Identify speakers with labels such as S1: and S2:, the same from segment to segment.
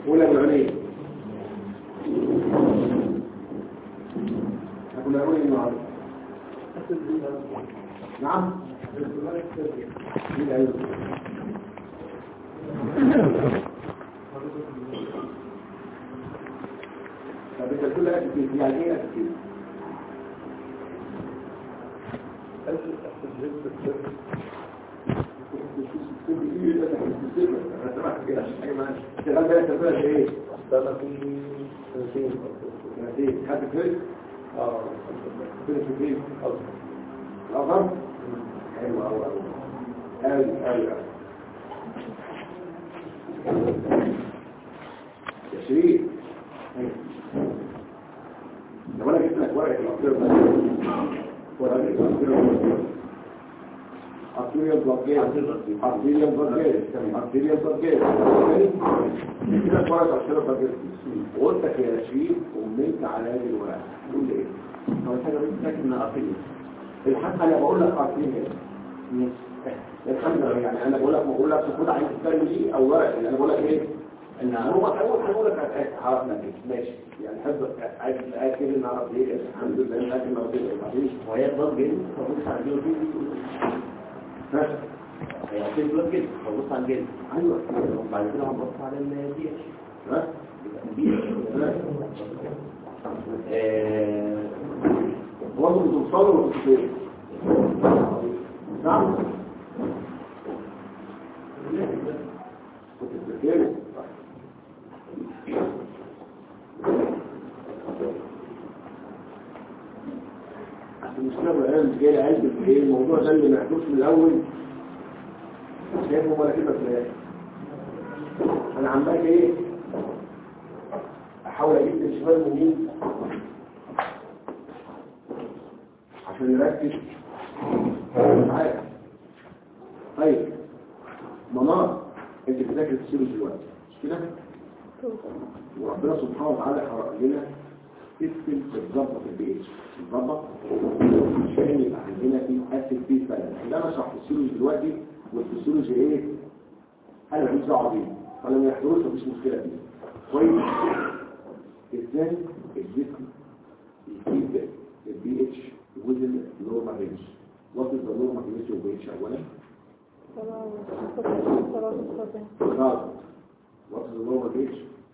S1: ولا العليا كنا نقول النهارده نعم مين قال؟ طب انت كل اسف يعني ايه اسف حد كويس؟ اه كده في فين؟ الأظهر؟ حلو أوي أوي أوي أوي أوي يا شريف لو أنا جبت لك ورقة الأطير ده ورقة الأطير arterial blockade arterial blockade arterial blockade كده كويس arterial blockade وقلت لك يا شريف ومنت على هذه الورقة تقول لي ايه؟
S2: اول حاجه بس فاكر ان ارتيريا
S1: الحق انا بقول لك arterial الحمد لله يعني انا بقول لك بقول لك خد عين الثاني دي او ورقة انا بقول لك ايه؟ ان هو هقول هقول لك عرفنا كده ماشي يعني حب عايز اكد نعرف ايه الحمد لله لكن ما رضيتش
S2: وهي بلاد جلد فبص على الجلد
S1: ها
S2: هي عشان بلاد جلد فبص على الجلد
S1: ايوه
S2: وبعد كده هنبص على البي اتش
S1: ها برضه بتوصلوا ولا بتوصلوا نعم كنت بتذكروا عشان المشكلة الآن مش جاي قلب في ايه الموضوع ده اللي محدوث من الأول شايفه ولا كده في الآخر أنا عمال ايه أحاول أجيب الشباب منين عشان نركز معايا طيب منار انت بتذاكر السيروس دلوقتي مش كده وربنا سبحانه وتعالى حرق لنا تكتب تتظبط البي اتش تتظبط عشان يبقى عندنا في اسيد بي بالانس ده انا شرحت السيروس دلوقتي والفسيولوجي ايه انا ماليش دعوه بيه فلما يحضروش مفيش مشكله فيه كويس ازاي الجسم يجيب البي اتش within normal range what is the normal range of pH اولا خلاص what is the normal pH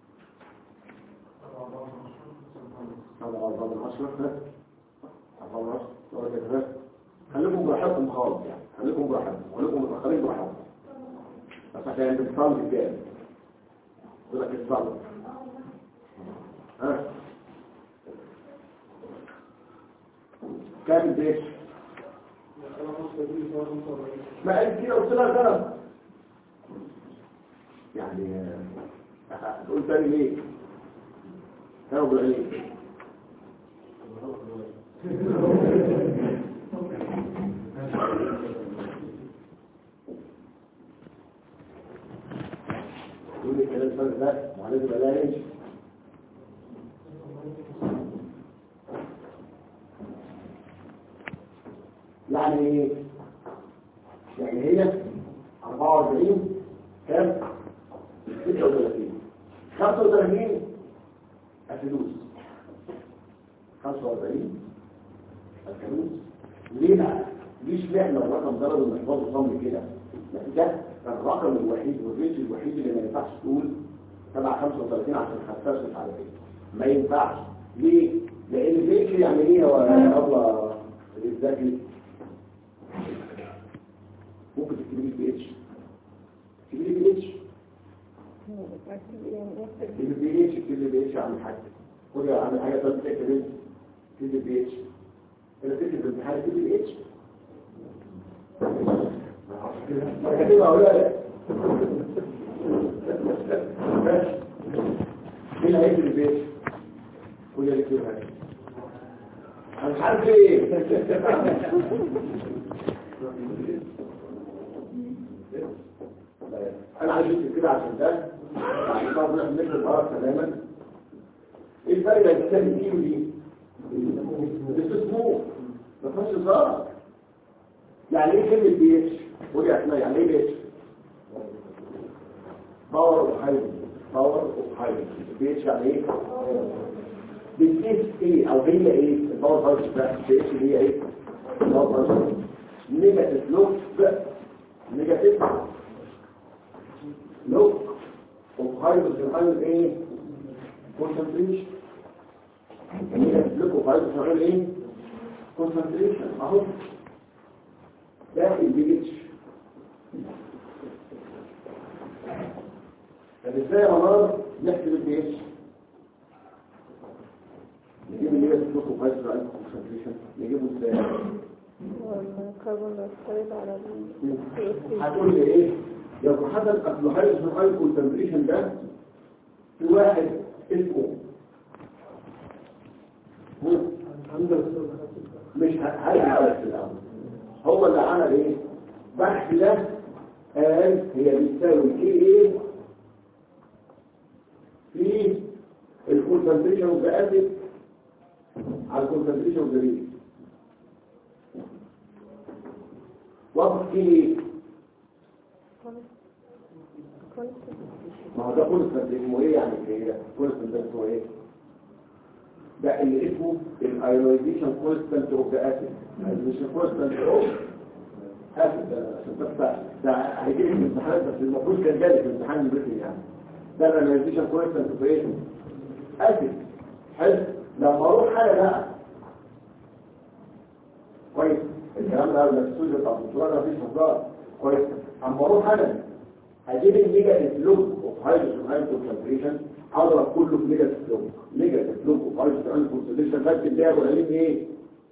S1: طبعا أربعة من عشرة ها أربعة من عشرة ولا كده ها خليكم براحتكم خالص يعني خليكم براحتكم خليكم متأخرين براحتكم بس عشان انت بتصلي كام يقول لك الصلاة ها كام البيت ما قلت كده قلت لها غلط يعني آه، تقول تاني ليه كانوا بالعليم يقول لي كلام فرق ده معلش بلا ايش يعني ايه يعني هي 44 كام 36 35 الفلوس 45 الفلوس ليه بقى ليش معنى الرقم ضرب المحفظ صم كده لكن ده الرقم الوحيد والريت الوحيد اللي ما ينفعش تقول تبع 35 عشان حساس مش عارف ايه ما ينفعش ليه لان البيت يعني ايه يا الله الذكي ممكن تكتبي لي بي اتش تكتبي لي بي اتش تكتبي بي اتش تكتبي بي اتش عن حاجه خدي عن حاجه طب تكتبي تكتبي بي اتش انا تكتب الامتحان تكتبي بي اتش كاتبها ولا لا مين هيكتب البي اتش قول لي اكتبها انا مش عارف ايه انا عايز اكتب كده عشان ده عشان تعرف ان احنا نكتب الغلط تماما ايه الفرق بين الكتاب دي ودي الاستثمار ما فيهاش هزار يعني ايه كلمه بي اتش ودي اسمها يعني ايه بي اتش باور وهايدروجين باور اوف هايدروجين البي اتش يعني ايه بتقيس ايه او هي ايه الباور هايدروجين ده البي اتش هي ايه الباور هايدروجين نيجاتيف لوك نيجاتيف لوك اوف هايدروجين ايون ايه كونسنتريشن نيجاتيف لوك اوف هايدروجين ايون ايه كونسنتريشن اهو ده البي اتش طب ازاي يا منار نحسب البي اتش نجيب النيجاتيف لوك اوف هايدروجين ايون كونسنتريشن نجيبه ازاي
S3: والكربون دايوكسيد على ال
S1: هتقول لي ايه لو حدث اصل هايدروجين ايون كونسنتريشن ده في واحد اسمه مش هيعرف في الاول هو اللي عمل ايه بحث ده قال هي بتساوي كي ايه في الكونسنتريشن اوف ذا اسيد على الكونسنتريشن اوف ذا بيس واضح كي ايه ما هو ده كونستنت اسمه ايه يعني ايه كونستنت ده اسمه ايه ده اللي اسمه الايونيزيشن كونستنت اوف ذا اسيد الايونيزيشن كونستنت اوف اسيد ده عشان تفتح ده هيجي لك امتحان بس المفروض كان جالي في امتحان البريتني يعني ده الايونيزيشن كونستنت اوف ايه اسيد حلو لما اروح حاجه بقى كويس الكلام ده قبل السوجة بتاع الدكتوراه ده مفيش هزار كويس اما اروح انا هجيب النيجاتيف لوك اوف هايدروجين ايون كونسنتريشن اضرب كله في نيجاتيف لوك نيجاتيف لوك اوف هايدروجين ايون كونسنتريشن بس اللي هو قايلين ايه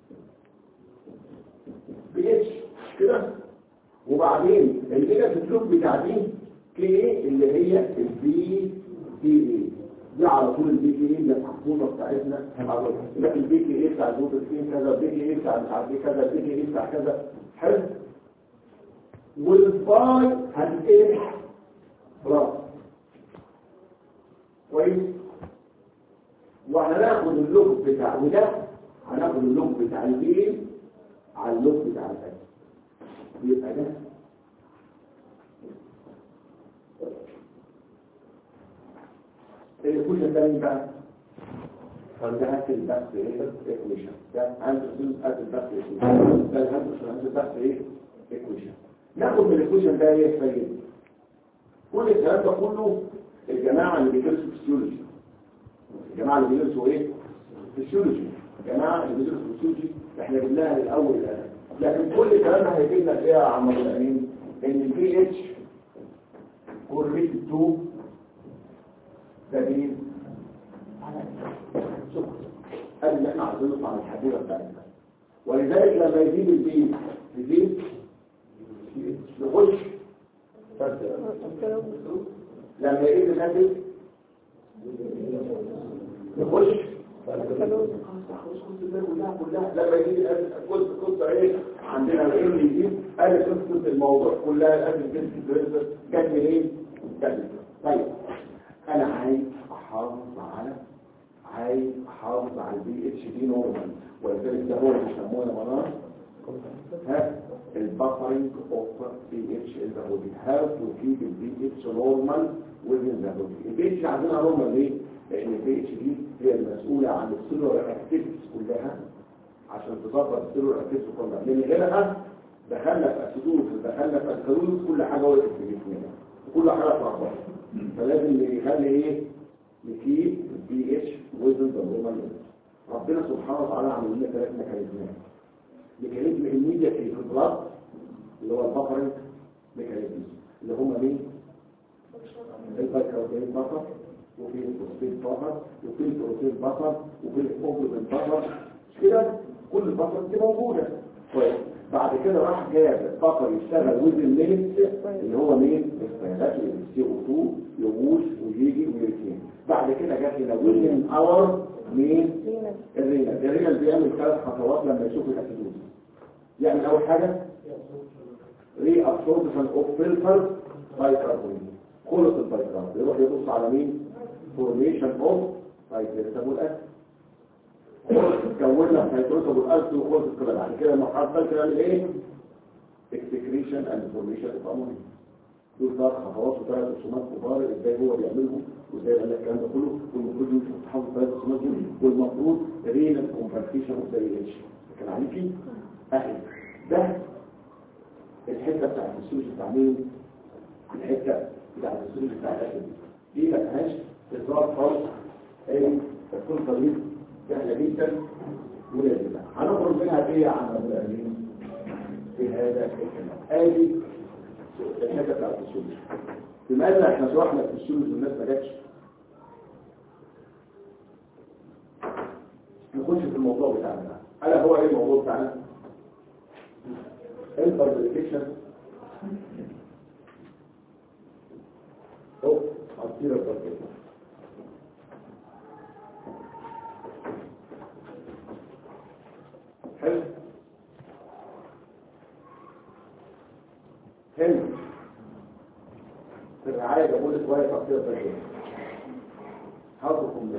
S1: بي اتش كده وبعدين النيجاتيف لوك بتاع دي كي اللي هي البي بي اي دي على طول البي كي اي اللي المحفوظه بتاعتنا لكن البي كي اي بتاع البروتين كذا البي كي اي بتاع مش عارف ايه كذا البي كي اي بتاع كذا حلو والباي هتقل خلاص كويس وهناخد اللوك بتاع وده هناخد اللوك بتاع البي على اللوك بتاع الاسد يبقى ده الكوشن الثاني بقى فده هات البحث ايه ايكويشن ده هندرس هات البحث ايكويشن ده هندرس هات البحث ايه ايكويشن ناخد من الايكويشن ده ايه فايده كل الكلام ده كله الجماعه اللي بيدرسوا فيسيولوجي الجماعه اللي بيدرسوا ايه فيسيولوجي الجماعه اللي بيدرسوا فيسيولوجي احنا جبناها الاول الان لكن كل الكلام ده هيجي لنا ايه يا عم ابو الامين ان البي اتش كورليتد تو دليل شكرا قال ان احنا عايزين نطلع من الحديره بتاعتنا ولذلك لما يزيد البي يزيد نخش لما يزيد الاسد نخش كلها كلها لما يجي الاسد كل قصه ايه عندنا الايه اللي يجيب قال قصه الموضوع كلها الاسد جنس جت منين؟ جت طيب انا عايز احافظ على عايز احافظ على البي اتش دي نورمال ولذلك ده هو اللي بيسموه منار ها البفرنج اوف بي اتش ان ذا بودي هاو تو كيب البي اتش نورمال within ذا بودي البي اتش عايزينها نورمال ليه؟ لان البي اتش دي هي المسؤوله عن السيلولار اكتيفيتيز كلها عشان تظبط السيلولار اكتيفيتيز كلها من غيرها دخلنا في اسيدوز دخلنا في الكالوريز كل حاجه وقفت في جسمنا كل حاجه اتلخبطت فلازم يخلي ايه نكيب البي اتش وزن ضمن ربنا سبحانه وتعالى عمل لنا ثلاث ميكانيزمات ميكانيزم الميدياتي في البلاد اللي هو البفرنج ميكانيزم اللي هم مين البايكاربين بفر وفي الفوسفيت بفر وفي البروتين بفر وفي الاوبلين بفر مش كده كل البفر دي موجوده كويس بعد كده راح جاب بفر يشتغل وزن ليميت اللي هو مين الفيلات السي او 2 يغوص ويجي ويركين بعد كده جات لنا وزن اور مين الرينال الرينال بيعمل ثلاث خطوات لما يشوف الاسيدوز يعمل اول حاجه ري ابسوربشن اوف فلتر بايكربونات خلص البايكربونات يروح يبص على مين فورميشن اوف بايكربونات الاسيد كونا هيدروسب الاسيد وخلص كده بعد كده المرحله الثالثه نعمل ايه اكسكريشن اند فورميشن اوف امونيا دول ثلاث خطوات وثلاث رسومات كبار ازاي هو بيعملهم وزي ما قال لك الكلام ده كله والمفروض انت تحافظ على السمات دول والمفروض رينا كومبارتيشن اوف ذا اتش كان عليكي اهل ده الحته بتاعت السوش بتاع مين الحته بتاعت السوش بتاع الاهل دي ما فيهاش اصرار خالص اي تكون طريق سهله جدا ولازمه هنخرج منها ايه يا عم الامين في هذا الكلام ادي الحته بتاعت السوش لماذا احنا شرحنا في السوش والناس ما جاتش نخش في الموضوع بتاعنا بقى. الا هو ايه الموضوع بتاعنا الفربريكيشن او عصير الفربريكيشن حلو حلو في الرعاية بقول شوية تعصير الفربريكيشن حاضركم ده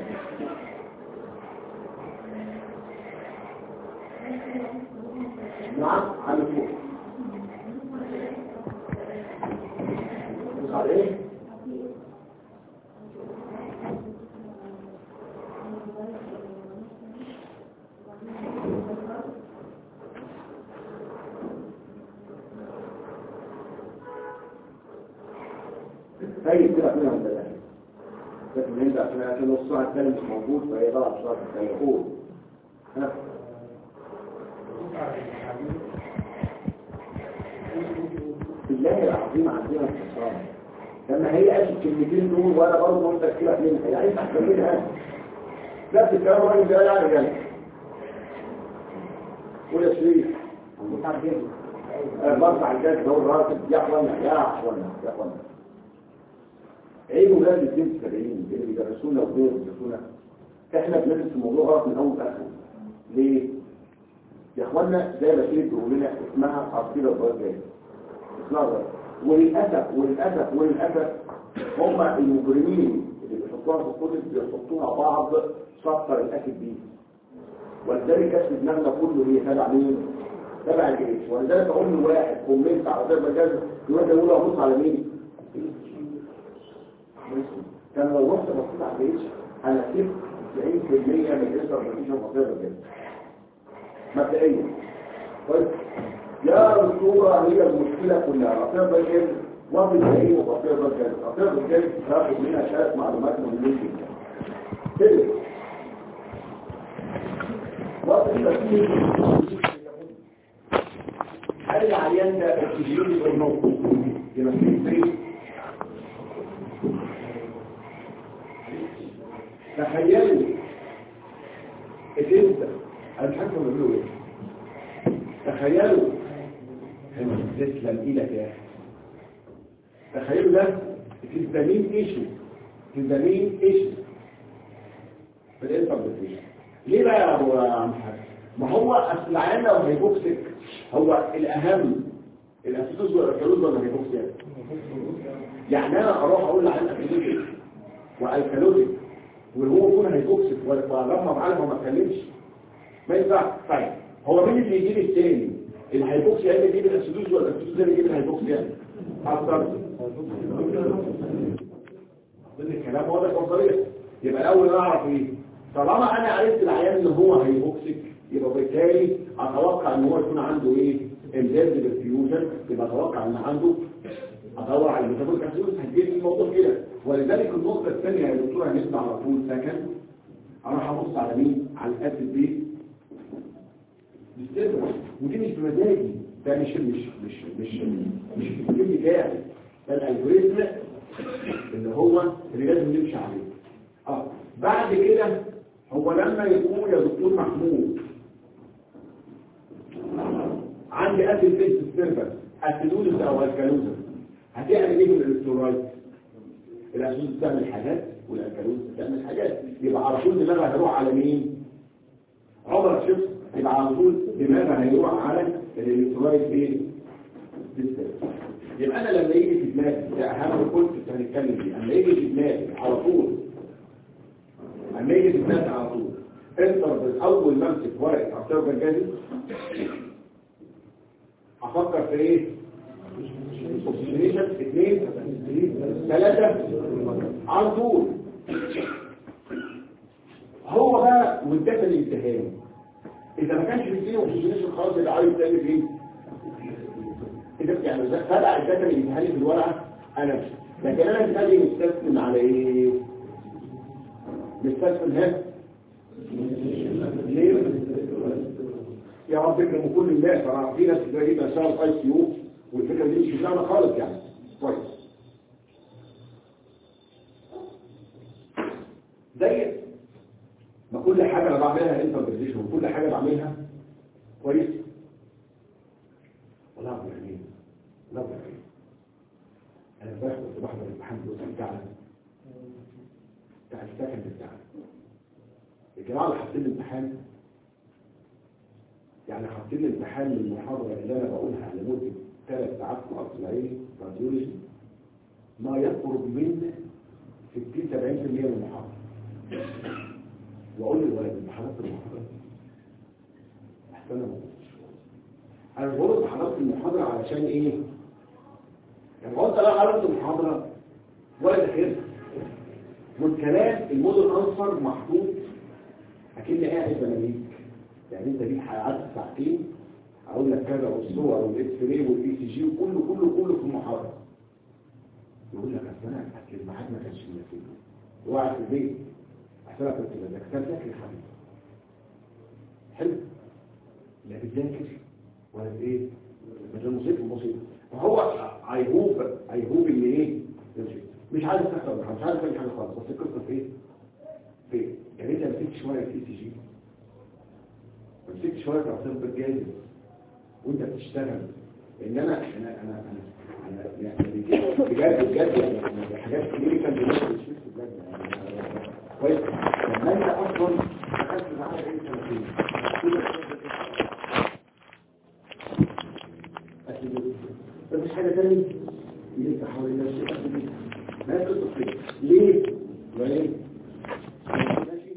S1: نعم على فوق بص على ايه طيب كده فينا ولا لا لكن انت عشان عشان نص ساعه الثاني مش موجود فهي ضاعت شويه في التليفون ها بالله العظيم عندنا انتصار لما هي قالت الكلمتين دول وانا برضه متاكده منها يعني انت احسن منها نفس الكلام الراجل ده يعني جاي قول يا شريف انا برفع الجاك ده الراجل يا اخوانا يا اخوانا يا اخوانا عيب ولاد الاثنين السبعين اللي بيدرسونا وغير بيدرسونا احنا بندرس الموضوع غلط من اول لاخره ليه؟ يا اخوانا زي ما شريف بيقول لنا اسمها عصير الضجاج اسمها وللاسف وللاسف وللاسف هم المجرمين اللي بيحطوها في الكتب بيحطوها بعض شطر الاكل بيه ولذلك كشف دماغنا كله هي تبع مين؟ تبع الجيش ولذلك اقول لواحد كومنت على غير مجاز يقول ده يقول ابص على مين؟ كان لو رحت بصيت على الجيش انا سبت 90% من الاسر مفيش مصير كده مبدئيا طيب يا دكتورة هي المشكلة كلها رفيع بالجلد وفي الحقيقة وفيع بالجلد رفيع بالجلد تاخد منها شوية معلومات مهمين جدا كده وقت التسليم هل العيان ده اكسجين بالنص يمثل ايه؟ تخيلوا الانت انا مش عارف هم بيقولوا ايه تخيلوا تسلم ايدك يا اخي تخيلوا ده تزدمين ايشو تزدمين ايشو في الانتربريتيشن ليه بقى يا ابو عم حاج ما هو اصل العيان لو هيبوكسك هو الاهم الاسيدوز والالكالوز ولا هيبوكسيك يعني انا اروح اقول لعيان اسيدوز والكالوزيك وهو يكون هيبوكسك ولما معاه ما اتكلمش ما ينفعش طيب هو مين اللي يجيب الثاني اللي هيبوكس يعني يجيب الاسيدوز ولا الاسيدوز اللي يجيب الهيبوكس يعني اكتر ده الكلام واضح وصريح يبقى الاول انا اعرف ايه طالما انا عرفت العيان ان هو هيبوكسك يبقى بالتالي اتوقع ان هو يكون عنده ايه امداد بالفيوجن يبقى اتوقع ان عنده ادور على الميتابوليك اسيدوز هتجيب الموضوع كده ولذلك النقطه الثانيه يا دكتور هنسمع على طول سكن اروح ابص على مين على الاسيد دي بالسر ودي مش بمزاجي ده مش مش مش مش مش في الكلام بتاعي ده الالجوريزم اللي هو اللي لازم نمشي عليه اه بعد كده هو لما يقول يا دكتور محمود عندي اسيد بيس سيرفر اسيدوزس او الكالوزس هتعمل ايه بالالكترولايت الاسيدوز بتعمل حاجات والالكالوزس بتعمل حاجات يبقى على طول دماغها هيروح على مين عمرك شفت يبقى على طول دماغها هيروح على الالكترولايت ايه بالسيرفر يبقى انا لما يجي في دماغي ده اهم كنت هنتكلم فيه لما يجي في دماغي على طول لما يجي في دماغي على طول انت اول ما امسك ورقه عصير بنجازي افكر في ايه اوكسجينيشن اثنين ثلاثة على طول هو بقى والدفن الالتهامي اذا ما كانش بيديله اكسجينيشن خالص يبقى عايز تعمل ايه إذا يعني فرع الدفن الالتهامي في الورقه انا مش لكن انا دماغي مستسلم على ايه مستسلم هنا ليه يا رب اكرم كل الناس طبعا في ناس كتير جدا اشتغل اي سي يو والفكره دي مش بتاعنا خالص يعني كويس زي ما كل حاجه انا بعملها انتربريتيشن وكل حاجه بعملها كويس ولا يعني لا يعني انا امبارح كنت بحضر الامتحان الجزء بتاعنا بتاع السكند بتاعنا الجماعه اللي حاطين الامتحان يعني حاطين الامتحان للمحاضره اللي انا بقولها لمده ثلاث ساعات في قصر العيني راديولوجي ما يقرب من 60 70% من المحاضره واقول للولد انت حضرت المحاضره احسن انا ما قلتش. انا بقول انت حضرت المحاضره علشان ايه يعني هو انت لا حضرت المحاضره ولا دخلت والكلام الموديل انسر محطوط اكن قاعد بناديك يعني انت جيت قعدت ساعتين اقول لك كذا والصور والاكس راي والاي سي جي وكله كله كله في المحاضره يقول لك اصل انا اكل الميعاد ما كانش مناسبني وقعد في البيت احسن كنت بذاكر طب ذاكر يا حبيبي حلو لا بتذاكر ولا بايه مش مصيبه مصيبه فهو عيهوب عيهوب اللي ايه مش عايز تحصل مش عايز تعمل حاجه خالص بس القصه في ايه في يا ريت امسك شويه في سي جي امسك شويه في عصير جاهز وانت بتشتغل ان انا انا انا انا انا يعني بجد بجد يعني أنا حاجات كلينيكال بجد مش بجد يعني كويس لما انت اصلا دخلت معايا ايه سنتين مفيش حاجه ثانيه ليه تحاول نفسك ما تقصد ليه ليه ماشي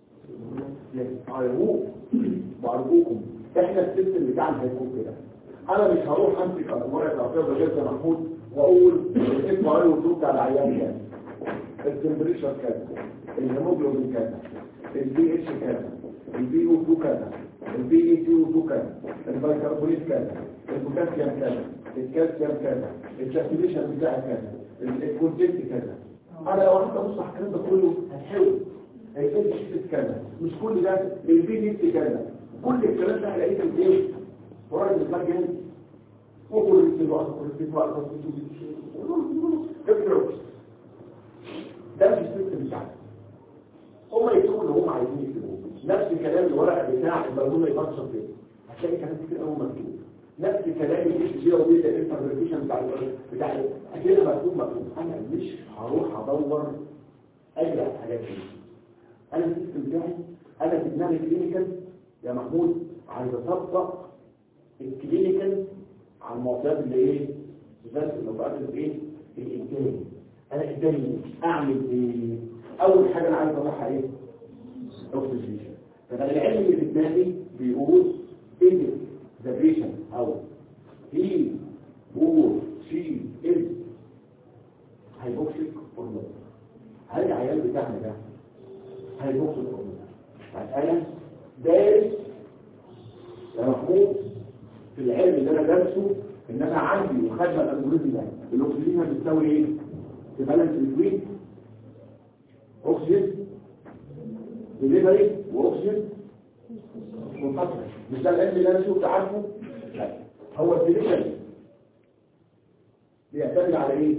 S1: عربوك وعربوكم احنا السيستم بتاعنا هيكون كده انا مش هروح امسك ورقه اعتبر جلسه محمود واقول اسمه عليه وتوب بتاع العيان كام التمبريتشر كذا الهيموجلوبين كذا البي اتش كذا البي او 2 كذا البي اي 2 كذا البيكربونات كذا البوتاسيوم كذا الكالسيوم كذا الساتوريشن بتاعه كذا الكونتنت كذا انا لو قعدت ابص على الكلام ده كله هتحاول هيبقى شيفت كذا مش كل ده البي دي كذا كل الكلام ده هلاقيه في ايه وراء المجال وكل الوقت كل الوقت فكرة ده مش السيستم بتاعنا هم يكتبوا اللي هم عايزين يكتبوه نفس كلام الورق بتاع البرمجه يبطل كده هتلاقي كلام كتير قوي مكتوب نفس كلام الجيش جي او بي ده الانتربريتيشن بتاع ال بتاع اكيد مكتوب مكتوب انا مش هروح ادور اجري على الحاجات دي انا السيستم بتاعي انا في دماغي كلينيكال يا محمود عايز اطبق الكلينيكال على المعطيات اللي ايه بس الموضوعات اللي ايه الانتاج انا انتاجي اعمل ايه اول حاجه انا عايز اطلعها ايه اوكسجين فانا العلم اللي في دماغي بيقول ايه ذا بيشن او هي هو شي از هيبوكسيك هرمون هل العيال بتاعنا ده هيبوكسيك هرمون انا دارس يا محمود في العلم اللي انا دارسه ان انا عندي وخدمه الالجوريزم ده الاكسجين بتساوي ايه؟ تبالانس الكويت اكسجين ديليفري واكسجين منفصل مش ده العلم اللي انا شفت عارفه لا هو الديليفري بيعتمد على ايه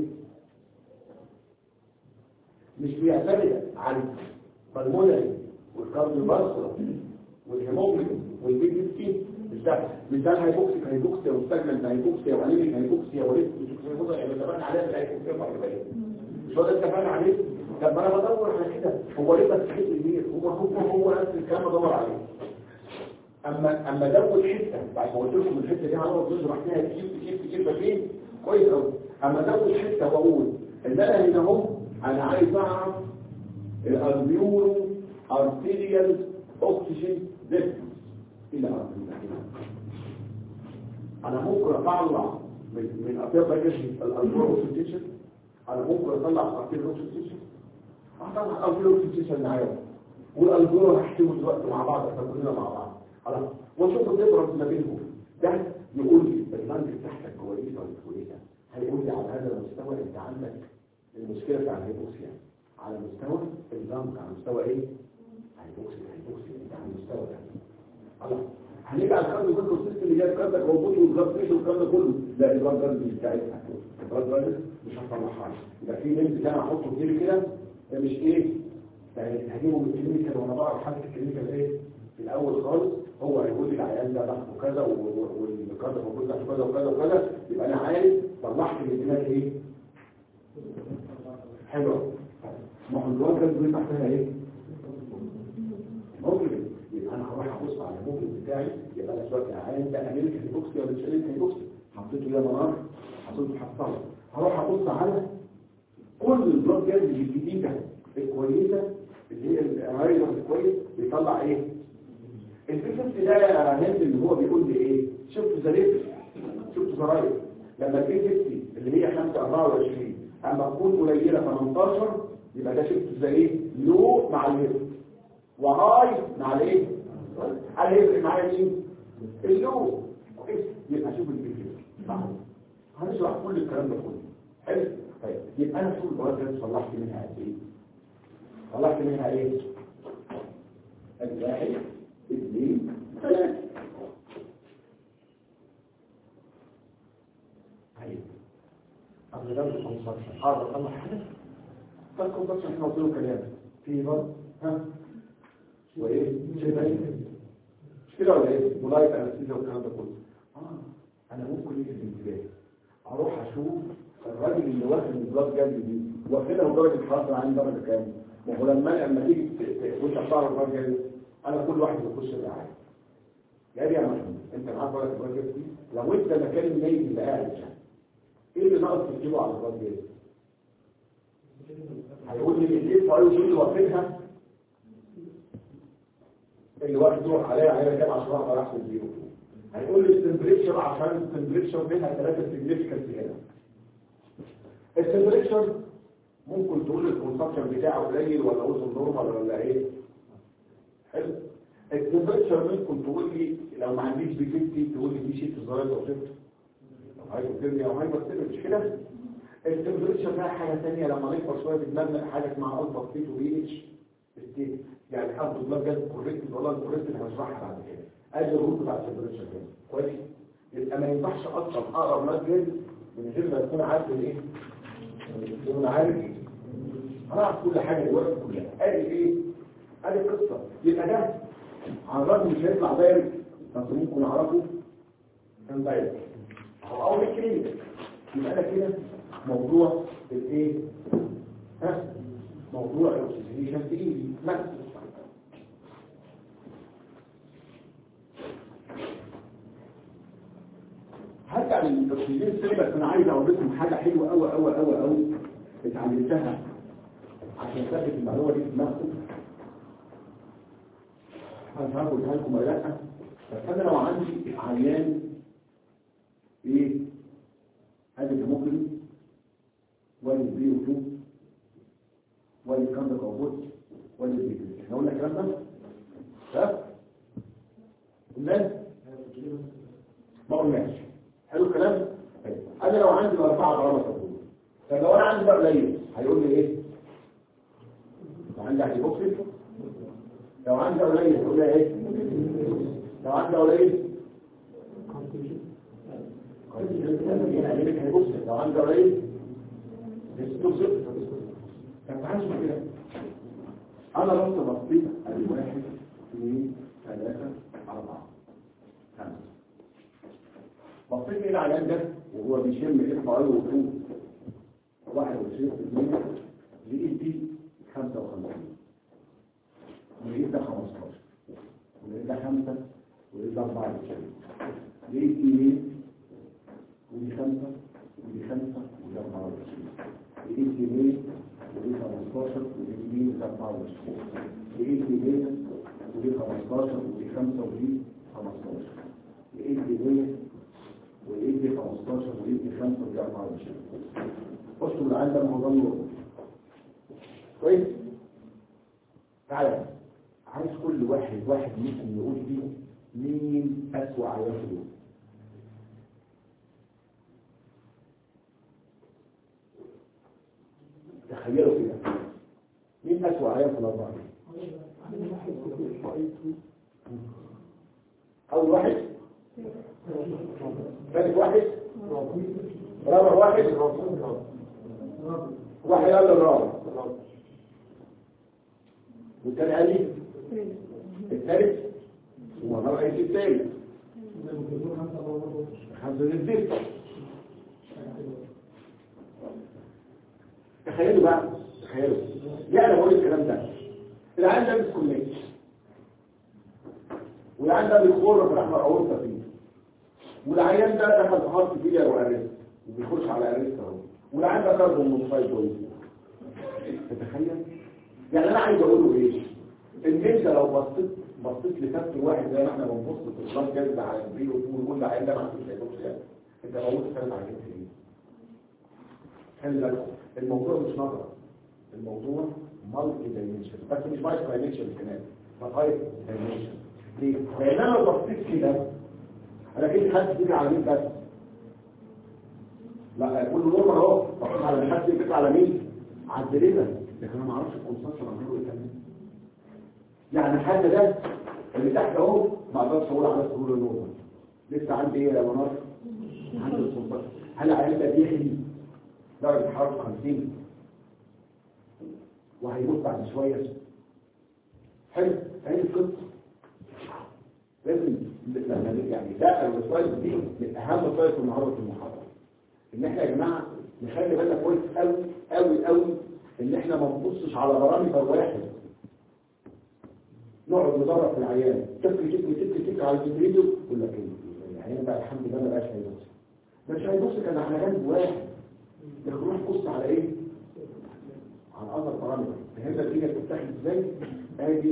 S1: مش بيعتمد على البلمونري والكارديوفاسكولار والهيموجلوبين والبي مش ده مش ده الهيبوكسيك هيبوكسيا والستاجننت هيبوكسيا وانيميك هيبوكسيا وريسك يعني اتفقنا عليها في الهيبوكسيا مرة مش هو ده اتفقنا عليه طب ما انا بدور على كده هو ليه بس حته كبير هو هو هو نفس الكلام بدور عليه اما اما زود حته بعد ما قلت لكم الحته دي هنقعد نشرح فيها كتير كتير كتير فين كويس قوي اما زود حته واقول ان انا هنا اهو انا عايز اعرف الالبيولو ارتيريال اوكسجين ديفرنس الى انا ممكن اطلع من من اطيب باكج الالبيولو اوكسجين انا ممكن اطلع ارتيريال اوكسجين طبعا الجورو سيتويشن معايا والالجورو هحكيهم دلوقتي مع بعض احنا كلنا مع بعض خلاص واشوف الديفرنس ما بينهم ده يقول لي البلانك بتاعتك كويسه ولا كويسه هيقول لي على هذا المستوى انت عندك المشكله بتاع الهيبوكسيا على مستوى البلانك على مستوى ايه هيبوكسيا هيبوكسيا انت على المستوى ده خلاص هنيجي على الخط الفكر السيستم اللي جاي كارتك موجود والبلاد بريشر والكلام ده كله لا البلاد بريشر مش بتاعتها البلاد بريشر مش هطلعها يبقى في لينز كده احطه كتير كده ده مش ايه يعني هجيبه من الكلينيكال وانا بعرف حاجه الكلينيكال ايه في الاول خالص هو هيقول لي العيان ده ضغطه كذا والكارت موجود ضغطه كذا وكذا وكذا يبقى انا عارف طلعت من الدماغ ايه حلوه ما هو الجواب ده تحتها ايه ممكن يبقى انا هروح ابص على الموجل بتاعي يبقى انا دلوقتي عايز ده امريكا هيبوكسي ولا مش امريكا هيبوكسي حطيته يا منار حطيته حطها هروح ابص على كل البلاد جاز الجديده الكويسه اللي هي الرايدر الكويس بيطلع ايه الفيكس ده يا هند اللي هو بيقول لي ايه شفت زريف شفت زراير لما الفيكس اللي هي 5 24 اما تكون قليله 18 يبقى ده شفت زي ايه لو مع الهيفت وهاي مع الايه هل هيفرق معايا مين اللو كويس يبقى شوف الفكره صح هنشرح كل الكلام ده كله حلو طيب يبقى انا شوف الجواب ده صلحت منها قد ايه صلحت منها ايه الواحد اثنين ثلاثة طيب قبل ده الكونسبشن حاضر الله حاجة فالكونسبشن احنا قلت له كلام في برضه ها وايه شبه ايه مش كده ولا ايه ملايك انستيزيا والكلام ده كله اه انا ممكن يجي الانتباه اروح اشوف الراجل اللي واخد البلاد جلد دي واخدها بدرجه حراره عندي درجه كام ما هو لما لما تيجي وانت بتعرف البلاد جلد انا كل واحد بيخش الرعايه يا يا محمود انت معاك درجه البلاد جلد دي لو انت مكان الميت اللي قاعد ده ايه اللي ناقص تكتبه على البلاد جلد هيقول لي الايه فايو اللي واخدها اللي واخد دور عليها عليها كام عشان اقدر احسب زيرو هيقول لي التمبريتشر عشان التمبريتشر بينها ثلاثه سيجنيفيكانت هنا التمبريتشر ممكن تقول الكونسبشن بتاعه قليل ولا اوزن نورمال ولا ايه حلو التمبريتشر ممكن تقول لي لو ما عنديش بي 50 تقول لي في شيء صغير او صفر هايبوثيرميا او هايبوثيرميا مش كده التمبريتشر بقى حاجه ثانيه لما نكبر شويه بدماغنا حاجه اسمها الفا ستيت وبي اتش ستيت يعني الحمد لله جت كوريكت والله الكوريكت اللي هشرحها بعد كده ادي الروت بتاع التمبريتشر كده كويس يبقى ما ينفعش اصلا اقرب ماد جاز من غير ما تكون عارف الايه تكون عارف هنعرف كل حاجه دلوقتي كلها ادي ايه ادي القصه يبقى ده على الرغم مش هيطلع دايركت بس ممكن اعرفه كان دايركت او اول كلينيك يبقى انا كده موضوع الايه ها موضوع الاكسجينيشن تقيلي مثلا هرجع للاكسجين سري بس انا عايز اقول لكم حاجه حلوه قوي قوي قوي قوي اتعلمتها عشان ثبت المعلومه دي في دماغكم انا مش عارف اقولها لكم ولا لا بس انا لو عندي عيان ايه ادي ممكن وادي بي 2 وادي كام ده موجود وادي بي 2 احنا قلنا الكلام ده ها قلنا ما قلناش حلو الكلام طيب. انا لو عندي اربعه غرامه تقول طب لو انا عندي بقى قليل هيقول لي ايه لو عندي هيبوكسي لو عندي قليل هيقول لي ايه لو عندي قليل يعني هيبوكسي لو عندي قليل هيستوكسي طب تعالوا شوف كده انا رحت بصيت ادي واحد اثنين ثلاثه اربعه خمسه بصيت الى العيان ده وهو بيشم ايه في عينه وفوق 21 لقيت دي 55 ولقيت ده 15 ولقيت ده 5 ولقيت ده 24 لقيت دي مين ودي 5 ودي 5 ودي 24 لقيت دي مين ودي 15 ودي مين ودي 24 لقيت دي مين ودي 15 ودي 5 ودي 15 لقيت دي مين والايه دي 15 والايه دي 5 ودي 24 اشطب العين ده موضوع نور كويس تعالى عايز كل واحد واحد ممكن يقول فيهم مين أسوأ عيال في اليوم تخيلوا كده مين أسوأ عيال في الأربعة أول واحد ثالث واحد رابع واحد واحد قال الرابع والتاني قال لي الثالث وما رأيت الثالث خمسة للزفت تخيلوا بقى تخيلوا ليه انا بقول الكلام ده العيال ده مش كلية والعيال ده بيخور في الاحمر اورطه فيه والعيان ده دخل في خط فيلير وارست وبيخش على ارست اهو والعيان ده خرج من الفايت بوينت تتخيل يعني انا عايز اقول له ايه ان انت لو بصيت بصيت لكف واحد زي ما احنا بنبص في الشرط جاز على البي ونقول العيان ده ما عندوش هيدوكس يعني انت موجود ثلاث عيان ايه خلي بالك الموضوع مش نظره الموضوع مالتي دايمنشن بس مش مالتي دايمنشن كمان مالتي دايمنشن ليه؟ لان انا لو بصيت كده انا كده خدت فكره على مين بس لا كل نورمال اهو بصيت على مين خدت فكره على مين على الدريبه لكن انا ما اعرفش الكونسنتر عمله ايه كمان يعني حتى ده اللي تحت اهو ما اقدرش اقول على سهوله نورمال لسه عندي ايه يا منار عندي الكونسنتر هل عيال ده بيحلي درجه حراره 50 وهيموت بعد شويه حلو هي القصه لازم لما يعني ده الوسائل دي من اهم وسائل النهارده في المحاضره ان احنا يا جماعه نخلي بالنا كويس قوي قوي قوي ان احنا ما نبصش على برامج واحد نقعد ندرب في العيان تك تك تك تك على الفيديو يقول لك ايه العيان بقى الحمد لله ما بقاش هيبص مش هيبص كان على جنب واحد لكن روح بص على ايه على اثر برامج فهمنا الدنيا بتفتح ازاي ادي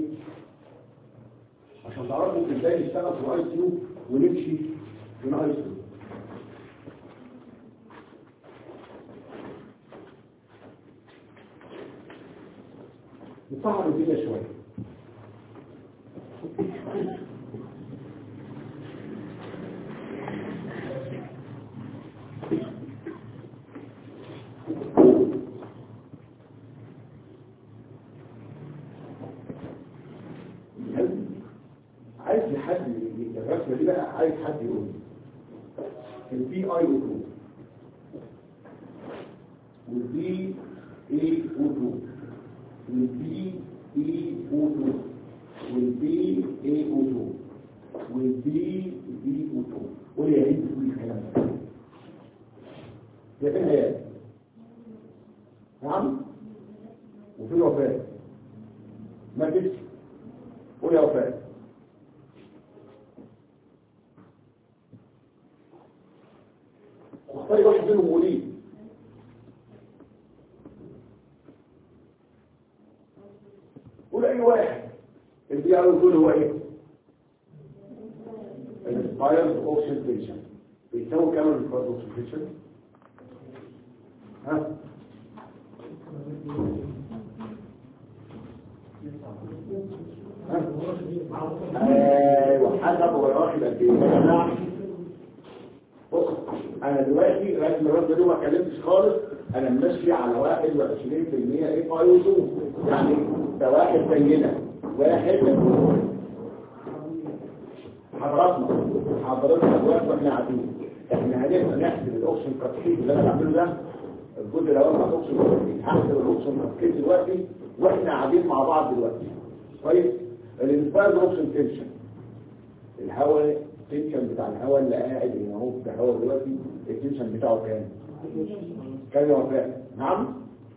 S1: عشان تعرفوا ازاي نشتغل في الاي سي يو ونمشي في الاي سي يو نصعب الدنيا شويه عايز حد الرسمه دي بقى عايز حد يقول البي اي او 2 والبي اي او 2 والبي اي او 2 والبي اي او 2 والبي بي او 2 قول يا ريت تقول الكلام ده يا فين هي نعم وفي الوفاه ما تبكي قول يا وفاه واختاري واحد منهم وليه قول اي واحد اللي بيعرف يقول هو ايه الانسبايرد اوكسيديشن بيساوي كام الانسبايرد اوكسيديشن ها ايوه حسب هو واخد قد ايه يا جماعه بص انا دلوقتي لغايه الرد ده ما اتكلمتش خالص انا ماشي على 21% ايه اي او 2 يعني ده واحد زينا واحد حضراتنا حضراتنا دلوقتي واحنا قاعدين احنا هنبقى نحسب الاوبشن تفكير اللي انا بعمله ده الجزء الاول بتاع الاوبشن تفكير هحسب الاوبشن تفكير دلوقتي واحنا قاعدين مع بعض دلوقتي كويس الانسبايرد اوبشن تنشن الهواء التنشن بتاع الهواء اللي قاعد هنا اهو في الهواء دلوقتي التنشن بتاعه كام كام يا وفاء نعم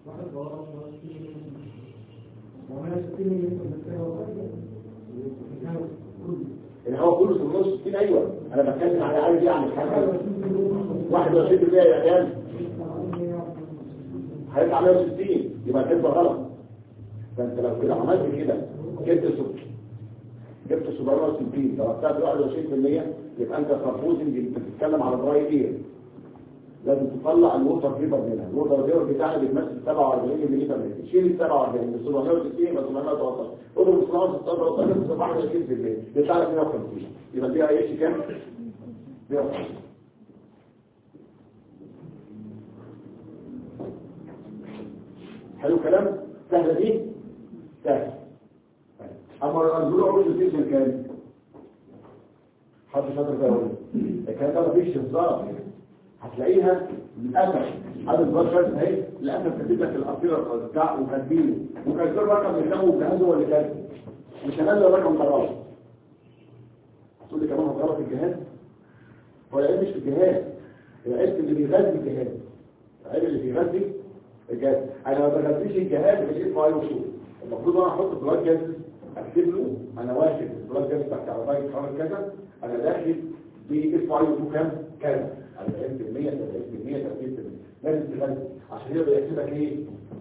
S1: الهواء كله 660 ايوه انا بتكلم على عايز يعني حاجه 21% يا كام هيطلع 160 يبقى الكلمه غلط فانت لو كده عملت كده جبت صفر جبت 760 لو بتاعت 21% يبقى انت سبوزنج انت بتتكلم على دراي اير لازم تطلع الووتر فيبر منها الووتر فيبر بتاعنا بيتمثل 47 ملي لتر شيل ال 47 من 760 يبقى 713 اضرب ال 713 في 27% يطلع لك 150 يبقى دي اي اتش كام 150 حلو الكلام سهله دي سهل اما الانزول عروض الفيشن كام حد شاطر فيها ولا الكلام ده مفيش هزار هتلاقيها للاسف هذا البشر اهي للاسف كاتب لك الارتيرة بتاع وكاتبينه وكاتبين رقم يسموه جهازه ولا كام مش هنزل الرقم غلط هتقول لي كمان غلط الجهاز هو العيب مش في الجهاز العيب اللي بيغذي الجهاز العيب اللي بيغذي الجهاز انا ما بغذيش الجهاز بالاف اي وشو المفروض انا احط بلاد جاز اكتب له انا واخد البلاد جاز بتاع عربيه حراره كذا انا داخل في اف اي وشو كام كذا 40% 30% 30% لازم تغذي عشان يقدر يكتبك ايه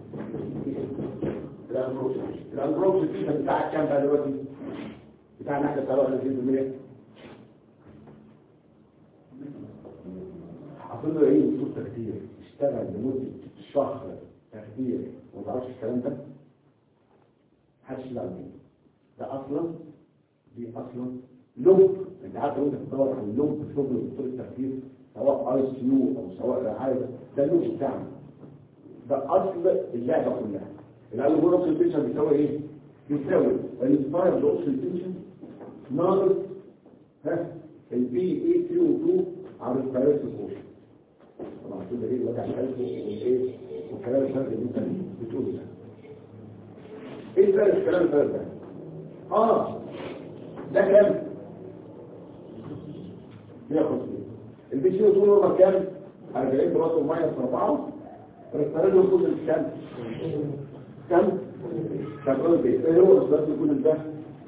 S1: الانبروكس الانبروكس بتاعك كام بقى دلوقتي بتاعنا احنا 30% حاطين له ايه وصول تخدير اشتغل لمده شهر تخدير وما تعرفش الكلام ده محدش يزعل منه ده اصلا دي اصلا لب انت عارف لو انت بتدور على اللب في شغل دكتور التخدير سواء اي سي يو او سواء رعايه ده اللب بتاعنا ده اصل اللعبه كلها الالجوريثم اوكسيديشن بيساوي ايه؟ بيساوي الانسباير اوكسيديشن ناقص ها البي اي 3 و 2 على الفيروس كوشن طبعا كل ايه وجع القلب والايه والكلام الفرق اللي انت بتقوله ده ايه الفرق الكلام الفرق ده اه ده كام 150 البي سي 2 نورمال كام 40 بلس وماينس 4 الريستاريل يكون كام كام كام ايه ايه هو الريستاريل يكون ده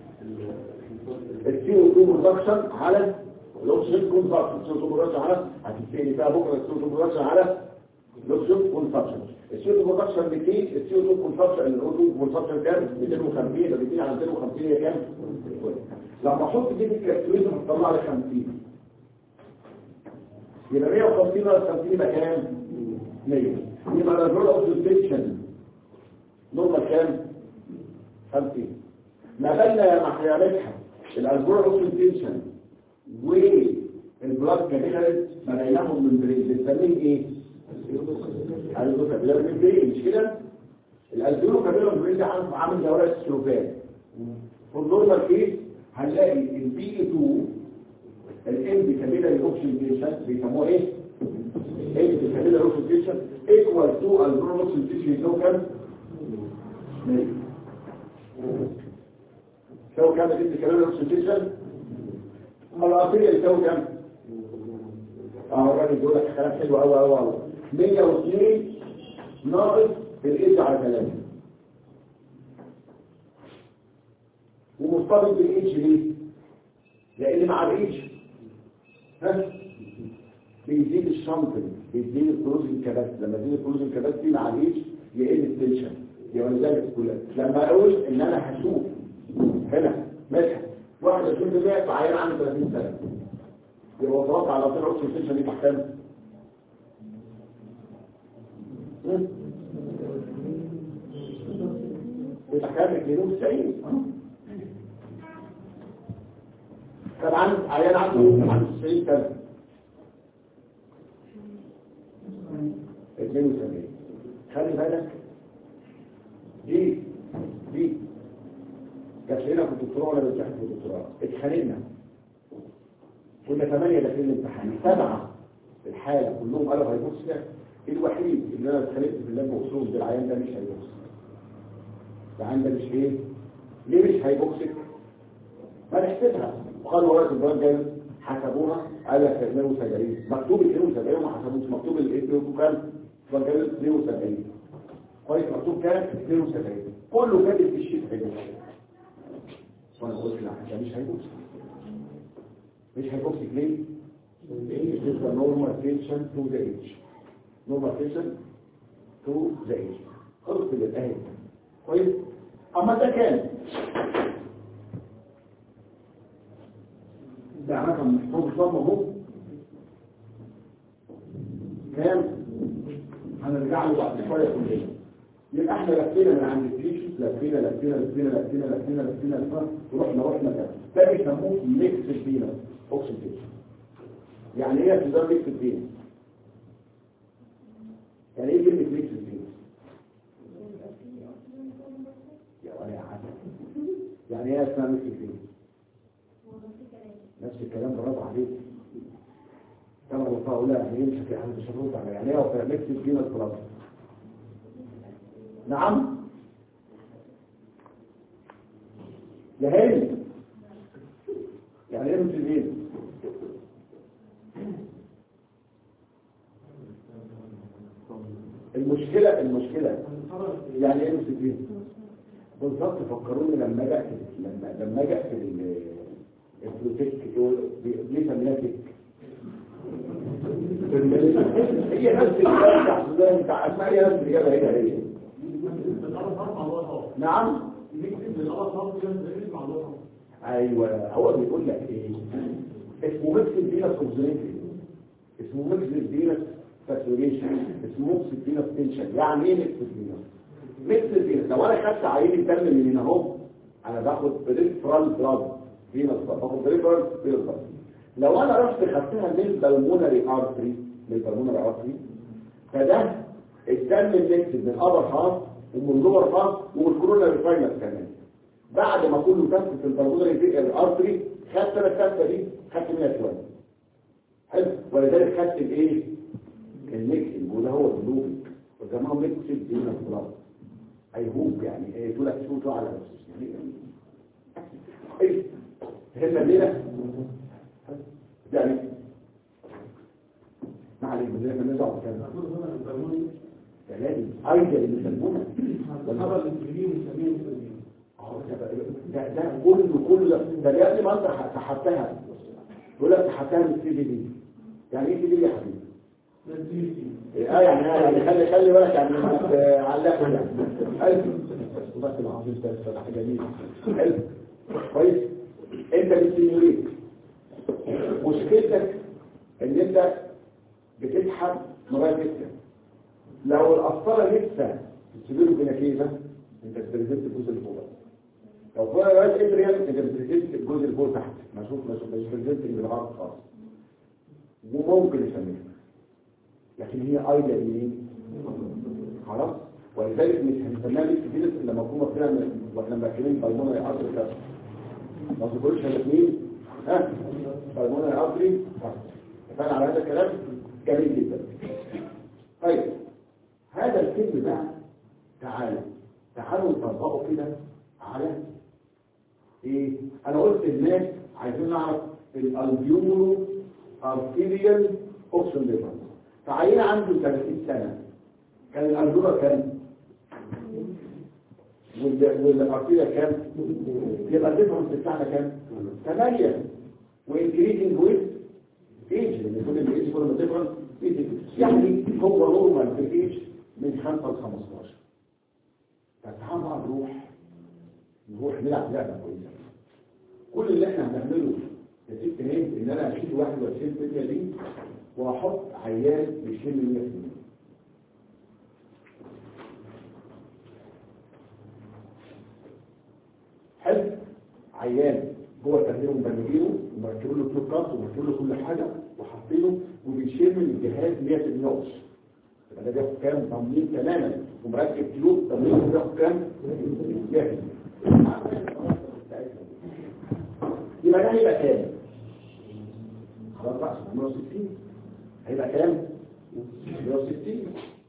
S1: السي او 2 برودكشن على الاكسجين كونسبشن السي او 2 برودكشن على هتبتدي بقى بكره السي او 2 برودكشن على الاكسجين كونسبشن السي او 2 برودكشن بكتير السي او 2 كونسبشن الاو 2 كونسبشن كام 250 ده بيجي على 250 هي كام لما احط دي في الكالكوليتر هتطلع لي 50 يبقى 150 ناقص 50 يبقى كام 100 يبقى الرول اوبزرفيشن نورمال كام 50 ما بالنا يا محيالتها الالجور اوبزرفيشن والبلاد كابيلاريز ما بينهم من بريد بنسميه ايه الالجور كابيلاري ممبرين مش كده الالجور كابيلاري ممبرين ده عامل زي ورقه السلوفان في النورمال كيس هنلاقي البي 2 الام كابيلاري اوكسيديشن بيسموه ايه ام كابيلاري اوكسيديشن ايكوال تو الجور اوكسيديشن لو كان يساوي كام الام كابيلاري اوكسيديشن العقليه يساوي كام اه الراجل بيقول لك كلام حلو قوي قوي قوي 102 ناقص الايدج على 3 ومرتبط بالايدج ليه لان مع الايدج ها بيزيد الشنطل بيزيد الكروزنج كباستي لما يزيد الكروزنج كباستي مع الايدج يقل التنشن يبقى لذلك كلها لما اقول ان انا هشوف هنا مدحت 21% في عيان عنده 30 سنه يبقى اتوقع على طول عكس التنشن دي كام بتحكام 92 كان عنده عيان عنده عنده 90 سنه 72 خلي بالك دي دي كانت لنا في الدكتوراه ولا بنتحن في الدكتوراه اتخانقنا كنا ثمانية داخلين الامتحان سبعة الحالة كلهم قالوا هيبوكسيا الوحيد اللي انا اتخانقت في اللاب بخصوص بالعيان ده مش هيبوكسيا العيان ده مش ايه ليه مش هيبوكسيك ما نحسبها وقالوا ورقة البلد جاي حسبوها قال لك 72 مكتوب ال 72 وما حسبوش مكتوب ال 82 كام فجاب 72 كويس مكتوب كام 72 كله كاتب في الشيت هيبوكسيك وانا قلت لا ده مش هيبوكسيك مش هيبوكسيك ليه؟ It is the normal tension to the age. Normal tension to the age. خلص للأهل كويس؟ أما ده كان ده رقم محفوظ ضمه هو كام هنرجع له بعد شويه كلنا يبقى احنا لفينا من عند التيشوز لفينا لفينا لفينا لفينا لفينا لفينا لفينا ورحنا رحنا كام ده بيسموه ميكس فينا اوكسيديشن يعني ايه يا سيدان ميكس فينا يعني ايه كلمه ميكس فينا يا ولا يا حسن يعني ايه اسمها ميكس فينا نفس الكلام برافو عليك كما قلت لا يعني يمسك يعني مش هنرد على يعني ايه هو ميكس فينا البلازما نعم يا هاني يعني ايه مسلمين المشكلة المشكلة يعني ايه مسلمين بالظبط فكروني لما اجي اكتب لما لما اجي اكتب ال- البروتيك ليه سميناها تك هي نفس الكلام بتاع سودان بتاع اسماء هي نفس الاجابه هي هي نعم ايوه هو بيقول لك ايه اسمه ميكس فينس اوبزونيتي اسمه ميكس فينس ساتوريشن اسمه ميكس فينس تنشن يعني ايه ميكس فينس ميكس فينس لو انا خدت عينه الدم من هنا اهو انا باخد بريفرال بلاد فينس باخد بريفرال فينس بلاد لو انا رحت خدتها من البلمونري ارتري من البلمونري ارتري فده الدم الميكس من الابر هارت ومن اللور هارت ومن الكوروناري فاينس كمان بعد ما كله تنفس في البلمونري في الارتري خدت انا الكاسه دي خدت منها شويه حلو ولذلك خدت الايه الميكسنج وده هو اللوبك وسموه ميكسنج دينا بلاد اي هوب يعني ايه تقول لك شو على نفسه يعني ايه هنا ليه يعني ما عليك من زي ما نزعل كده ده لازم ايضا اللي يسمونه ده ده كله كله ده لازم انت سحبتها يقول لك سحبتها من السي دي دي يعني ايه سي دي يا حبيبي اه يعني يعني خلي خلي بالك يعني ما تعلقش يعني حلو بس العظيم ده حاجه جميله حلو كويس انت بتسيموليت مشكلتك ان انت بتسحب لغايه لسه لو القسطره لسه بتسيبله بنكيزه انت بتريزنت الجزء اللي فوق لو فوق لغايه ادريال انت بتريزنت الجزء اللي فوق تحت ما شوف ما شوف مش بتريزنت اللي بالعرض خالص وممكن يسميها لكن هي ايضا ايه خلاص ولذلك مش هنسميها لسه دي لسه لما نكون واخدينها واحنا مركبين بالمونري ارتري كده ما تقولش الاثنين ها بالمونري ارتري اتفقنا على هذا الكلام جميل جدا طيب هذا الفيلم بقى تعالى تعالوا نطبقه كده على ايه انا قلت الناس عايزين نعرف الالبيولو ارتيريال اوبشن ديفرنس فعيل عنده 30 سنه كان الالبيولو كام والارتيريال كام يبقى الديفرنس بتاعنا كام 8 وانكريزنج ويز ايج لان كل الايج كل ما ديفرنس يعني هو نورمال في الايج من 5 ل 15 فتعال بقى نروح نروح نلعب لعبه كويسه كل اللي احنا هنعمله يا ست هند ان انا اشيل 21% دي واحط عيان يشيل 100% حلو عيان جوه تهديره ومبلغينه ومركبين له بلوكات ومركبين له كل حاجه وحاطينه وبيشيل من الجهاز 100% يبقى ده بياخد كام تمرين تماما ومركب كيلو تمرين بياخد كام 100% يبقى ده هيبقى كام خلاص بقى 160 هيبقى كام 160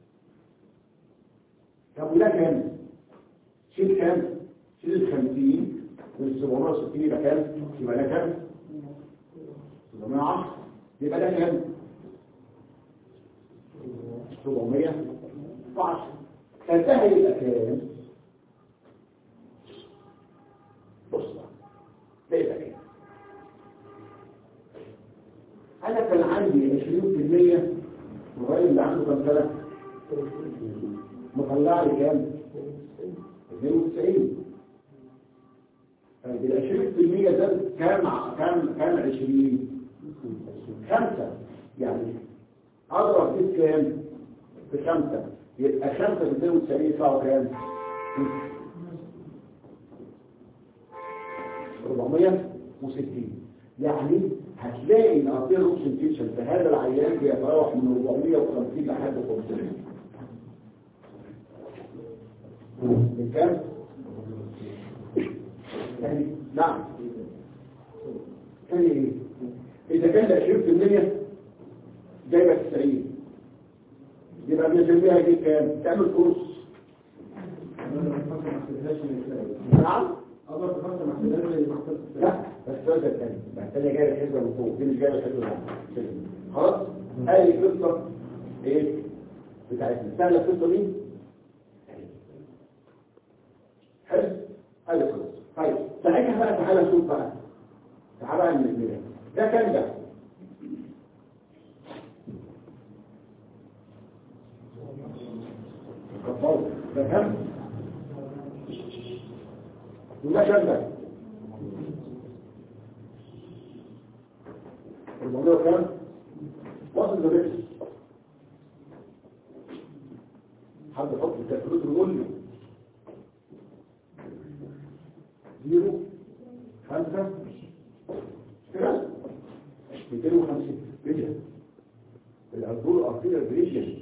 S1: طب وده كام شيل كام شيل ال 50 من 760 يبقى كام يبقى ده كام 710 يبقى ده كام 710 فانتهى يبقى كام بص بقى ده يبقى كام انا كان عندي 20% الراجل اللي عنده كام سنه مطلع لي كام 92 ال 20% ده كام ع- كام كام 20 خمسة يعني اضرب دي بكام بخمسة يبقى خمسة في 92 يطلعوا كام 460 يعني هتلاقي ان ارتير روكسنتيشن في هذا العيان بيتراوح من 450 لحد 500 من كام؟ يعني نعم ثاني ايه؟ اذا كان ده 20% جايبه 90 يبقى بنسميها دي كام؟ تعمل كورس نعم
S4: أضرب خمسة مع خلال زي ما حصلت
S1: لا بس السؤال ده الثاني بقى الثانية جاية الحزبة من فوق دي مش جاية الحزبة من تحت خلاص هذه قصة ايه بتاعتنا سهلة القصة دي حلو هذه قصة طيب ساعتها بقى تعالى نشوف بقى تعالى بقى من البداية ده كان ده الكفار ده كان وده كان ده الموضوع كان وصل لبس حد يحط الكالكوليتر يقول لي زيرو خمسة كده 250 كده الأرجول أرتيريا جريديان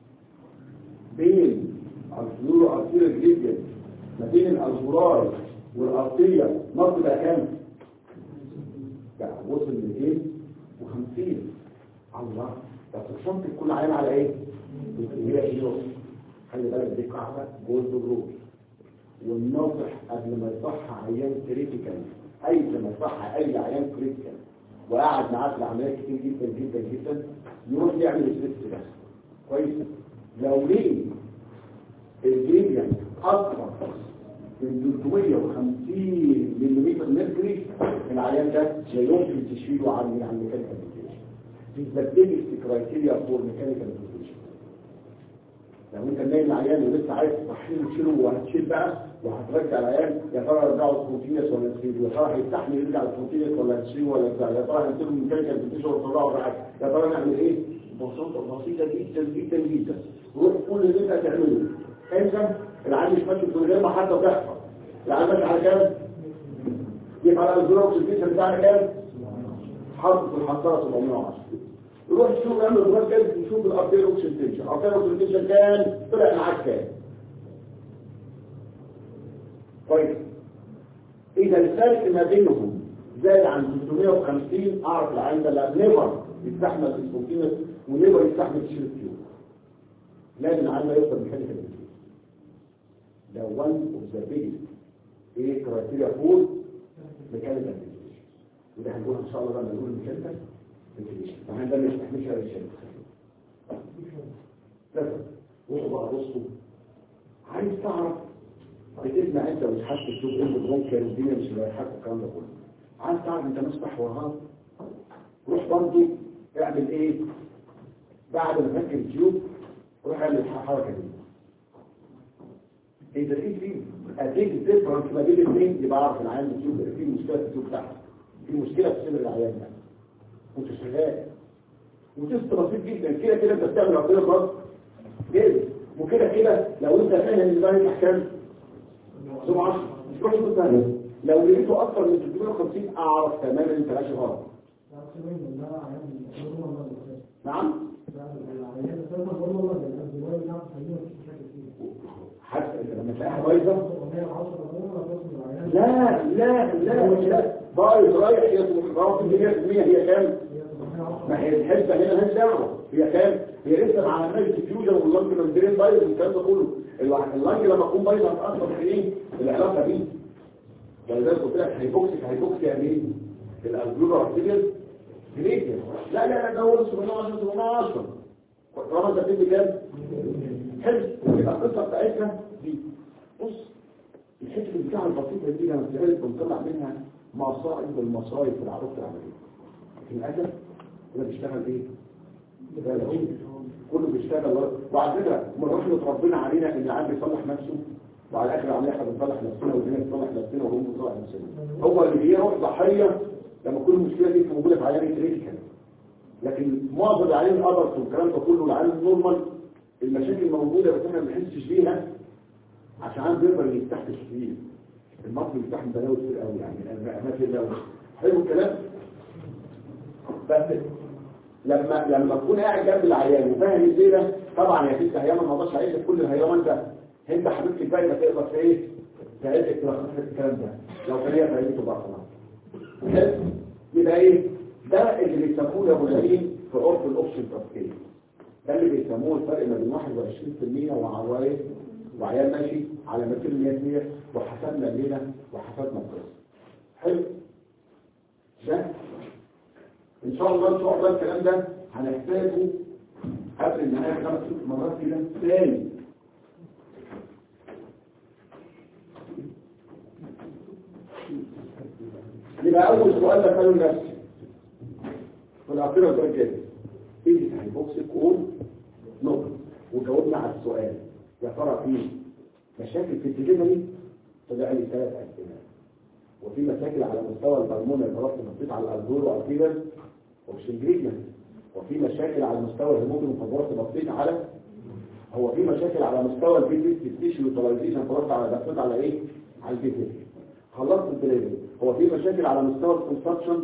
S1: بين الأرجول أرتيريا جريديان ما بين الأرجولار والأرتيريا نص بقى كام؟ بقى وصل ل 250 الله بس الصمت كل عين على ايه؟ هي ايه خلي بالك دي قاعده جولد رول والناصح قبل ما يصح عيان كريتيكال اي لما يصح اي عيان كريتيكال وقعد معاه في العمليات كتير جدا جدا جدا يروح يعمل الست ده كويس لو ليه الجيليان اكثر من 350 ملم ميركوري العيان ده لا يمكن تشيله عن عن ميكانيكال فنتيليشن دي ذا بيجست كرايتيريا فور ميكانيكال فنتيليشن لو انت نايم العيان ولسه عايز تصحيه وتشيله وهتشيل بقى وهترجع العيان يا ترى يرجعه سبونتينيوس ولا نسيبه يا ترى هيستحمل يرجع سبونتينيوس ولا هتشيله ولا بتاع يا ترى هنسيبه ميكانيكال فنتيليشن وتطلعه بعد يا ترى نعمل ايه؟ بسيطه بسيطه جدا جدا جدا روح كل اللي انت هتعمله انت العيان مش ماشي من غير ما حتى تحفظ العيان ماشي على كام؟ يبقى على الزراعه والسيستم بتاعنا كام؟ حاطط في الحصاله 710 يروح يشوف يعمل دماغ كده يشوف الارتير اوكسيديشن الارتير اوكسيديشن كان طلع معاك كام كويس اذا الفرق ما بينهم زاد عن 350 اعرف العين ده لا نيفر يستحمل السبوتينس ونيفر يستحمل تشيل التيوب لازم العين ده يوصل ميكانيكال ده one of the biggest ايه كرايتيريا فور ميكانيكال وده هنقولها ان شاء الله لما نقول الميكانيكال فنتيليشن طبعا ده ما يستحملش على الشيء بس روحوا بقى بصوا عايز تعرف بتسمع انت مش حاسس تشوف انت برونكر والدنيا مش رايحاك والكلام ده كله عايز تعرف انت مصبح وراها روح برضه اعمل ايه بعد ما تفك التيوب روح اعمل الحركه دي اذا في في اديك ديفرنس ما بين الاثنين يبقى اعرف العيان التيوب في مشكله في التيوب بتاعته في مشكله في صدر العيان ده وانت شغال وتست بسيط جدا كده كده انت بتعمل عقليه خلاص جاهز وكده كده لو انت فاهم ان ده احكام سمع 10 مش روح شوف ثاني لو لقيته اكتر من 350 اعرف تماما انت ماشي غلط نعم حتى لما تلاقيها بايظه لا لا لا لا بايظ رايح هي راس الدنيا هي كام ما هي الحسبه هنا مالهاش دعوه هي كام هي لسه ما عملناش ديفيوجن واللنج ممبرين بايظ والكلام ده كله اللنج لما تكون بايظه هتاثر في ايه العلاقه دي ولذلك قلت لك هيبوكسيك هيبوكسي يعني ايه الالفيولار ارتيريال جريديان لا لا لا ده هو 710 710 طالما انت بتدي كام حلو يبقى القصه بتاعتنا دي بص الحته بتاع البسيطه دي لما بتعمل بنطلع منها مصائب والمصايب في العروض العمليه للاسف ده بيشتغل ايه ده العين كله بيشتغل ورا. وعلى فكره من رحمه ربنا علينا ان العيال بيصلح نفسه وعلى اخر العمليه احنا بنصلح نفسنا والدنيا بتصلح نفسنا وهم بنصلح نفسنا هو اللي بيروح ضحيه لما كل المشكله دي موجوده في عيان كريتيكال لكن معظم العيان الادرس والكلام ده كله العيان النورمال المشاكل موجوده بس احنا ما بنحسش بيها عشان بيقدر يستحمل كتير المصري بيستحمل بلاوي كتير قوي يعني ما في بلاوي حلو الكلام بس لما لما تكون قاعد جنب العيان وفاهم الليله طبعا يا ست هيام ما اقدرش اعيش كل الهيام ده انت حبيبتي الباقي ما تقدر في ايه تعيشك تلخص الكلام ده لو كان هي فايدته بقى خلاص حلو؟ يبقى ايه ده اللي بيسموه يا ابو نعيم في عرف الاوبشن تفكير ده اللي بيسموه الفرق ما بين 21% وعوائد وعيال ماشي على 200 وحسبنا الليله وحسبنا القصه حلو ده ان شاء الله ان شاء الله الكلام ده هنحتاجه قبل النهايه خمس ست مرات كده تاني يبقى اول سؤال بساله لنفسي في الاخيره الدرجه كده ايه هيبوكس كول نقطه وجاوبنا على السؤال يا ترى في مشاكل في الدليفري طلع لي ثلاث اسئله وفي مشاكل على مستوى الهرمون اللي خلاص نطيت على الالدور والكيبر وشنجريجن وفي مشاكل على مستوى الهيموجلوبين فبرص بصيت على هو في مشاكل على مستوى البي تي ستيشن يوتيلايزيشن فبرص على بصيت على ايه على البي تي خلصت الدليفري هو في مشاكل على مستوى الكونستراكشن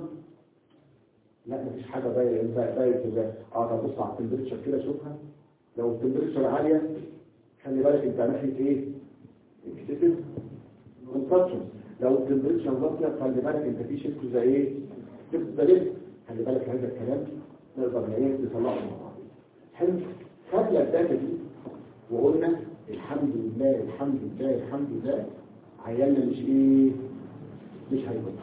S1: لا مفيش حاجه باينه باينه كده اه طب بص على التمبريتشر كده شوفها لو التمبريتشر عاليه خلي بالك انت ناحيه ايه اكتسب كونستراكشن لو التمبريتشر واطيه خلي بالك انت في شيفت زي ايه شيفت زي خلي بالك هذا الكلام نقدر ايه نطلعه مع بعض حلو خدنا الداتا دي وقلنا الحمد لله الحمد لله الحمد لله عيالنا مش ايه مش هيبطل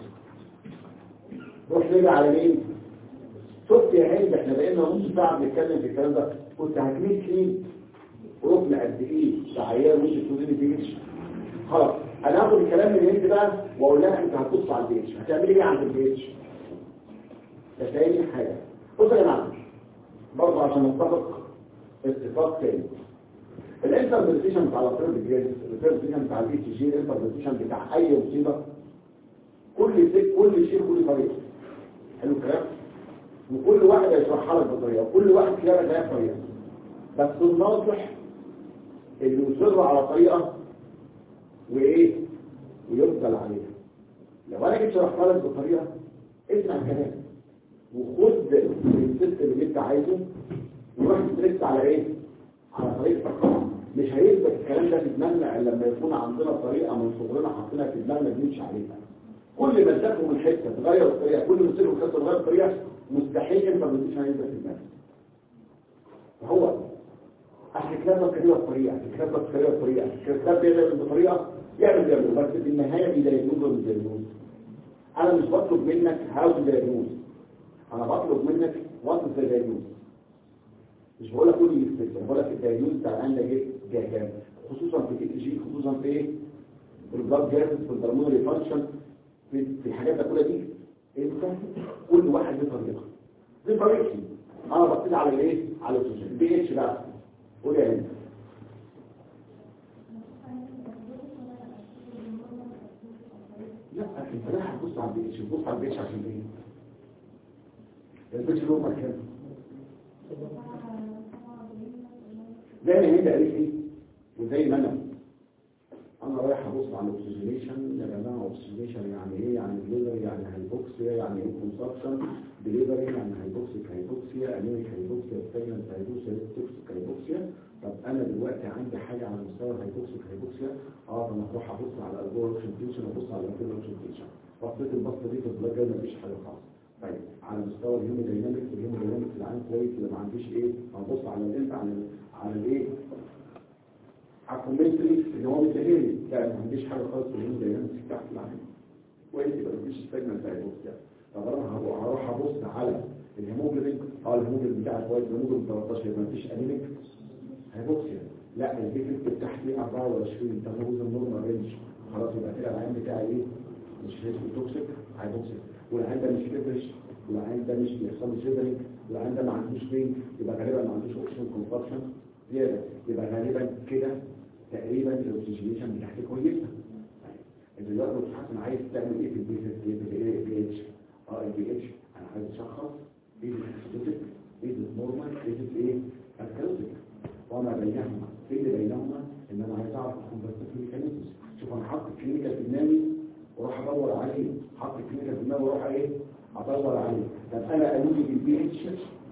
S1: روح نرجع على مين شفت يا عيد احنا بقينا نص ساعه بنتكلم في الكلام ده كنت هتميت مين ركن قد ايه ده عيال مش تقولي لي بيجي خلاص انا هاخد الكلام من هنا بقى واقول لها انت هتبص على البيتش هتعملي ايه عند البيتش ده تاني حاجه بص يا جماعه برضه عشان نتفق اتفاق تاني الانتربريتيشن بتاع الافراد الجاهز الانتربريتيشن بتاع البي تي جي الانتربريتيشن بتاع اي مصيبه كل شيء كل شيء كل طريقه حلو الكلام وكل واحد هيشرحها لك بطريقه وكل واحد فيها لك طريقه بس الناصح اللي يصر على طريقه وايه ويفضل عليها لو انا جيت شرحتها لك بطريقه اسمع الكلام وخد السيستم اللي انت عايزه وروح تركز على ايه على طريقتك مش هيثبت الكلام ده في دماغنا الا لما يكون عندنا طريقه من صغرنا حاطينها في دماغنا بنمشي عليها كل ما تذاكروا من حته تغير الطريقه كل ما تصيروا حته تغير الطريقه مستحيل انت ما تجيش هيثبت في دماغك فهو اصل الكتاب ده كده الطريقه الكتاب ده كده الطريقه الكتاب بيعمل بطريقه يعمل يعمل بس في النهايه بيدايجوز ولا بيدايجوز انا مش بطلب منك هاو دايجوز انا بطلب منك وات ذا دايجوز مش بقول لك كل اللي في بقول لك الدايجوز بتاع عندك ايه جاي كام خصوصا في تي جي خصوصا في ايه في البلاد جاز في البلمونري فانكشن في في الحاجات دي كلها دي انت كل واحد له طريقه دي طريقتي انا بصيت على الايه على الاكسجين البي اتش بقى قول يا انت لا انت رايح تبص على البي اتش تبص على البي اتش عشان ايه البي اتش له مكان زي ما انت قالت لي وزي ما انا انا رايح ابص على الاكسجينيشن يا جماعه اكسجينيشن يعني ايه يعني دليفري يعني هايبوكسيا يعني ايه كونسبشن دليفري يعني هايبوكسيك هايبوكسيا انيميك هايبوكسيا ستاجنت هايبوكسيا توكسيك هايبوكسيا طب انا دلوقتي عندي حاجه على مستوى الهايبوكسيك هايبوكسيا اه طب انا اروح ابص على الالبور اوكسجينيشن ابص على الالبور اوكسجينيشن بصيت البصه دي في البلاك جاي مفيش حاجه خالص طيب على مستوى الهيموداينامكس الهيموداينامكس العام كويس اللي ما عنديش ايه هبص على الانت على على الايه الكومنتري اللي هو متهيألي لا ما عنديش حاجه خالص في الهيموداينامكس بتاعت العام كويس يبقى مفيش ستاجنت هايبوكسيا طب انا هروح ابص على الهيموجلوبين اه الهيموجلوبين بتاعي كويس الهيموجلوبين 13 يبقى مفيش انيميك هايبوكسيا لا الديفكت بتاعتي 24 ده هو النورمال رينج خلاص يبقى كده العين بتاعي ايه مش هيسمي توكسيك هايبوكسيا والعين ده مش كبرش والعين ده مش بيحصل له شيفرنج والعين ده ما عندوش بين يبقى غالبا ما عندوش اوكسجين كونفرشن زياده يبقى غالبا كده تقريبا الاكسجينيشن بتاعتي كويسه انت دلوقتي بتحسن عايز تعمل ايه في البي في البي اتش اه البي اتش انا عايز اشخص ايه الاسيدوتيك ايه النورمال ايه ايه الكالوتيك وما بينهما ايه اللي بينهما ان انا عايز اعرف الكونفرتيف ميكانيزم شوف انا حاطط الكلينيكال في دماغي واروح ادور عليه حاطط الكلينيكال في دماغي واروح ايه ادور عليه طب انا قالوا لي البي اتش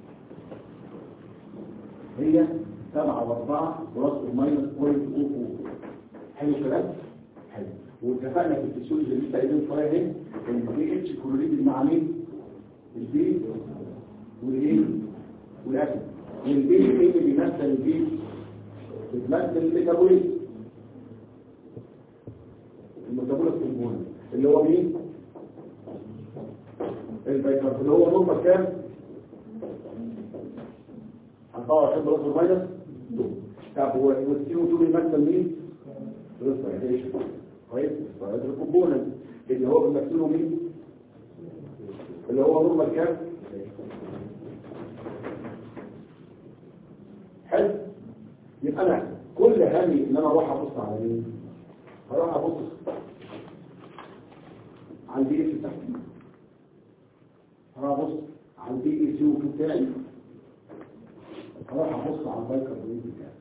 S1: هي 7 و4 بلس ماينس بوينت او حلو الكلام حلو واتفقنا في الفسيولوجي اللي لسه قايلين شويه اهي ان البي اتش كلوريد مع مين البي والايه والاسيد البي ايه اللي بيمثل البي بتمثل الميتابوليزم الميتابوليزم هرمون اللي هو مين البيكارب اللي هو نورمال كام 24 بلس ماينس 2 طب هو والسي او 2 بيمثل مين ريسبيريشن كويس ريسبيريشن كومبوننت اللي هو بيمثله مين اللي هو نورمال كام حلو يبقى انا كل همي ان انا اروح ابص على مين هروح ابص على البي اس بتاعتي هروح ابص على البي اي سي او بتاعي هروح ابص على البايكربونات بتاعي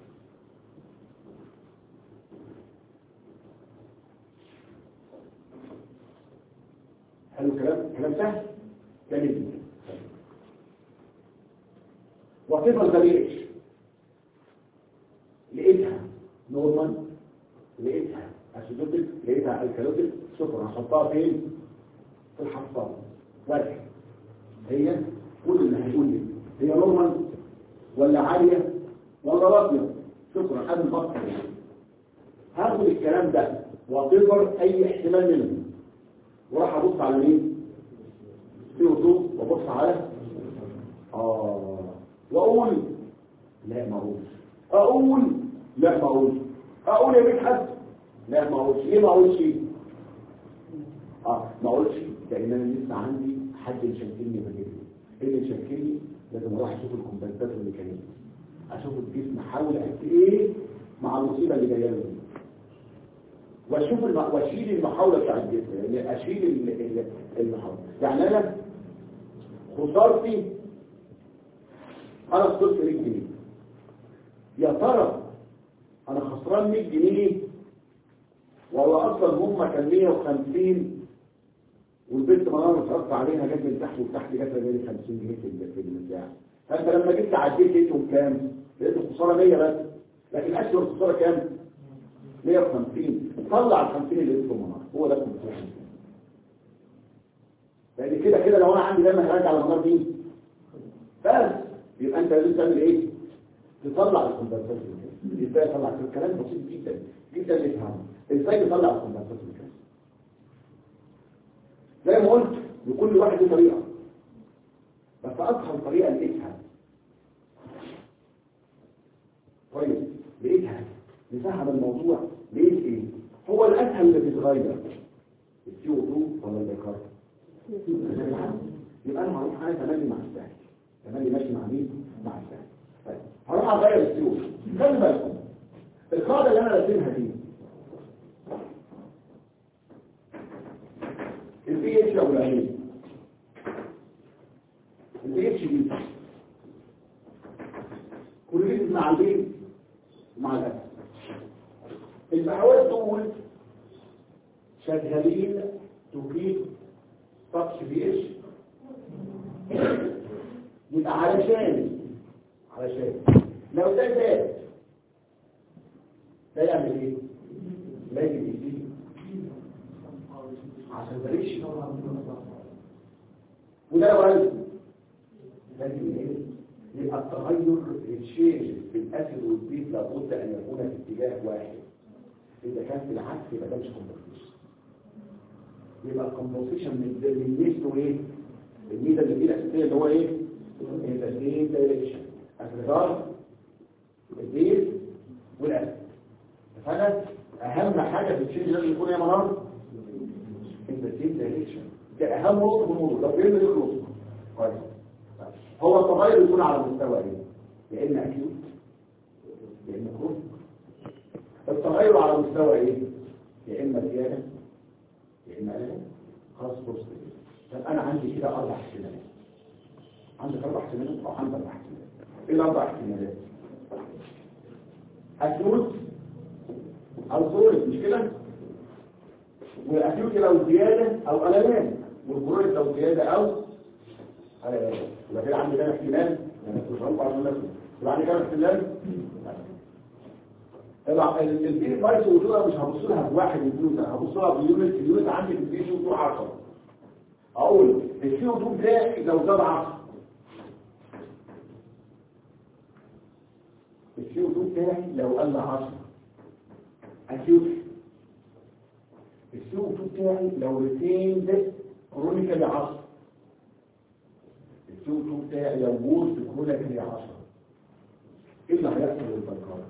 S1: حلو كلام كلام سهل جميل جدا وتفضل ده ليش لقيتها نورمال لقيتها اسيدوتيك لقيتها الكالوتيك شكرا هحطها فين في الحفاظه واحد هي كل اللي هيقول لي هي نورمال ولا عاليه ولا راضيه شكرا انا بفكر هاخد الكلام ده واعتبر اي احتمال منه وراح ابص على مين سي او 2 وابص على اه واقول لا ما اقولش اقول لا ما اقولش اقول يا بيت حد لا ما اقولش ليه ما اقولش اه ما اقولش لان انا لسه عندي حد يشكلني بجسمي ايه اللي يشكلني لازم اروح اشوف الكومبنسات الميكانيزم اشوف الجسم حاول قد ايه مع المصيبه اللي جايه له دي. واشوف الم... واشيل المحاوله بتاع الجسم يعني اشيل ال- ال- المحاوله يعني انا خسارتي انا خسرت 100 جنيه يا ترى انا خسران 100 جنيه ولا اصلا هم كان 150 والبنت منار اتعرفت عليها جت من تحت وتحت جت لي 50 جنيه في ال- في البتاع فانت لما جيت عديت لقيتهم كام؟ لقيت الخساره 100 بس لكن اكثر الخساره كام؟ 150 طلع ال 50 اللي لقيتهم منار هو ده الكونسيشن لان كده كده لو انا عندي دم هراجع على النار دي بس يبقى انت لازم تعمل ايه؟ تطلع الكومبنسات ازاي تطلع الكلام بسيط جدا جدا نفهمه ازاي تطلع الكومبنسات زي ما قلت لكل واحد له طريقه بس اسهل طريقه لقيتها طيب لقيتها نفهم الموضوع لقيت ايه هو الاسهل اللي بيتغير السي او 2 ولا البيكارب يبقى انا هروح انا تملي مع السهل تملي ماشي مع مين مع السهل طيب هروح اغير السي او خلي بالكم القاعده اللي انا راسمها دي البي اتش او العين البي اتش دي كلهم مع البين ومع الاسد البحوات دول شغالين تجيب تاتش بي اتش يبقى علشان علشان لو ده زاد ده يعمل ايه؟ لازم يزيد عشان ماليش وده لو قال لازم ايه؟ يبقى التغير الشيء في الاسد والبيت لابد ان يكون في اتجاه واحد اذا كان في العكس يبقى ده مش كومبوزيشن يبقى الكومبوزيشن من من ميزته ايه؟ الميزه اللي فيه الاساسيه اللي هو ايه؟ التسليم دايركشن الرجال البيت والاسد فانا اهم حاجه في الشيء لازم يكون يا منار التسليم دايركشن ده اهم نقطه في الموضوع لو فهمنا دي خلاص كويس هو التغير يكون على مستوى ايه يا اما اكيوت يا اما كرونيك التغير على مستوى ايه يا اما زياده يا اما قلق خلاص بص طب انا عندي كده اربع احتمالات عندك اربع احتمالات او عندك اربع احتمالات ايه الاربع احتمالات اكيوت او كرونيك مش كده والاكيوت لو زياده او قللان والكرونيك لو زياده او قللان يبقى كده عندي كام احتمال انا مش هنطلع عشان نفسي يبقى عندي كام احتمال طبعا البي بايت وجودها مش هبص لها بواحد واثنين هبص لها بيونت اليونت عندي في البي سي 10 اقول السي او 2 بتاعي لو زاد 10 السي او 2 بتاعي لو قل 10 اكيوت السي او 2 بتاعي لو ريتيند كرونيكالي 10 السي او 2 بتاعي لو وورد كرونيكالي 10 ايه اللي هيحصل للبركات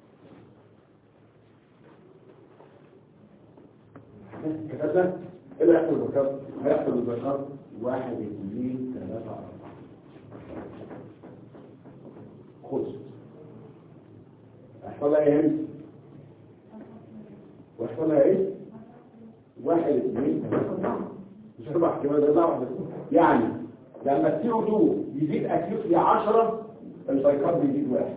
S1: كتبنا ايه اللي هيحصل للبركات هيحصل للبركات واحد اثنين ثلاثة أربعة خلص هيحصل لها ايه ويحصل لها ايه واحد اثنين ثلاثة أربعة مش أربع احتمالات ده واحدة يعني لما السي او 2 يزيد اكيوتلي 10 البايكارب بيزيد واحد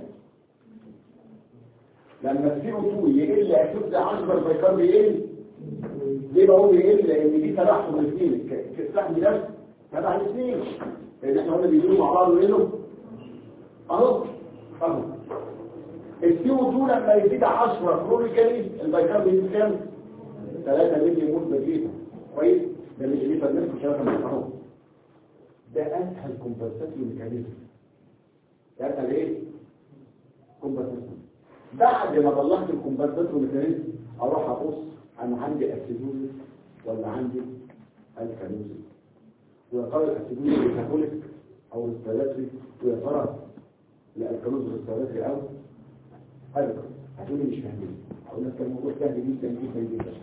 S1: لما السي او 2 يقل اكيوتلي 10 البايكارب يقل ليه بقول يقل لان دي تبعهم الاثنين السهم ده تبع الاثنين لان احنا قلنا بيجيبوا مع بعض ويقلوا اهو اهو السي او 2 لما يزيد 10 كرونيكالي البايكارب يزيد كام 3 مللي مول بجيبه كويس ده مش ليتر منكم شبكه من اهو ده اسهل كومبنساتيون ميكانيزم ده اسهل ايه كومبنساتيون بعد ما طلعت الكومبنساتيون ميكانيزم اروح ابص انا عندي اسيدوز ولا عندي الكالوزي ويا ترى الاسيدوز ميتابوليك او ريسبيراتوري ويا ترى الالكالوز ريسبيراتوري او هذا هتقولي مش فاهمين هقول لك الموضوع سهل جدا جدا جدا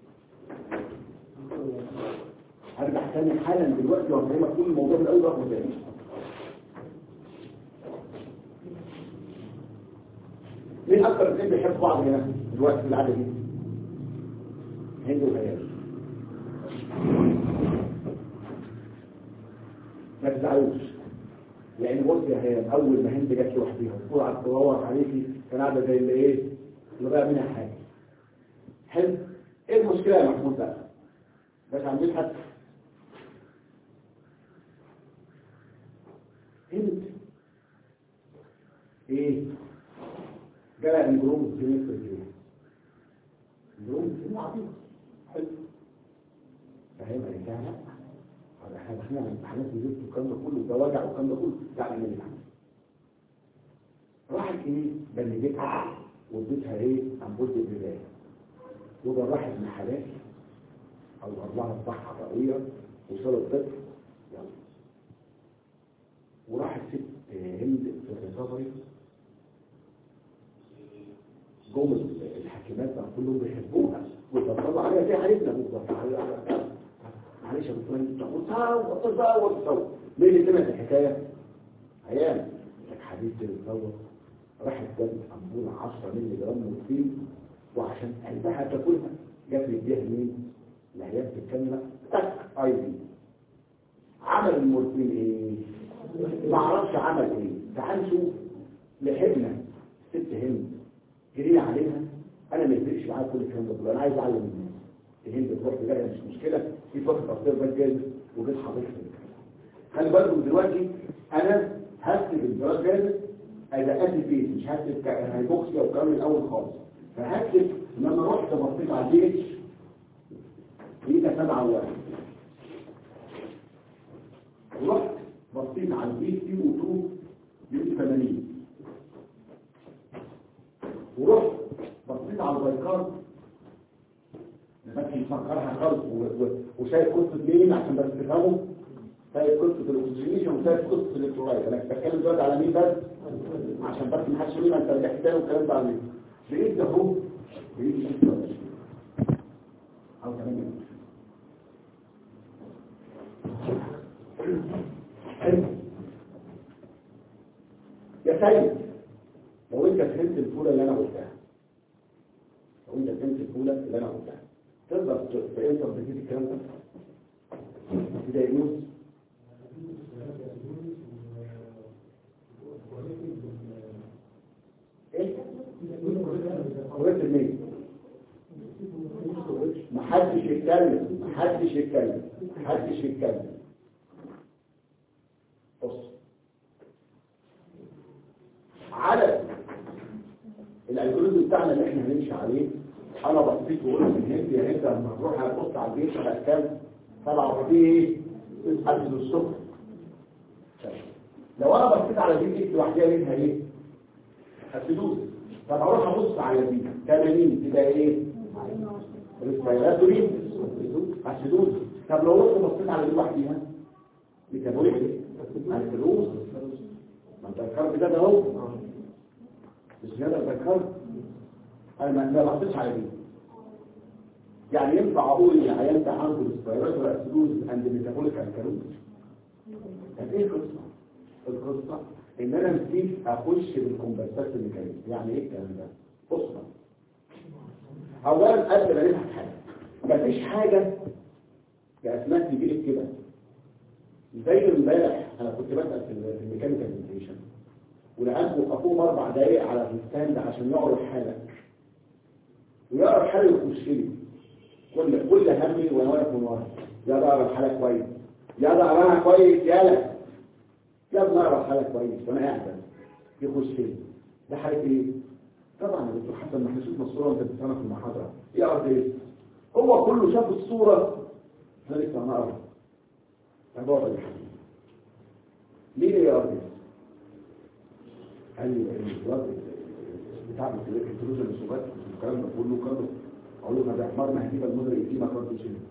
S1: هرجع تاني حالا دلوقتي وهفهمك كل الموضوع من الاول رقم تاني مين اكتر اثنين بيحبوا بعض هنا دلوقتي في العاده دي هند وهيال ما تزعلوش لان بص يا هيال اول ما هند جت لوحديها وطلعت تدور عليكي كان قاعده زي اللي ايه اللي بقى منها حاجه حلو ايه المشكله يا محمود بقى بس عندي حد هند ايه جالها الجروم سميث في الجيم الجروم سميث عظيم حلو فاهم ايه كان لا احنا داخلين على امتحانات وزيت والكلام ده كله ده وجع والكلام ده كله لا من الامتحان راحت ايه بلدتها واديتها ايه امبولة البداية وجرحت من حالات او اربعة صحة رئوية وصلوا الطفل يلا وراحت ست هند في الريكفري جم الحكيمات بقى كلهم بيحبوها ويطبطبوا عليها زي حالتنا بالظبط معلش يا دكتور انت وتصور وتصور وتصور ليه اللي سمعت الحكايه؟ عيال لك حبيبتي بتصور راحت جابت امبوله 10 مللي جرام مورفين وعشان قلبها تاكلها جت يديها مين؟ العيال بتتكلم تك اي بي عمل المورفين ايه؟ ما اعرفش عمل ايه تعال نشوف لحقنا ست هند جرينا عليها انا ما يفرقش معايا كل الكلام ده كله انا عايز اعلم الناس الهند تروح تلاقي مش مشكله في فتره تقصير بس جاي وجيت حضرتك خلي بالكم دلوقتي انا هكتب الدراسه جاهز اذا ادي فيه مش هكتب هيبوكسي او كلام الاول خالص فهكتب ان انا رحت بصيت على الدي اتش لقيتها سبعة واحد ورحت بصيت على البي سي و 2 لقيت 80 ورحت بصيت على البايكارد بس مفكرها خالص وشايف قصه مين عشان بس تفهموا شايف قصه الاكسجينيشن وشايف قصه الالكترولايت انا بتكلم دلوقتي على مين بس عشان بس ما حدش يقول لي انت بتحتاج والكلام ده على مين لقيت ده هو لقيت 26 او 28 حلو يا سيد لو انت فهمت الفوله اللي انا قلتها لو انت فهمت الفوله اللي انا قلتها تقدر تقدر تجيب الكلام ده في دايجنوز يتكلم محدش يتكلم محدش يتكلم بص عدد الالجوريزم بتاعنا اللي احنا هنمشي عليه انا بصيت وقلت ان هند يا هند لما تروح هتبص على الجيش على كام سبعة وفيه ايه تسحب الصفر لو انا بصيت على دي اكس لوحدها منها ايه هتدوس طب اروح ابص على دي 80 تبقى ايه ريسبيراتوري هتدوس طب لو رحت بصيت على دي لوحدها ميتابوليك هتدوس ما انت الكارب ده ده اهو مش كده ده الكارب انا ما ما بصيتش على دي يعني ينفع اقول ان العيان ده عنده ريسبيراتوري اسيدوز اند ميتابوليك الكالوز طب ايه القصه القصه ان انا نسيت اخش بالكومبنسات الميكانيزم يعني ايه الكلام ده بص بقى. اولا قبل ما نفهم حاجه مفيش حاجه كاسماء تجيلك كده زي امبارح انا كنت بسال في ال- في الميكانيكال انتيشن والعيال وقفوهم اربع دقايق على الستاند عشان يقروا الحاله ويقرا الحاله ويخش لي كل كل همي وانا واقف من ورا يا ده اقرا الحاله كويس يا ده اقراها كويس يالا يا ابني اقرا الحاله كويس وانا قاعد بس يخش لي ده حاله ايه طبعا يا دكتور حسن ما احنا شفنا الصوره وانت بتسمع في المحاضره يقرا ايه هو كله شاف الصوره انا لسه ما اقرا طب اقعد يا حبيبي ليه يقرا ايه قال لي الواد بتاع التلفزيون الصغير الكلام ده كله كله اقول له ده احمر ما هجيب المدري دي ما كنتش هنا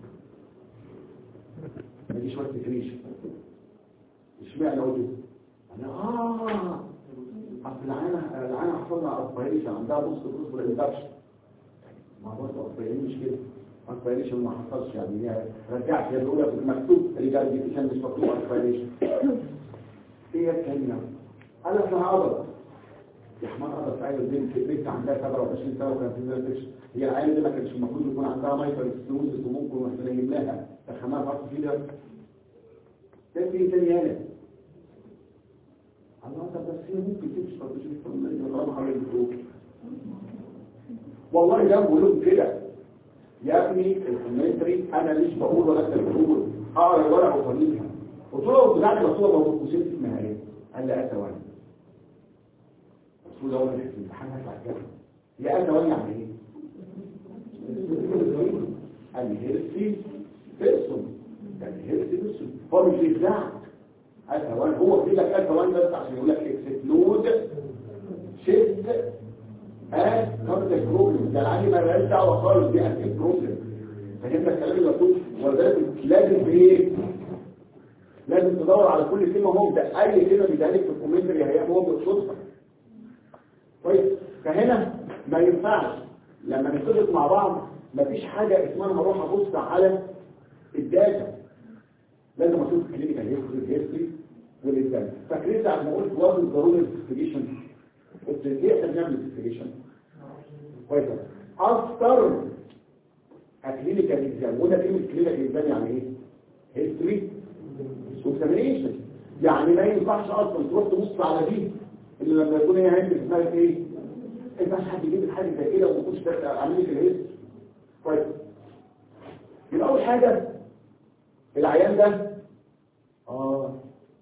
S1: ما دي شويه تكريش اشمعنى قلت انا اه اصل العينه العينه حصلنا اسبيريشن عندها بص بص بالانفكشن ما برضه اسبيريشن مش كده اسبيريشن ما حصلش يعني هي رجعت هي الاولى في المكتوب ريجارديشن مش مكتوب اسبيريشن ايه الكلمه انا في عضله يا حمار قدر في عيل البنت بنت عندها 27 سنه وكانت في زي هي العيل دي ما كانش المفروض يكون عندها مايكرو ستنوزس وممكن واحنا نجيب لها تخمها فرق كده ده في تاني هنا الله طب بس هي ممكن تمشي طب مش طالما حوالين الدكتور والله ده بقول كده يا ابني الكومنتري انا مش بقول ولا انت بتقول اقرا الورقه وفريقها قلت له بتاعت الرسول موجود وست اسمها ايه قال لي اتى وانا الرسول اول في الامتحان هطلع كده يا اتى وانا يعني ايه قال لي هيرسي بيرسون قال لي هيرسي بيرسون هو مش بيخدعك اتى وانا هو كده لك اتى وانا بس عشان يقول لك اكسكلود شد اه كاردياك بروبلم ده العادي ما لهاش دعوه خالص دي اكيد بروبلم فهمت الكلام اللي بقول ولذلك لازم ايه لازم تدور على كل كلمه مبدا اي كلمه بيتقالك في الكومنتري هي مبدا صدفه طيب فهنا ما ينفعش لما نتفق مع بعض مفيش حاجه اسمها هروح ابص على الداتا لازم اشوف الكلينيكال هيستوري هيستوري والإنسان فاكرين ساعة ما قلت وزن ضروري الانفستيجيشن قلت ليه احنا بنعمل انفستيجيشن كويس اكتر كلينيكال اكزام وده كلمه كلينيكال اكزام يعني ايه هيستوري واكزامينيشن يعني ما ينفعش اصلا تروح تبص على دي اللي لما يكون هي عندك دماغك ايه ما ينفعش حد يجيب الحاجه زي كده وما يكونش عامل لك الهيست كويس يبقى اول حاجه العيان ده اه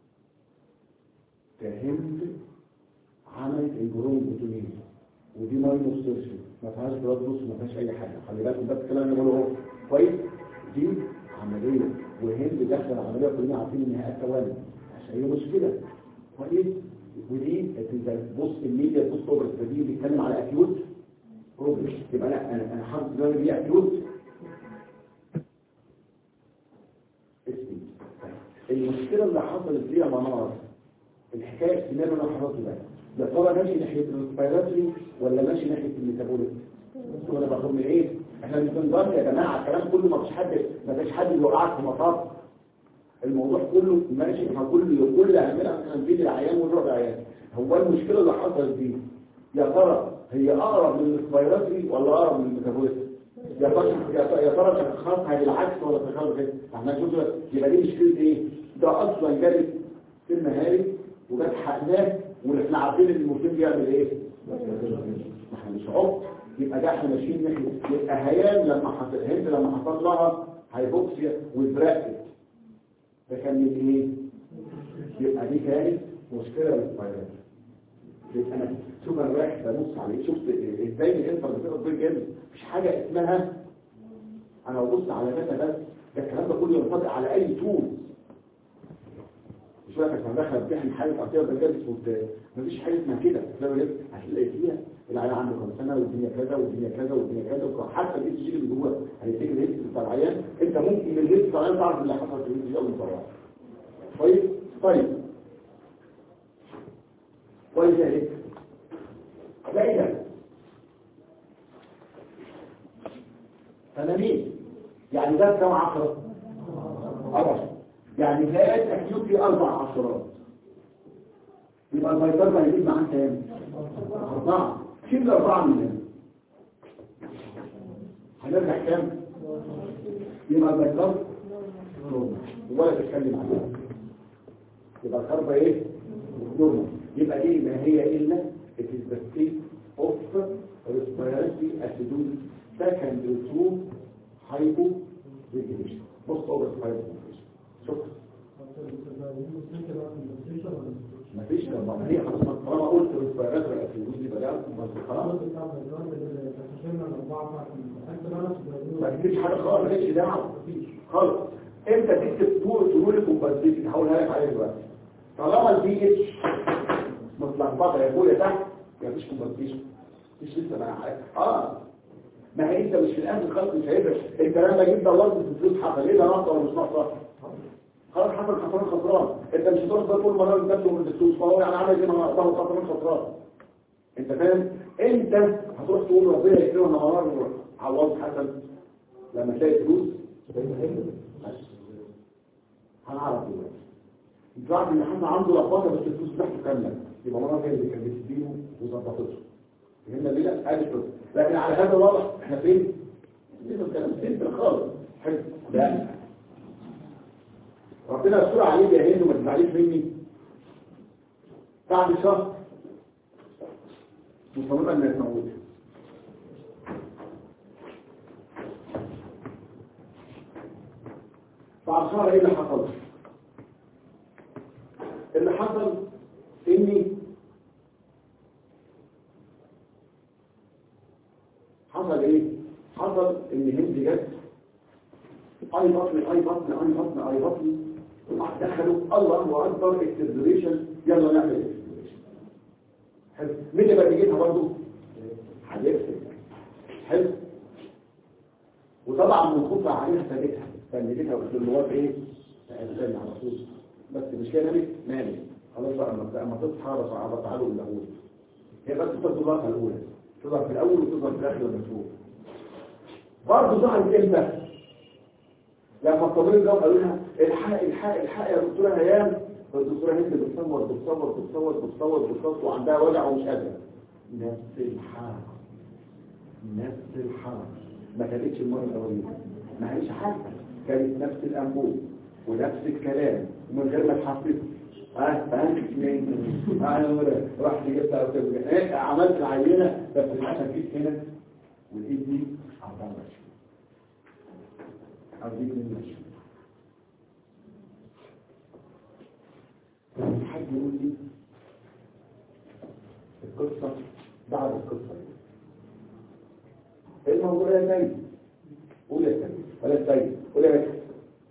S1: فهمت عملت البروم بوتونين ودي ماينوس سيرشن ما فيهاش بلاد بص ما فيهاش اي حاجه خلي بالك بس الكلام اللي بقوله اهو كويس دي عمليه وهند داخله العمليه كلنا عارفين ان هي ثواني عشان هي مشكله كويس ودي انت بص الميديا بص اوبر دي بيتكلم على اكيوت بروبلم يبقى انا انا انا حاطط دماغي دي اكيوت اسمي المشكله اللي حصلت دي يا منار الحكايه السيناريو اللي انا حضرته ده يا ترى ماشي ناحيه الريسبيراتوري ولا ماشي ناحيه الميتابوليك ولا باخد من ايه احنا مش بنضرب يا جماعه الكلام كله ما فيش حد ما فيش حد يوقعك في مطاف الموضوع كله ماشي احنا كل كل هنعملها هنزيد العيان ونروح العيان هو المشكله اللي حصلت دي يا ترى هي اقرب من الريسبيراتوري ولا اقرب من الميتابوليك يا ترى يا ترى تشخيصها بالعكس ولا تشخيصها كده احنا نشوف يبقى دي مشكله ايه ده اصلا جالس في المهاري وجات حقناه واحنا عارفين ان المسلم بيعمل ايه ما احنا مش عبط يبقى ده احنا ماشيين ناحيه يبقى هيان لما حصل هند لما حصل لها هايبوكسيا وبراكت ده كان من ايه يبقى دي كانت مشكله للفيروس يبقى انا شوف انا رايح ببص عليه شفت ازاي الانتر بتقدر تقول جامد مفيش حاجه اسمها انا ببص على داتا بس ده الكلام ده كله ينطبق على اي تول مش بقى عشان دخل امتحن حاله ارتيا بالجلس مفيش حاجه اسمها كده لو جبت هتلاقي فيها العيان عنده كام سنه والدنيا كذا والدنيا كذا والدنيا كذا وكذا. حتى الاس جي اللي جوه هيفتكر الهيست بتاع العيان انت ممكن من الهيست بتاع العيان تعرف اللي حصل في الهيست اول مره طيب طيب كويس يا هيك ده ايه ده ثمانين يعني ده كم عشرة عشرة يعني زائد اكيوت في اربع عشرات يبقى الفيتر ده هيجيب معاه كام اربعة شيل اربعة من هنا هنرجع كام يبقى الفيتر ولا تتكلم عنه يبقى الكربة ايه نورمال يبقى دي ما هي الا it is the state of respiratory acidosis secondary to hypoventilation post over hypoventilation شكرا مفيش طبعا هي خلاص طالما قلت respiratory acidosis يبقى ده خلاص ما تكتبش حاجه خالص مالكش دعوه خالص انت تكتب طول طول الكومبنسيشن هقولها لك عليها دلوقتي طالما البي اتش متلخبطه يا ابويا تحت مفيش كومبنسيشن مش لسه بقى حاجه اه ما هي انت مش في الاخر خالص مش هيبقى انت لما جيت دورت في الفلوس حصل ايه ده نقطه ولا مش نقطه خلاص حصل خسران خسران انت مش هتروح بقى كل مره تبدل من الفلوس فهو يعني عمل زي ما نقطه خسران خسران انت فاهم انت هتروح تقول ربنا يكرمنا مرار عوض حسن لما تلاقي فلوس هنعرف دلوقتي انت عارف ان حد عنده لخبطه بس الفلوس بتاعته كامله يبقى مرة هي اللي كانت بتديله وظبطته فهمنا ليه لا ادي فلوس لكن على هذا الوضع احنا فين لسه الكلام سيمبل خالص حلو لا ربنا يستر عليك يا هند وما تزعليش مني بعد شهر مصممه انها تموت بعد شهر ايه اللي حصل اللي حصل اني حصل ايه حصل ان هند جت اي بطن اي بطن اي بطن اي بطن دخلوا الله اكبر اكسبريشن يلا نعمل اكسبريشن حلو مين اللي بقى يجيبها برضه هيكسب حلو وطبعا من خوفها عليها فادتها فنجتها باللغات ايه الانسان على طول بس مش كده نبي نامي خلاص بقى اما اما تصحى بقى تعالوا الاول هي بس تظهر الاولى تظهر في الاول وتظهر في الاخر لما تشوف برضه ظهرت امتى لما الطبيب ده قالوا لها الحق الحق الحق يا دكتوره هيام فالدكتوره هند بتصور بتصور بتصور بتصور بتصور وعندها وجع ومش قادره نفس الحاله نفس الحاله ما كانتش المره الاولانيه ما هيش حاجه كانت نفس الانبوب ونفس الكلام ومن غير ما تحفظ ها فهمت منين انا رحت جبت ايه عملت العينه بس للاسف جيت هنا والايد دي 24 او دي 22 حد يقول لي القصه بعد القصه ايه الموضوع يا سيد قول يا سيد ولا سيد قول يا باشا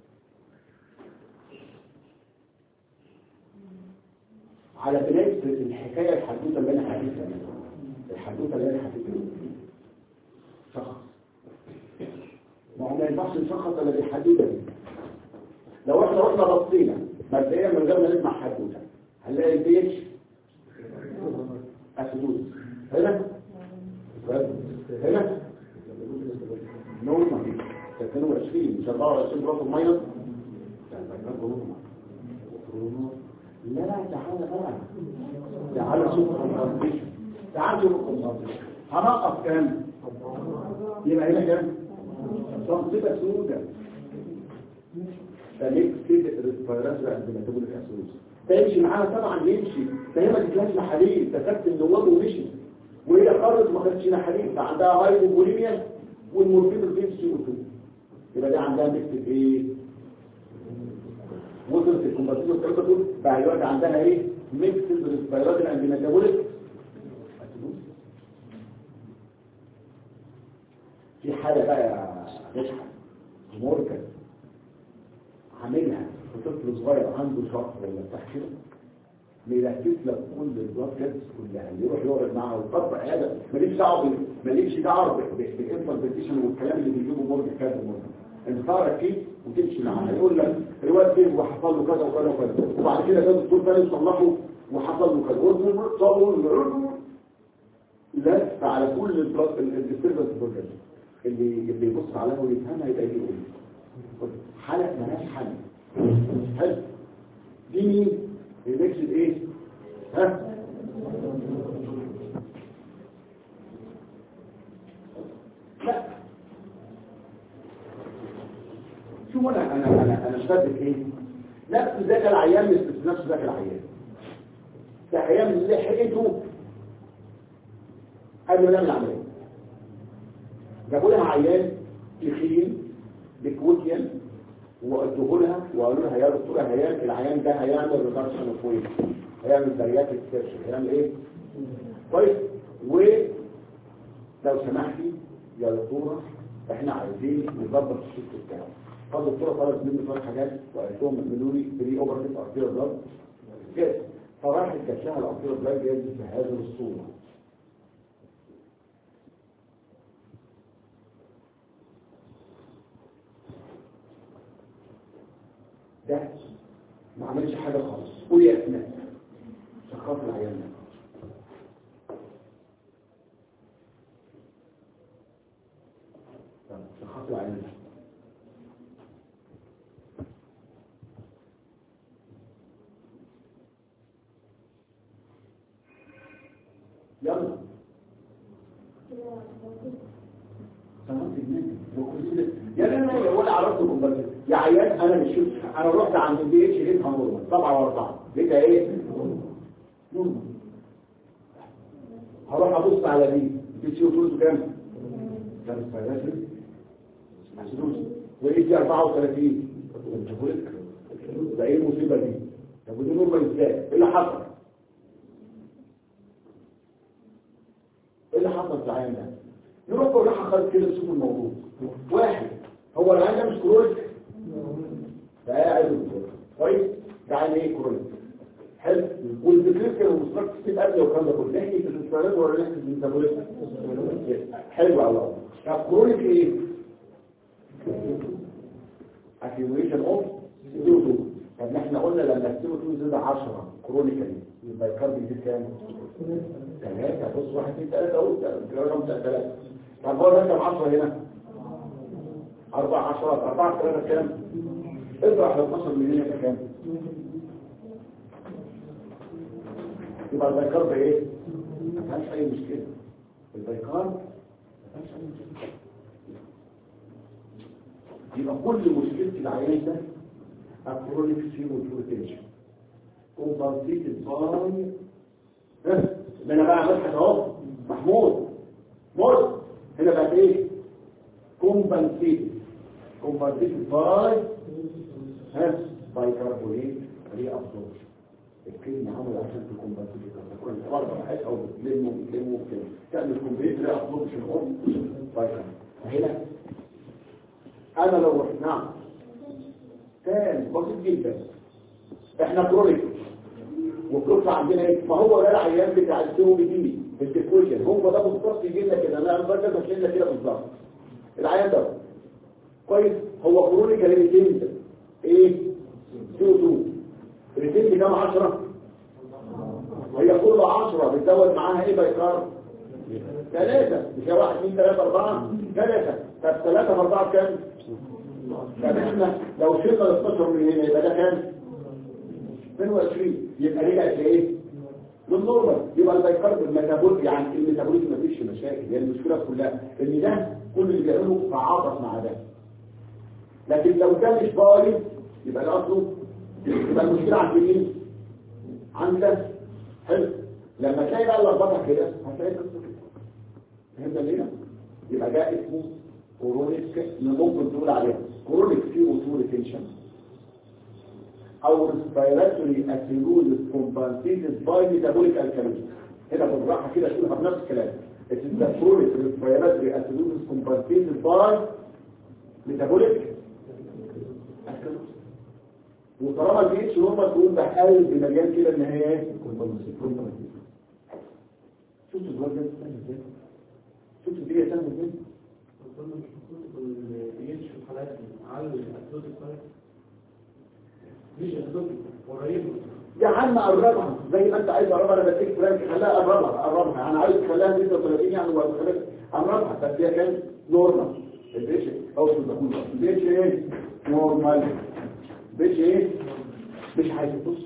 S1: على بداية الحكاية الحدوثة اللي أنا حكيتها الحدوثة اللي أنا حكيتها شخص ما هو ما ينفعش نشخص إلا بالحدوثة دي لو احنا رحنا بصينا مبدئيا من غير ما نسمع حدوثة هنلاقي البيتش أسدود هنا هنا نورمال 22 مش 24 برافو ماينس لا تعالى بقى تعالى شوف الكونسنتريشن تعالى شوف الكونسنتريشن هنقف كام يبقى هنا كام تنصيبة سودة ده ميكسد ريسبيراتوري اند ميتابوليك اسيدوز تمشي معانا طبعا يمشي ده هي ما تجيبهاش محاليل ده خدت النواب ومشي وهي خرج ما خدتش محاليل فعندها هايبوبوليميا والمورفين الفين سي او 2 يبقى دي عندها ميكس ايه وصلت الكومباتيبل الكلام دول بقى دلوقتي عندها ايه ميكس بالسبايرات الاند ميتابوليك في حاجه بقى يا مشحن موركن عاملها في طفل صغير عنده شهر ولا بتاع كده بيركز لك كل البلاد جيتس كلها يروح يقعد معاه ويطبق هذا ماليش دعوه بال- ماليش دعوه بالانفورميشن والكلام اللي بيجيبه مورجن كذا مورجن انت ركز وتمشي معاه يقول لك الواد فين وحصل له كذا وكذا وكذا وبعد كده جاب الدكتور تاني يصلحه وحصل له كذا وصلوا لف على كل الديستربنس بروجرام اللي اللي يبص عليها ويفهمها يبقى يقول حالة ملهاش حل حلو دي مين الميكس ايه ها لا شوف انا انا انا انا شدت ايه نفس ذاك العيان مش نفس ذاك العيان ده عيان لحقته قبل ما نعمل عمليه جابوا لها عيان تخين بكوتيان وادوه لها وقالوا لها يا دكتوره هيان العيان ده هيعمل ريدكشن اوف ويت هيعمل بريات اكسبشن هيعمل ايه كويس و لو سمحتي يا دكتوره احنا عايزين نظبط الشيفت بتاعه فالدكتوره طلبت مني شويه حاجات وقالت لهم اعملوا لي بري اوبرتيف ارتيريال بلاد كده فراحت كشفها الارتيريال بلاد جاي بهذه الصوره ده ما عملش حاجة خالص قول يا اسماء شخص العيان ده طب شخص العيان ده يلا سمعت جنان يا لا يا ولا عرفتكم بس يا عيال انا مش انا رحت عند البي اتش لقيت هنورمال سبعة واربعة لقيتها ايه نورمال هروح ابص على دي دي سي او كام كام سبايراشن محسوس ولقيت دي 34 ده ايه المصيبه دي طب ودي نورمال ازاي ايه اللي حصل ايه اللي حصل في العيان ده نروح بالراحه خالص كده نشوف الموضوع واحد هو العيان ده مش كرونيك فقاعد كويس ده عين ايه كرونيك حلو والذكريات كانوا مستقبل كتير قبل والكلام ده كله ناحيه الاستشفاءات ولا ناحيه الميتابوليزم حلو قوي طب كرونيك ايه accumulation of CO2 طب احنا قلنا لما السي 2 زاد 10 كرونيكالي يبقى الكارب يزيد كام؟ ثلاثة بص واحد اثنين ثلاثة اهو رقم ثلاثة طب هو ده كام 10 هنا؟ أربع عشرات أربعة ثلاثة كام؟ اطرح ل 12 مليون يبقى كام؟ يبقى البيكار ده ايه؟ ما فيهاش أي مشكلة البيكار ما فيهاش أي مشكلة يبقى كل مشكلة العيان ده أكرونيك CO2 tension compensated by ها ده انا بقى مضحك اهو محمود مر هنا بقى ايه compensated compensated by ها بايكربونات ري ابسوربشن الكلمة عمل عشان تكمبنسيت تكون برضه حاجة او بتلمه بتلمه كده تعمل كومبليت ري ابسوربشن اوف بايكربونات هنا انا لو رحت نعم كان بسيط جدا احنا كرونيك والقصه عندنا ايه ما هو ده العيان بتاع السيرو دي التكويشن هو ده بالظبط يجي لنا كده انا الراجل مش لنا كده بالظبط العيان ده كويس هو كرونيك ريتين ايه سيرو 2 ريتين كام 10 وهي كل 10 بتزود معاها ايه بايكار ثلاثة مش هي واحد اثنين ثلاثة أربعة ثلاثة طب ثلاثة في أربعة كام؟ طب احنا لو شلنا ال 12 من هنا يبقى ده كام؟ 22 يبقى رجعت لايه؟ للنورمال يبقى البيكارب الميتابول يعني الميتابوليزم مفيش مشاكل هي المشكله كلها ان ده كل اللي بيعمله تعاطف مع ده لكن لو ده مش بايظ يبقى ده اصله يبقى المشكله عند مين؟ عند ده حلو لما تلاقي بقى اللخبطه كده هتلاقي نفسه كده فهمت ليه؟ يبقى ده اسمه كرونيك ممكن تقول عليها كرونيك سي او 2 ريتنشن او ريسبيراتوري اسيلوز كومبنسيتد باي ميتابوليك الكالوري هنا بالراحه كده تقولها بنفس الكلام اتس كرونيك ريسبيراتوري اسيلوز كومبنسيتد باي ميتابوليك الكالوري وطالما البي اتش نورمال تقول ده قلب مليان كده ان هي ايه شفتوا الواد ده سهل ازاي شفتوا دي سهل ازاي
S4: كنا مش المفروض بيجيش في الحالات على الاسلوب الكويس مش اسلوب قريب
S1: يا عم قربها زي ما انت عايز قربها انا بديك فرانك خليها قربها قربها انا عايز خليها 36 يعني ولا خليها قربها بس هي كان نورمال البيش او شو بقول البيش ايه نورمال البيش ايه مش عايز بص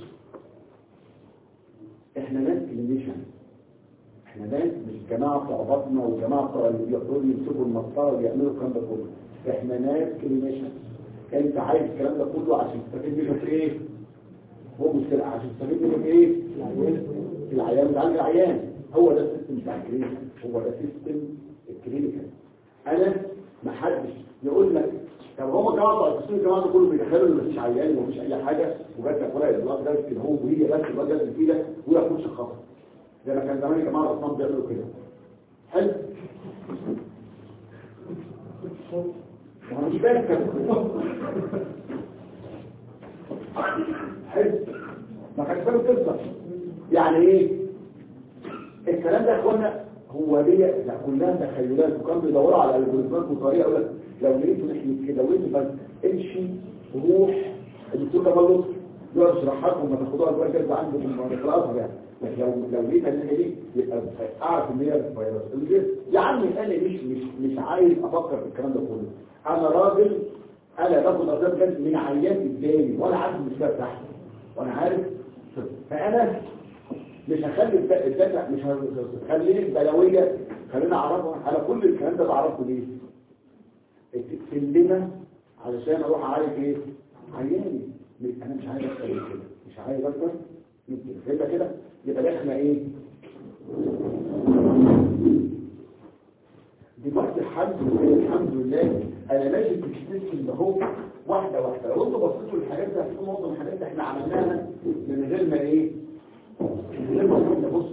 S1: احنا ناس كلينيشن احنا ناس مش جماعه بتوع بطنه وجماعه بتوع اللي بيقدروا يمسكوا المسطره ويعملوا الكلام ده كله احنا ناس كلينيشن انت عايز الكلام ده كله عشان تستفيد منه في ايه هو مشكلة عشان تستفيد منه في ايه العيان بتعالج العيان هو ده السيستم بتاع الكلينيكال هو ده سيستم الكلينيكال انا ما حدش يقول لك طب هو جماعه بتوع القسم الجماعه دول كله بيدخلوا ان مفيش عيان ومفيش اي حاجه وجات لك ورقه الاطلاق ده كده هو وهي بس الواد ده اللي في ايدك ولا كلش خطر زي ما كان زمان يا جماعه الاطفال بيعملوا كده حلو ما هو مش باين كده حلو ما كانش فاهم قصه يعني ايه الكلام ده يا اخوانا هو ليه لا كلها تخيلات وكان بيدوروا على الالجوريزمات وطريقه يقول لك لو لقيتوا ناحيه كده وانت بس امشي روح الدكتور كمال لطفي يقعد يشرح لكم ما تاخدوها الوقت جاهزه عندكم اقراها يعني لكن لو لو لقيت الناحيه دي يبقى اعرف ان هي فيروس يا عم انا مش مش مش عايز افكر في الكلام ده كله انا راجل انا باخد اسباب جد من عيان قدامي وانا عارف المشكله بتاعتي وانا عارف فانا مش هخلي الد- الدفع مش هخليه البلويه خلينا اعرفها على كل الكلام ده بعرفه ليه السلمه علشان اروح اعالج ايه عياني انا مش عايز اكتر من كده مش عايز اكتر من كده يبقى كده يبقى ده احنا ايه دلوقتي الحمد لله الحمد لله انا ماشي في السيستم ده هو واحده واحده لو انتوا بصيتوا للحاجات دي هتشوفوا معظم الحاجات اللي احنا عملناها من غير ما ايه من غير ما نقول بص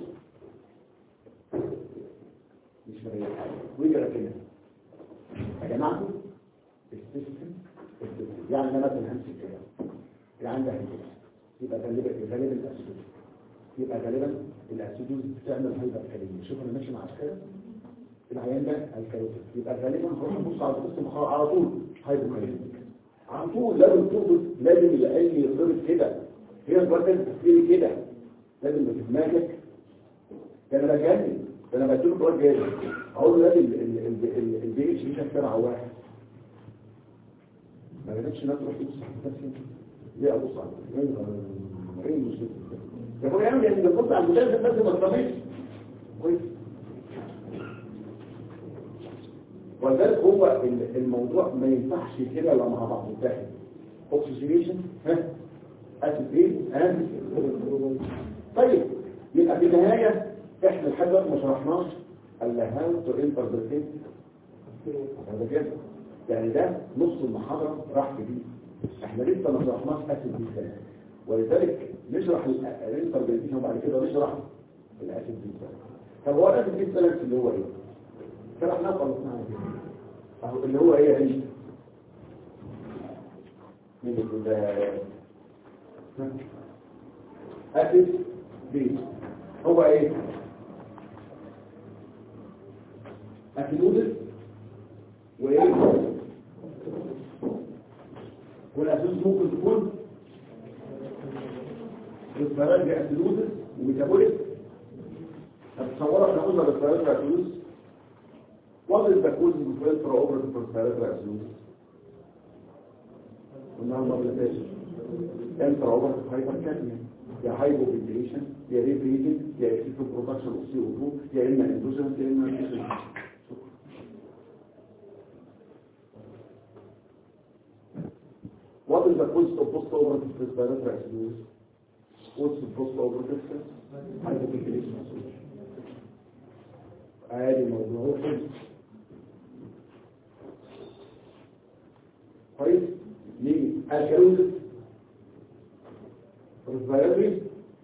S1: مش مغير حاجه ويجي كده يا جماعه السيستم السيستم يعني انا مثلا همسك كده اللي عندها هيدروس يبقى غالبا غالبا الاسيدوز يبقى غالبا الاسيدوز بتعمل هايبر كاليميا شوف انا ماشي مع كده العيان ده الكالوتين يبقى غالبا هروح ابص على القسم على طول هايبوكاليميك على طول لازم تربط لازم العلم يضرب كده هي الوقت التفكيري كده لازم في دماغك ده انا بجنن ده انا بديله سؤال جاي اقول له لازم البي اتش دي سبعة واحد ما بدأتش الناس تروح تبص على نفسي ليه ابص على ايه ايه المشكله يا ابويا يعني يعني بتبص على المدرس بس ما تفهمش كويس ولذلك هو الموضوع ما ينفعش كده لما مع بعض متحد اوكسجينيشن ها اسيد ايه ها طيب يبقى في النهايه احنا لحد دلوقتي ما شرحناش الا هاو تو انتربريت هذا كده يعني ده نص المحاضره راح في دي احنا لسه ما شرحناش اسيد دي ثاني ولذلك نشرح الانتربريتيشن وبعد كده نشرح الاسيد دي طب هو الاسيد دي ثاني اللي هو ايه شرحناه خلصناه اهو اللي هو ايه ايه من ال اسيد بي هو ايه اسيدوزس وايه والاسيدوز ممكن تكون ريسبيراتوري اسيدوزس وميتابوليك هتصورها احنا قلنا ريسبيراتوري اسيدوزس What is the cause of intraoperative respiratory acidosis? قلنا ما بلتاش intraoperative hypercapnia يا hypoventilation يا rebreathing يا excessive production of CO2 يا إما endogenous يا إما exogenous What is the cause of post-operative respiratory acidosis? What's the post-operative hypoventilation? عادي موضوع كويس ليه الكالوزس ريسبيراتوري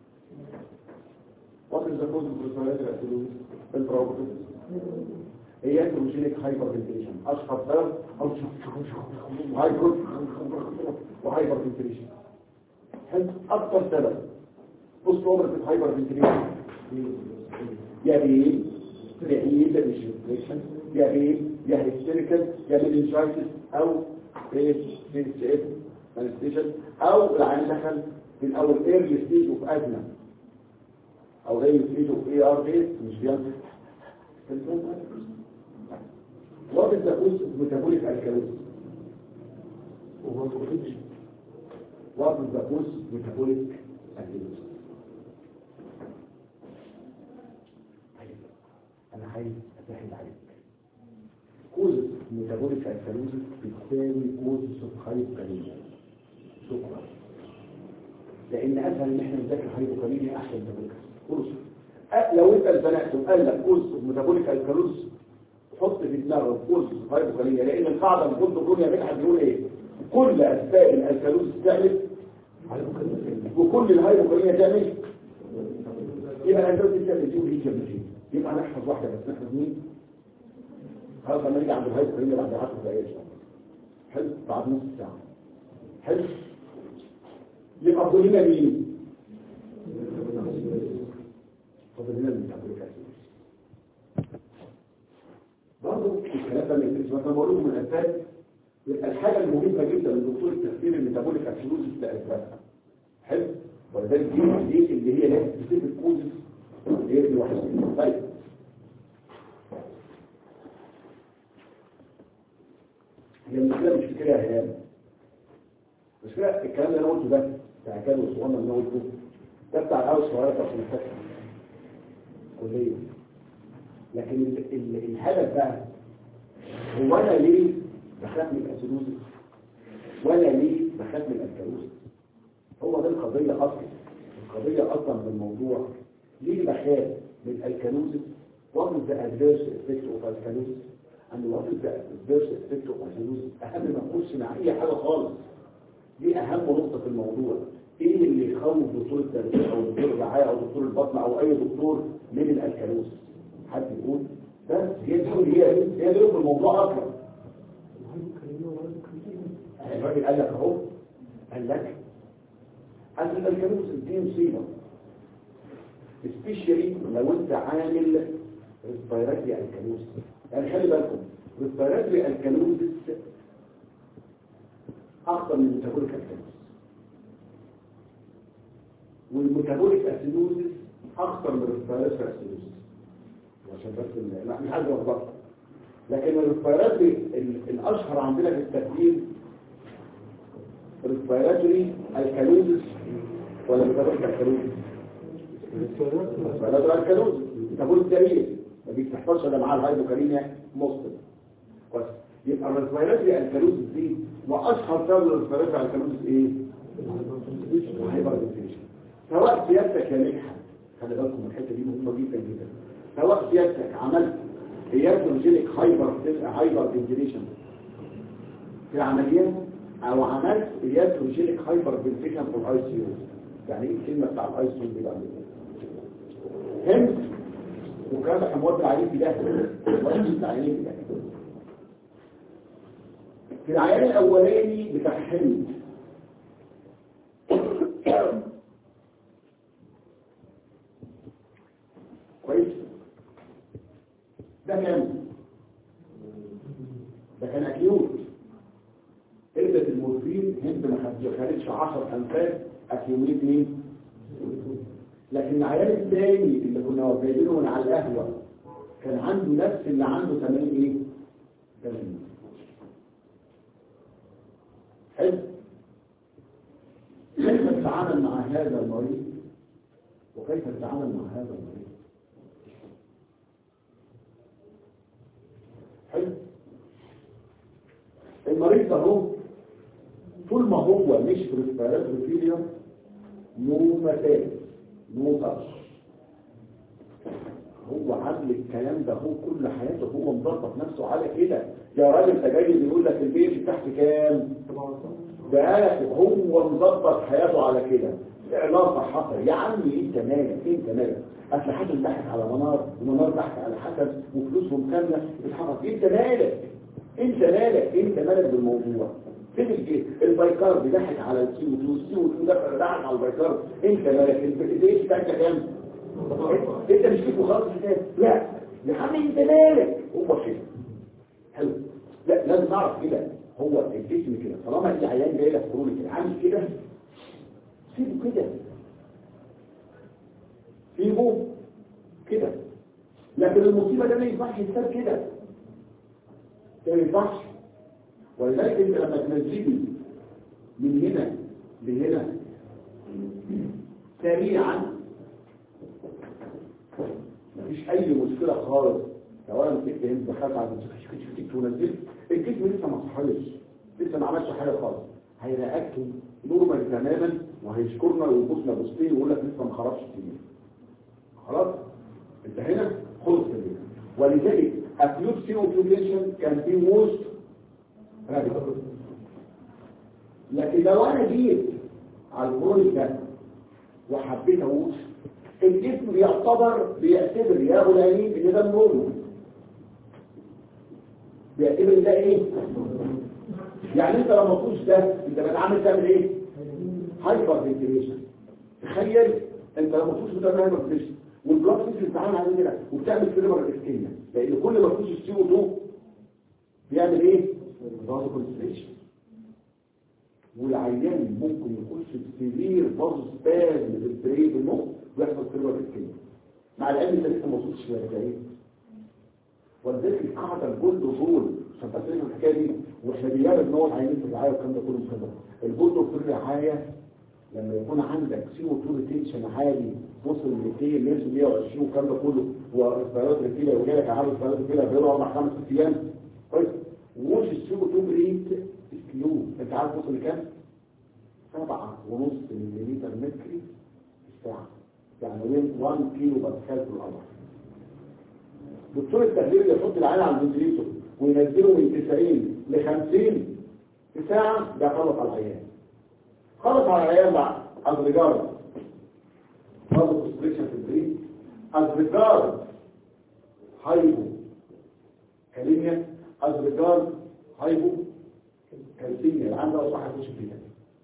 S1: What is the cause of respiratory acidosis? البروبوتس هي هيدروجينيك هايبرفنتيشن اشهر سبب او هايبر وهايبرفنتيشن حلو اكثر سبب بص اوبرتيف هايبرفنتيشن يا بيه بعيد مش انفليشن يا بيه يا هيستيريكال يا مينينجايتس او ايه سي اس مانستيشن او العين دخل في الاول ايرلي ستيج اوف ازمه او زي ستيج اوف اي ار دي مش بيعمل What is the cause of metabolic alkalosis? What is the cause of metabolic alkalosis? طيب، أنا عايز أسهل عليك. كوز ميتابوليك alkalosis بتساوي كوز هايبوكاليميا. شكرا. لأن أسهل إن إحنا نذاكر هايبوكاليميا أحسن من كوز. لو أنت اتزنقت وقال لك كوز ميتابوليك alkalosis حط في دماغك كل هايبوكاليميا لان القاعده المفروض تكون يا بنت بيقول ايه كل اسباب الالكالوز تعمل وكل الهايبوكاليميا تعمل يبقى الالكالوز تعمل دي ودي تعمل دي يبقى نحفظ واحده بس نحفظ مين خلاص لما نيجي عند الهايبوكاليميا بعد 10 دقائق ان شاء الله حلو بعد نص ساعه حلو يبقى فاضل لنا مين فاضل لنا الميتابوليك اسيد برضه الكلام ده ما يفرقش مثلا بقول لكم من الاسباب يبقى الحاجه المهمه جدا لدكتور التفسير الميتابوليك اكسلوزيس لاسبابها حلو ولذلك دي دي اللي هي لها سبيسيفيك كوزز اللي هي الواحد طيب هي المشكله مش فكره يا هيام المشكله الكلام اللي انا قلته ده بتاع كده والصغنن اللي انا قلته ده بتاع الهاوس الصغيره بتاعت المستشفى كليه لكن ال ال الهدف بقى هو انا ليه بخاف من الاسيدوزيس ولا ليه بخاف من الكالوزيس هو ده القضية اصلا القضية اصلا من الموضوع ليه بخاف من الكالوزيس what is the adverse effect of alkalosis and what is the adverse effect of alkalosis اهم ما نخش مع اي حاجة خالص دي اهم نقطة في الموضوع ايه اللي يخوف دكتور التربية او دكتور الرعاية او دكتور البطن او اي دكتور من الالكالوزيس حد يقول بس هي دي هي هي دي في الموضوع اصلا الراجل قال لك اهو قال لك اصل الكالوس دي مصيبه سبيشالي لو انت عامل ريسبيراتري الكالوس يعني خلي بالكم ريسبيراتري الكالوس اخطر من الميتابوليك الكالوس والميتابوليك اسيدوزيس اخطر من الريسبيراتري اسيدوزيس عشان بس ال- لا مش عايز اوضحها لكن الريسبيراتوري ال- الاشهر عندنا في الترتيب ريسبيراتوري الكالوزس ولا ميتابوليك الكالوزس ريسبيراتوري الكالوزس ميتابوليك جميل ما بيستحفظش الا معاه الهايبوكاليميا مسلم كويس يبقى الريسبيراتوري الكالوزس دي واشهر سبب الريسبيراتوري الكالوزس ايه؟ هايبرتنشن سواء سيادتك يا مدحت خلي بالكم من الحته دي مهمه جدا جدا سواء سيادتك عملت هياتروجينيك هايبر هايبر فنتيليشن في العمليات او عملت هياتروجينيك هايبر فنتيليشن في الاي سي يو يعني ايه الكلمه بتاع الاي سي يو دي بقى هم وكان حموات العينين في ده وانت العينين في ده في العيان الاولاني بتاع حمد كويس ده كان ده كان اكيوت قلة المورفين هند ما خدتش 10 امثال اكيوميت مين لكن العيال الثاني اللي كنا جايبينه من على القهوه كان عنده نفس اللي عنده 80 ايه 80 حلو كيف تتعامل مع هذا المريض وكيف تتعامل مع هذا المريض حلو المريض ده هو طول ما هو مش في ريسبيراتوري فيلير نو مسائل نو تاتش هو عامل الكلام ده هو كل حياته هو مظبط نفسه على كده يا راجل ده جاي بيقول لك البيت تحت كام ده هو مظبط حياته على كده علاقه حصل يا عمي انت مالك انت مالك اصل حسن ضحك على منار ومنار ضحك على حسن وفلوسهم كامله اتحرك انت مالك انت مالك انت مالك بالموضوع فين الجيش البايكار بيضحك على السي او 2 السي او 2 ده ضحك على البايكار انت مالك البيت بتاعك كام انت مش فيك وخلاص كده لا يا عم انت مالك هو كده حلو لا لازم نعرف كده هو الجسم كده طالما في عيان جاي لك كروني كده عامل كده سيبه كده سيبه كده لكن المصيبه ده ما ينفعش يتساب كده ده ما ينفعش ولذلك انت لما تنزلي من هنا لهنا سريعا مفيش اي مشكلة خالص لو انا مسكت انت دخلت على المسكت ونزلت الجسم لسه ما صحيش لسه ما عملش حاجة خالص هيرأكل نورمال تماما وهيشكرنا ويبصنا بوستين ويقول لك لسه ما خرجش كتير خلاص انت هنا خلص كده ولذلك اكيوت سي اوبليشن كان في موست لكن لو انا جيت على البروني ده وحبيت اقول الجسم بيعتبر بيعتبر يا غلامين ان ده النورمال بيعتبر ان ده ايه يعني انت لما تخش ده انت بتعمل تعمل ايه هايبر فنتيليشن تخيل انت لما تخش بتعمل هايبر فنتيليشن والبلاد سيستم بتتعامل عليه كده وبتعمل فيبر اسكيميا لان كل ما تخش السي او 2 بيعمل ايه فازو كونستريشن والعيان ممكن يخش في سيفير فازو سبازم بالبريد بالمخ ويحصل فيبر اسكيميا مع العلم ده لسه ما وصلش للرجعيه ولذلك القاعده الجولد رول عشان تفهم الحكايه دي واحنا بنعمل نوع عينين في الرعايه والكلام ده كله مكمل الجولد في الرعايه لما يكون عندك سي او 2 ريتنشن عالي وصل ل 200 100 120 والكلام ده كله واصدارات رجاله وجالك عامل اصدارات رجاله بيقولوا اربع خمس ست ايام كويس ومش السي او 2 ريت كيلو انت عارف وصل لكام؟ 7 ونص مليمتر متري في الساعه يعني 1 كيلو باسكال في القمر دكتور التخدير يحط العين على الفنتليتور وينزله من 90 ل 50 في ساعه ده خلص على العيان خلص على العيان بقى از ريجارد برضه كونستريكشن في البريد از ريجارد هايبو كاليميا از ريجارد هايبو كالسيميا العام ده اصبح يخش فيها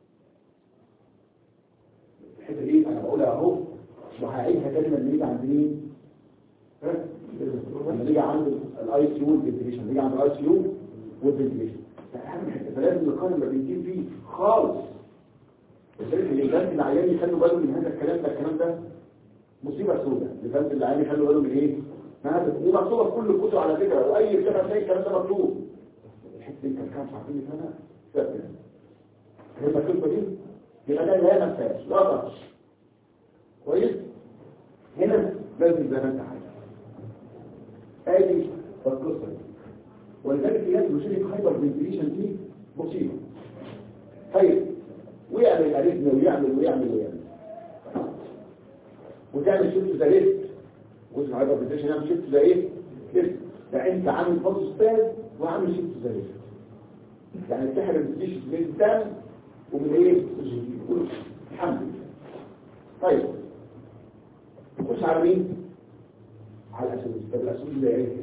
S1: الحته دي انا بقولها اهو وهعيدها تاني لما نيجي عند مين؟ ها؟ لما نيجي عند الاي سي يو والفنتيليشن نيجي عند الاي سي يو والفنتيليشن ده اهم حته فلازم نقارن ما بين فيه خالص لذلك الإنسان العيان يخلوا باله من هذا الكلام ده الكلام ده مصيبة سوداء لذلك العيان يخلوا باله من ايه؟ ما هذا دي مكتوبة في كل الكتب على فكرة وأي كتاب هتلاقي الكلام ده مكتوب الحتة دي كان كام عارفين انا ثابت هي الكتبة دي يبقى ده لا نفاش لا طرش كويس؟ هنا لازم زي ما انت عايز ادي القصة دي ولذلك لازم يشيل هايبر فنتيليشن دي مصيبة طيب ويعمل أريثميا ويعمل ويعمل ويعمل وتعمل شفت زي ليست واسمع هايبر فنتيليشن يعمل شفت زي ايه؟ ليست يعني انت عامل فاضي ستاز وعامل شفت زي ليست يعني تحرم الديش من الدم ومن ايه؟ كله الحمد لله طيب نخش على مين؟ على الاسود طب الاسود ده ايه؟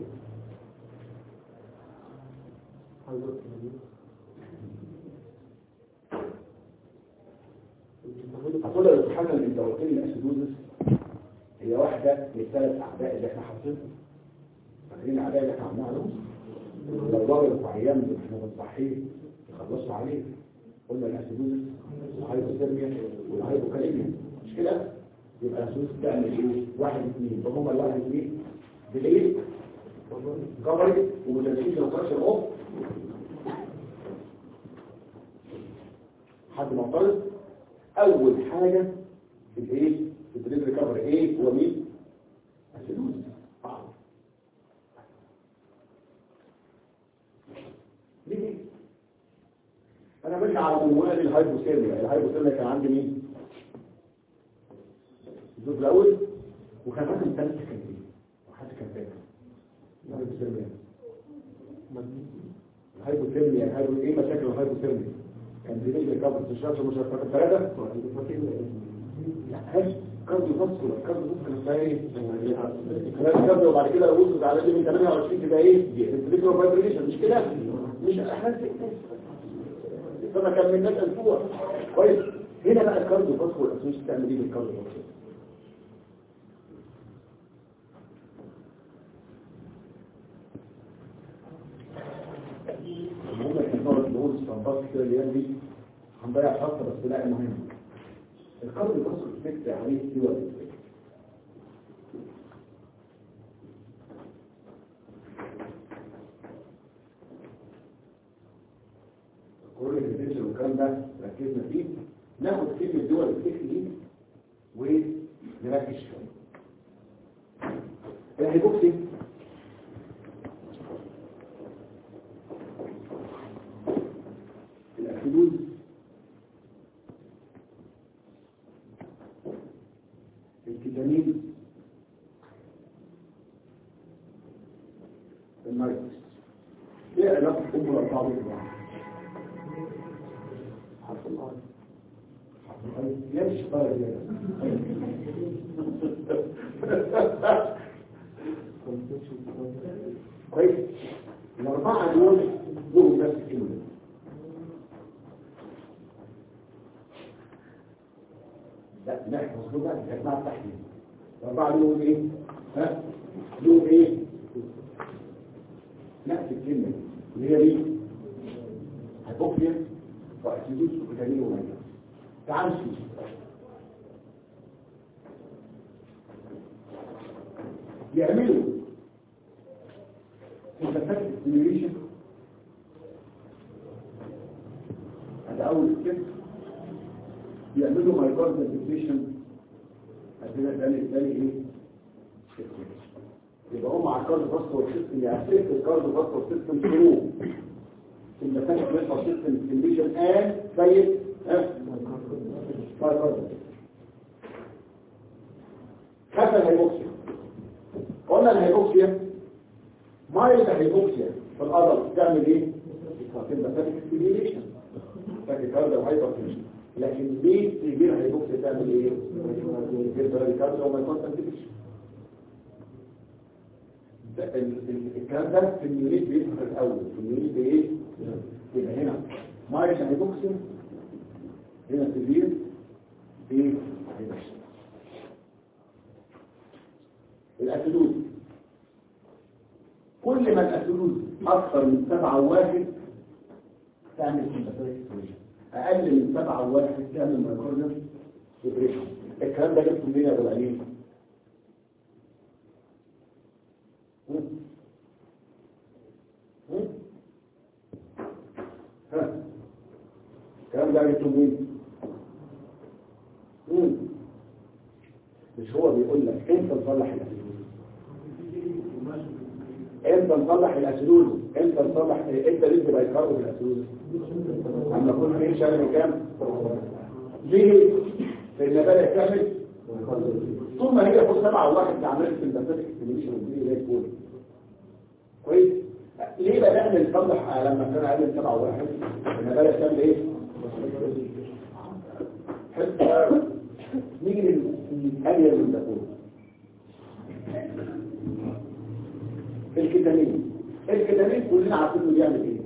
S1: هتقول لك الحاجه اللي انت قلت لي الاسيدوزس هي واحده من الثلاث اعداء اللي احنا حاطينهم فاكرين الاعداء اللي احنا عملناها لهم لو ضرب عيان احنا بنصحيه يخلصوا عليه قلنا الاسيدوزس والهايبوثيرميا والهايبوكاليميا مش كده يبقى الاسيدوزس بتعمل ايه واحد اثنين فهم الواحد اثنين بالايه كفرت ومتنسيش الكرش الاوف حد معترض اول حاجة في الايه في الدريب ريكفر ايه هو مين الفلوس آه. ليه انا ماشي على موال الهايبوثيرميا الهايبوثيرميا كان عندي مين الزوج الاول وكان عندي ثلاث كانتين حد كان فاكر الهايبوثيرميا الهايبوثيرميا الهايبو ايه مشاكل الهايبوثيرميا كان دي نجم كابل تشرب مشاركات الثلاثة هل كارديو فاسكولار كارديو فاسكولار ده ايه؟ كلام كارديو وبعد كده وصلت على ليفل 28 كده ايه؟ الفليكرو فايبريشن مش كده؟ مش احنا فما كملناش اسبوع كويس هنا بقى الكارديو فاسكولار مش تعمل ايه بالكارديو فاسكولار المهم احنا نقعد نقول استنباط كده الايام دي هنضيع فتره بس لا المهم القرض الفصل فكرة عليه سوى كل الريتنشن والكلام ده ركزنا فيه ناخد كلمة دول الفكر دي ونركز شوية الهيبوكسي الأكيدوز الكتامين النايتس ايه علاقة ام الاربعة ببعض؟ حرف الآن حرف الآن يمشي طالب يا كويس الأربعة دول دول نفس الكلمة لا نحفظ له بقى الجماعة التحليل الأربعة لهم إيه؟ ها؟ لهم إيه؟ نفس الكلمة اللي هي دي هيبوكسيا وأكيدوس وفيتامين ومية تعال نشوف يعملوا انتفاك ستيميوليشن هذا أول ستيب يعملوا مايكارد ديفيشن عندنا تاني تاني ايه يبقى هم على الكارد فاسكولار سيستم يعرف الكارد فاسكولار سيستم ثرو المسافه بين سيستم كونديشن ان سيد ها مايكارد كيف الهيبوكسيا قلنا الهيبوكسيا مايل الهيبوكسيا في الأرض بتعمل ايه؟ بتبقى فاتك ستيميوليشن فاتك كارد وهايبرتنشن لكن ليه تجير هيبوكسيا تعمل ايه؟ تجير براديكارد وما يكون تنتبش الكلام ده في اليونيت بيظهر الاول في اليونيت بايه؟ يبقى هنا مايل هيبوكسيا هنا تجير ايه؟ هيبوكسيا الأسلوب كل ما الأسلوب أكثر من سبعة وواحد تعمل سمباتيك أقل من سبعة وواحد تعمل مايكروزم ديبريشن الكلام ده جبته منين يا أبو العليم؟ ها الكلام ده جبته منين؟ مش هو بيقول لك انت تصلح الاسلوب انت نصلح الاسلوب انت نصلح انت ليه تبقى يقرب الاسلوب اما كل ايه شهر كام ليه لان بدأ تعمل طول ما هي فوق سبعة وواحد تعمل في المسافة الكتنيشن والدنيا زي الفول كويس ليه بدأنا نصلح لما كان اقل من سبعة وواحد لما بدأ تعمل ايه حلو نيجي للآلية من دكتور الكتامين الكتامين كلنا عارفين انه بيعمل ايه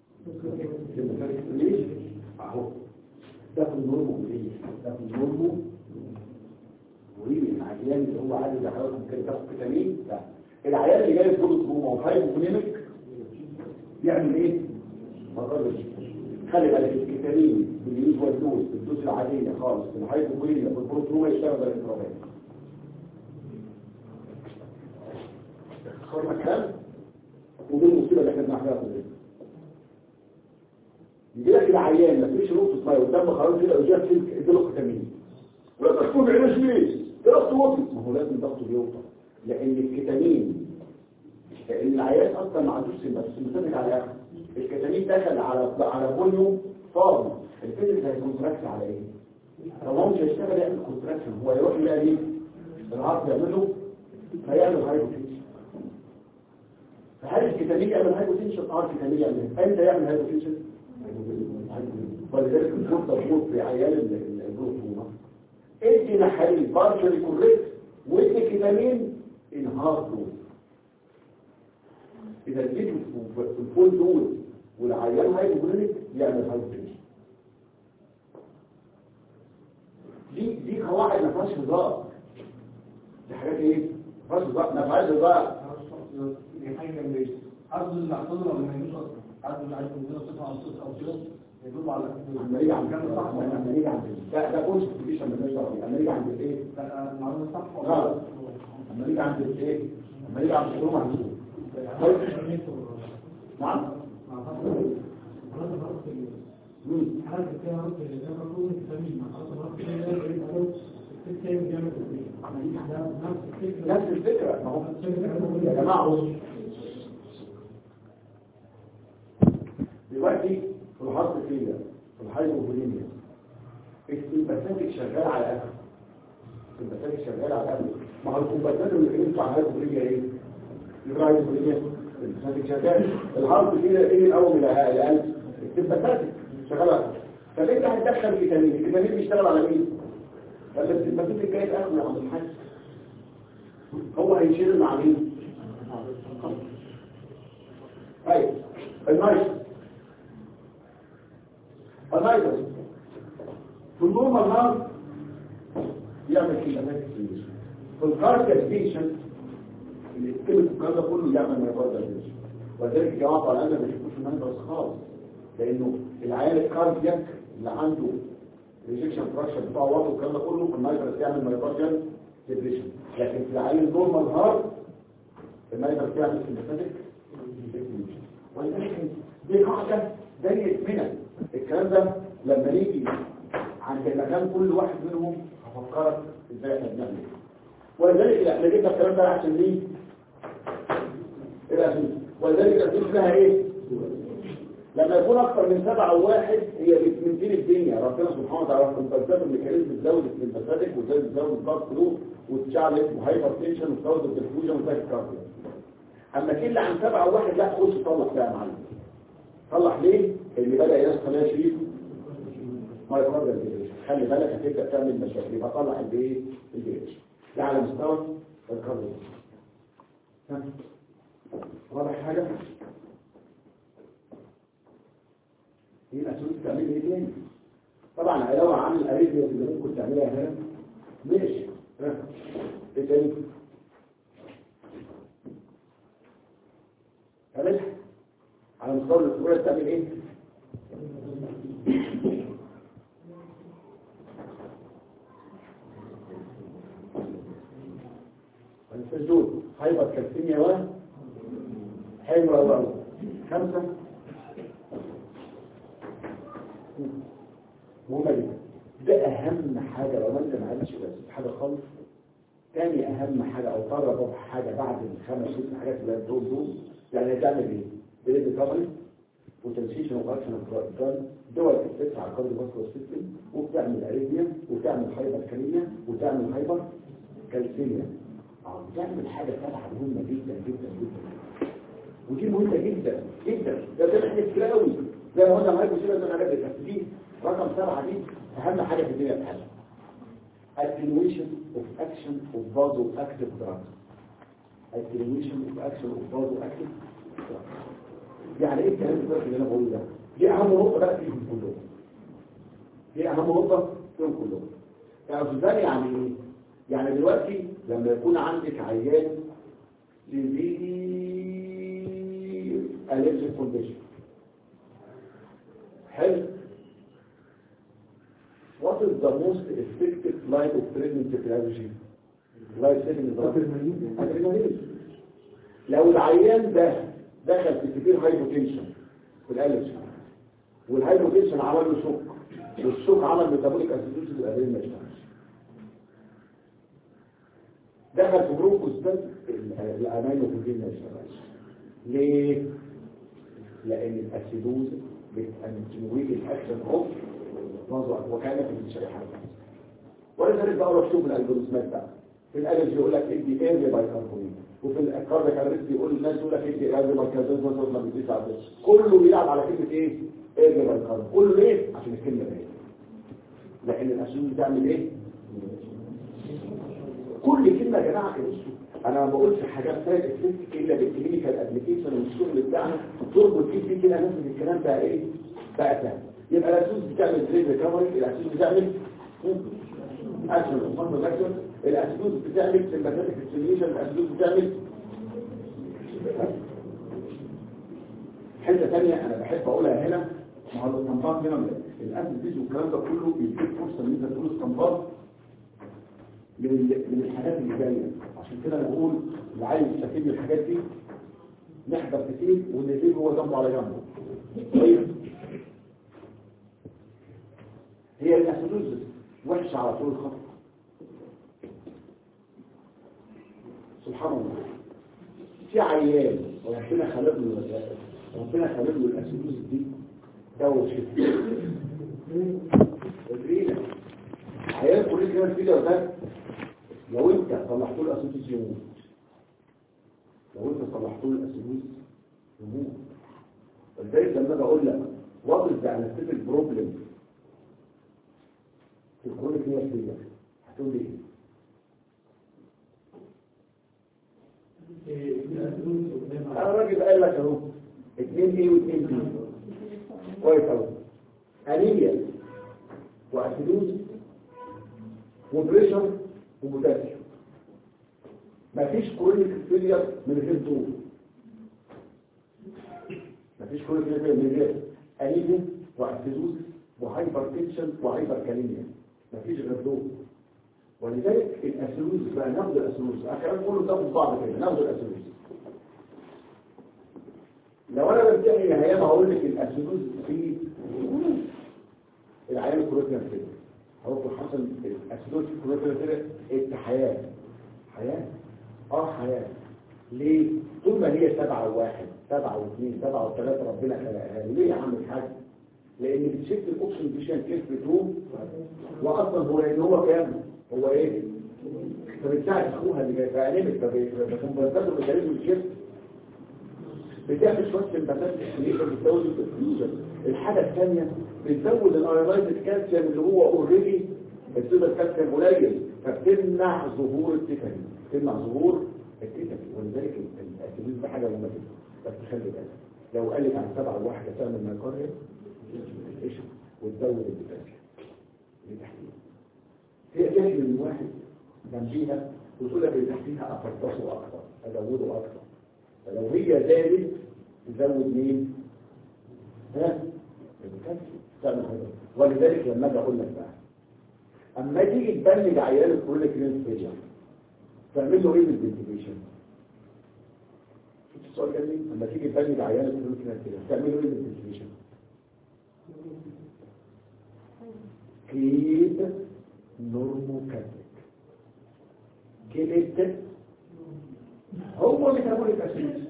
S1: ليش اهو ده في النورمو وليه ده في النورمو وليه العيان اللي هو عادي زي حضرتك كده تاخد كتامين لا العيان اللي جاي بطولة روما وهايبوكليميك يعمل ايه مقرش خلي بالك الكتامين باليوزوال دوز الدوز العادية خالص الهايبوكليميا والبروتروما يشتغل بالانترافيت صار مكان ودي المصيبة اللي احنا بنعملها في يجي لك العيان ما فيش نقطة ميه قدام خلاص كده وجاء فيك اديله كتامين ولا تكون علاج ليه؟ ضغطه وطي ما هو لازم ضغطه بيوطى لان الكتامين لان العيان اصلا ما عندوش سمات سمات على اخر الكتامين دخل على على فوليوم فاضي الفيزيك هيكونتراكت على ايه؟ طب هو مش هيشتغل يعمل كونتراكشن هو يروح يلاقي ايه؟ العصب يعمله فيعمل هايبوتنشن فهل الفيتامين يعمل هايبوتنشن اه الفيتامين يعمل امتى يعمل هايبوتنشن ولذلك الفرصه تموت في عيال ال- ال- الجلوكوما ادي نحالي بارشلي كوريكت وادي فيتامين انهار دوز اذا اديته في في الفول دوز والعيان هايبوكلينيك يعمل هايبوتنشن دي دي قواعد ما فيهاش هزار دي حاجات ايه؟ ما فيهاش هزار ما فيهاش هزار
S4: دي حاجه جنبيه عرض اللي اعتذر ولا ما يجوش اصلا عرض اللي عايز يقول صفه او صفه او صفه يدل على
S1: لما نيجي عند لما نيجي عند ده ده كونسبت مش لما نيجي لما نيجي عند الايه؟
S4: المعلومه صح ولا
S1: غلط لما نيجي عند الايه؟ لما نيجي عند الشروط محسوب طيب نعم مم. نفس الفكرة ما هو يا جماعة بصوا دلوقتي في الحرب فيا في الهايبوفوليميا السمباثيك شغال على الاكل السمباثيك شغال على الاكل ما هو الكومباتات اللي بينفع على الهايبوفوليميا ايه؟ الهايبوفوليميا السمباثيك شغال الحرب فيا ايه الاول من القلب السمباثيك شغال على الأكل. طب انت هتدخل فيتامين الفيتامين بيشتغل على مين؟ بس السمباثيك جاي تاخد عند الحاج هو هيشيل مع مين؟ ايوه النايتروس النايتروس في النورمال هارت يعمل كيلامات في الكاردياك بيشنت اللي كلمة الكلام ده كله يعمل مايكارديال بيشنت وذلك الجماعة بتوع القلب ما بيشوفوش النايتروس خالص لانه العيال الكاردياك اللي عنده ريجكشن فراكشر بتاعه واطي والكلام ده كله النايتروس يعمل مايكارديال ديبريشن لكن في العيال النورمال هارت النايتروس يعمل سيمباثيك ولكن دي قاعدة زي اسمنا الكلام ده لما نيجي عند المكان كل واحد منهم هفكرك ازاي احنا بنعمل ايه ولذلك احنا جبنا الكلام ده عشان ليه؟ ايه الاسئله؟ ولذلك الاسئله لها ايه؟ لما يكون اكثر من سبعة او واحد هي بتمنتين الدنيا ربنا سبحانه وتعالى كومبنسات الميكانيزم بتزود السمباثيك وتزود الضغط فلو وتشعل وهايبر تنشن وتزود الديفيوجن وتزود الكارديو اما كل عن سبعة او واحد لا خش طلع بقى يا معلم طلع ليه؟ اللي بدأ يدخل خلايا شريك ما يقرب الجيش خلي بالك هتبدأ تعمل مشاكل يبقى طلع الايه؟ الجيش ده على مستوى الكارديو ها؟ واضح حاجة؟ هي الأسئلة بتعمل ايه تاني طبعا علاوة عن الأريثميا اللي ممكن تعملها هنا ماشي ها ايه تاني فمش على مستوى الأسئلة بتعمل ايه السجود هايبر كالسيميا و حلوة أوي خمسة مهمة جدا ده أهم حاجة لو أنت ما عرفتش بس حاجة خالص تاني أهم حاجة أو طرف حاجة بعد الخمس ست حاجات اللي هي دول دول يعني هتعمل إيه؟ بريد ريكفري وتنسيشن وأكشن اوف دول بتدفع على الكارديو فاسكولار سيستم وبتعمل اريثميا وبتعمل هايبر كاليميا وبتعمل هايبر كالسيميا اه بتعمل حاجة سبعة مهمة جدا جدا جدا ودي مهمة جدا جدا ده ده حاجة كتير قوي زي ما قلنا معاكم كده ده حاجات بس دي رقم سبعة دي أهم حاجة في الدنيا بتاعتها attenuation of action of vasoactive drugs attenuation of action of vasoactive drugs يعني ايه الكلام ده اللي انا بقوله ده دي اهم نقطة بقى فيهم كلهم دي اهم نقطة فيهم كلهم يعني ده يعني ايه يعني دلوقتي لما يكون عندك عيان severe allergic condition حلو What is the most effective life of pregnancy strategy? Life saving adrenaline. adrenaline. لو العيان ده دخل في كتير هايبوتنشن في الالرجي والهايبوتنشن عمل له شوك والشوك عمل ميتابوليك اسيدوز الادرينال ما يشتغلش دخل في جروب وستات الامينوفوجين ما يشتغلش ليه؟ لان الاسيدوز بتنويج الاكشن اوف نظر وكان في الشريحات ولذلك بقى شوف الالجوريزمات بقى في الالرجي يقول لك ادي ايرلي بايكربونات وفي الكاردياك ارست يقول الناس يقول لك ادي ايرلي بايكربونات مثلا ما بيديش عدد كله بيلعب على كلمه ايه ايرلي بايكربونات كله ليه عشان الكلمه دي لكن الاسيوز بتعمل ايه كل كلمه يا جماعه بصوا انا ما بقولش حاجات سايد افكت الا بالكلينيكال ابلكيشن والشغل بتاعنا تربط فيه فيه كده لازم الكلام بقى ايه بقى سهل يبقى الاسيوز بتعمل زي ريكفري الاسيوز بتعمل اكشن وصفه اكشن الاسيوز بتعمل سمباتيك ستيميوليشن الاسيوز بتعمل حته ثانيه انا بحب اقولها هنا ما هو الاستنباط هنا الاسيد والكلام ده كله بيديك فرصه ان انت تقول استنباط من ال- من الحاجات اللي جايه عشان كده انا بقول اللي عايز يستفيد من الحاجات دي نحضر كتير ونسيب هو جنبه على جنبه طيب هي الاسيدوز وحشه على طول الخط سبحان الله في عيان وربنا خلق له ربنا خلق له الاسيدوز دي دواء شفاء الريله عيان كل كده في ده لو انت طلعت له الاسيدوز يموت لو انت طلعت له الاسيدوز يموت ولذلك لما اجي اقول لك وات از ذا انستيك بروبلم في الكرونيك هي فيا هتقول لي ايه؟ انا راجل قال لك اهو 2 ايه و2 بي كويس اهو انيميا واسيدوز وبريشر وبوتاسيوم مفيش كرونيك فيلير من غير دول مفيش كرونيك فيلير من غير انيميا واسيدوز وهايبر تنشن وهايبر كاليميا مفيش غير دول ولذلك الاسيدوز بقى ناخد الاسيدوز الكلام كله ده في بعض كده ناخد الاسيدوز لو انا بمتحن الهيام هقول لك الاسيدوز في العيان الكروتين كده هو حصل الاسيدوز في الكروتين كده انت حياه حياه اه حياه ليه طول ما هي سبعة وواحد سبعة واثنين سبعة وثلاثة ربنا خلقها لي. ليه يا عم الحاج لان بتشفت الاوبشن ديشن كيف بتروم واصلا هو لان هو كام هو ايه فبتساعد اخوها اللي جاي فعلمت فبتنبذته بتعلم الشفت بتعمل شويه سمباتات تحليل بتزود الفيوجن الحاجه الثانيه بتزود الايونايزد كالسيوم اللي هو اوريدي بتزود الكالسيوم قليل فبتمنع ظهور التيتاني بتمنع ظهور التيتاني ولذلك الاسيدوز ده حاجه مهمه جدا بس خلي بالك لو قالت عن سبعه واحده تعمل مايكاريا ايش وتزود البوتاسيوم دي تحليل هي تحليل من واحد جنبيها وتقول لك اللي تحتيها افرطشه اكتر ازوده اكتر فلو هي زادت تزود مين ها الكالسيوم تعمل هذا ولذلك لما اجي اقول لك بقى اما تيجي تبلج عيان الكرونيك رين فيلير تعمل له ايه بالفنتيليشن شفت السؤال جميل اما تيجي تبلج عيان الكرونيك رين فيلير تعمل له ايه بالفنتيليشن كيب نورموكاتيك كيب هو ميتابوليك اسيد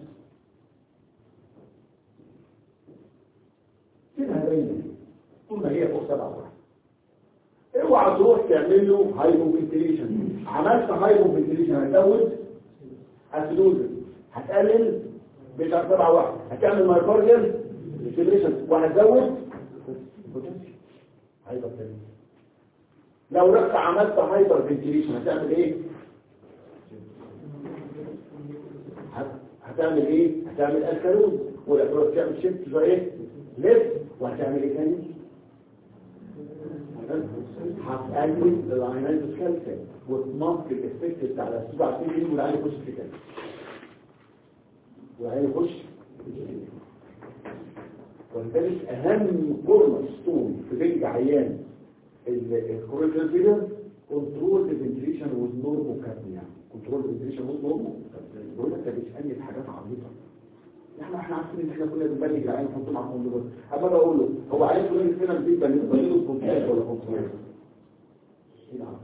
S1: كده باين طول ما هي فوق سبعة واحد اوعى تروح تعمل له هايبو فنتيليشن عملت هايبو فنتيليشن هتزود اسيدوزن هتقلل بتاع سبعة واحد هتعمل مايكارديال فنتيليشن وهتزود بوتنسيوم هايبر لو رحت عملت هايبر فنتيليشن هتعمل ايه هتعمل ايه هتعمل الكالون والكالون تعمل شيفت شويه ايه لف وهتعمل ايه تاني هتقلل العينات الكالسيوم وتنقل الافكت بتاع الاسبوع عشان والعين يخش في كده والعين يخش ولذلك اهم كورنر ستون في بنج عيان الكوريكولر فيلر كنترول الفنتريشن والنورموكابنيا كنترول الفنتريشن والنورموكابنيا بقول لك ده بيسالني في حاجات عبيطه احنا احنا عارفين ان احنا كنا بنبلغ العين نحطه مع الكنترول اما اجي اقول له هو عايز يقول لي فينا البيت بالنسبه له كونتاكت ولا كنترول ايه العبط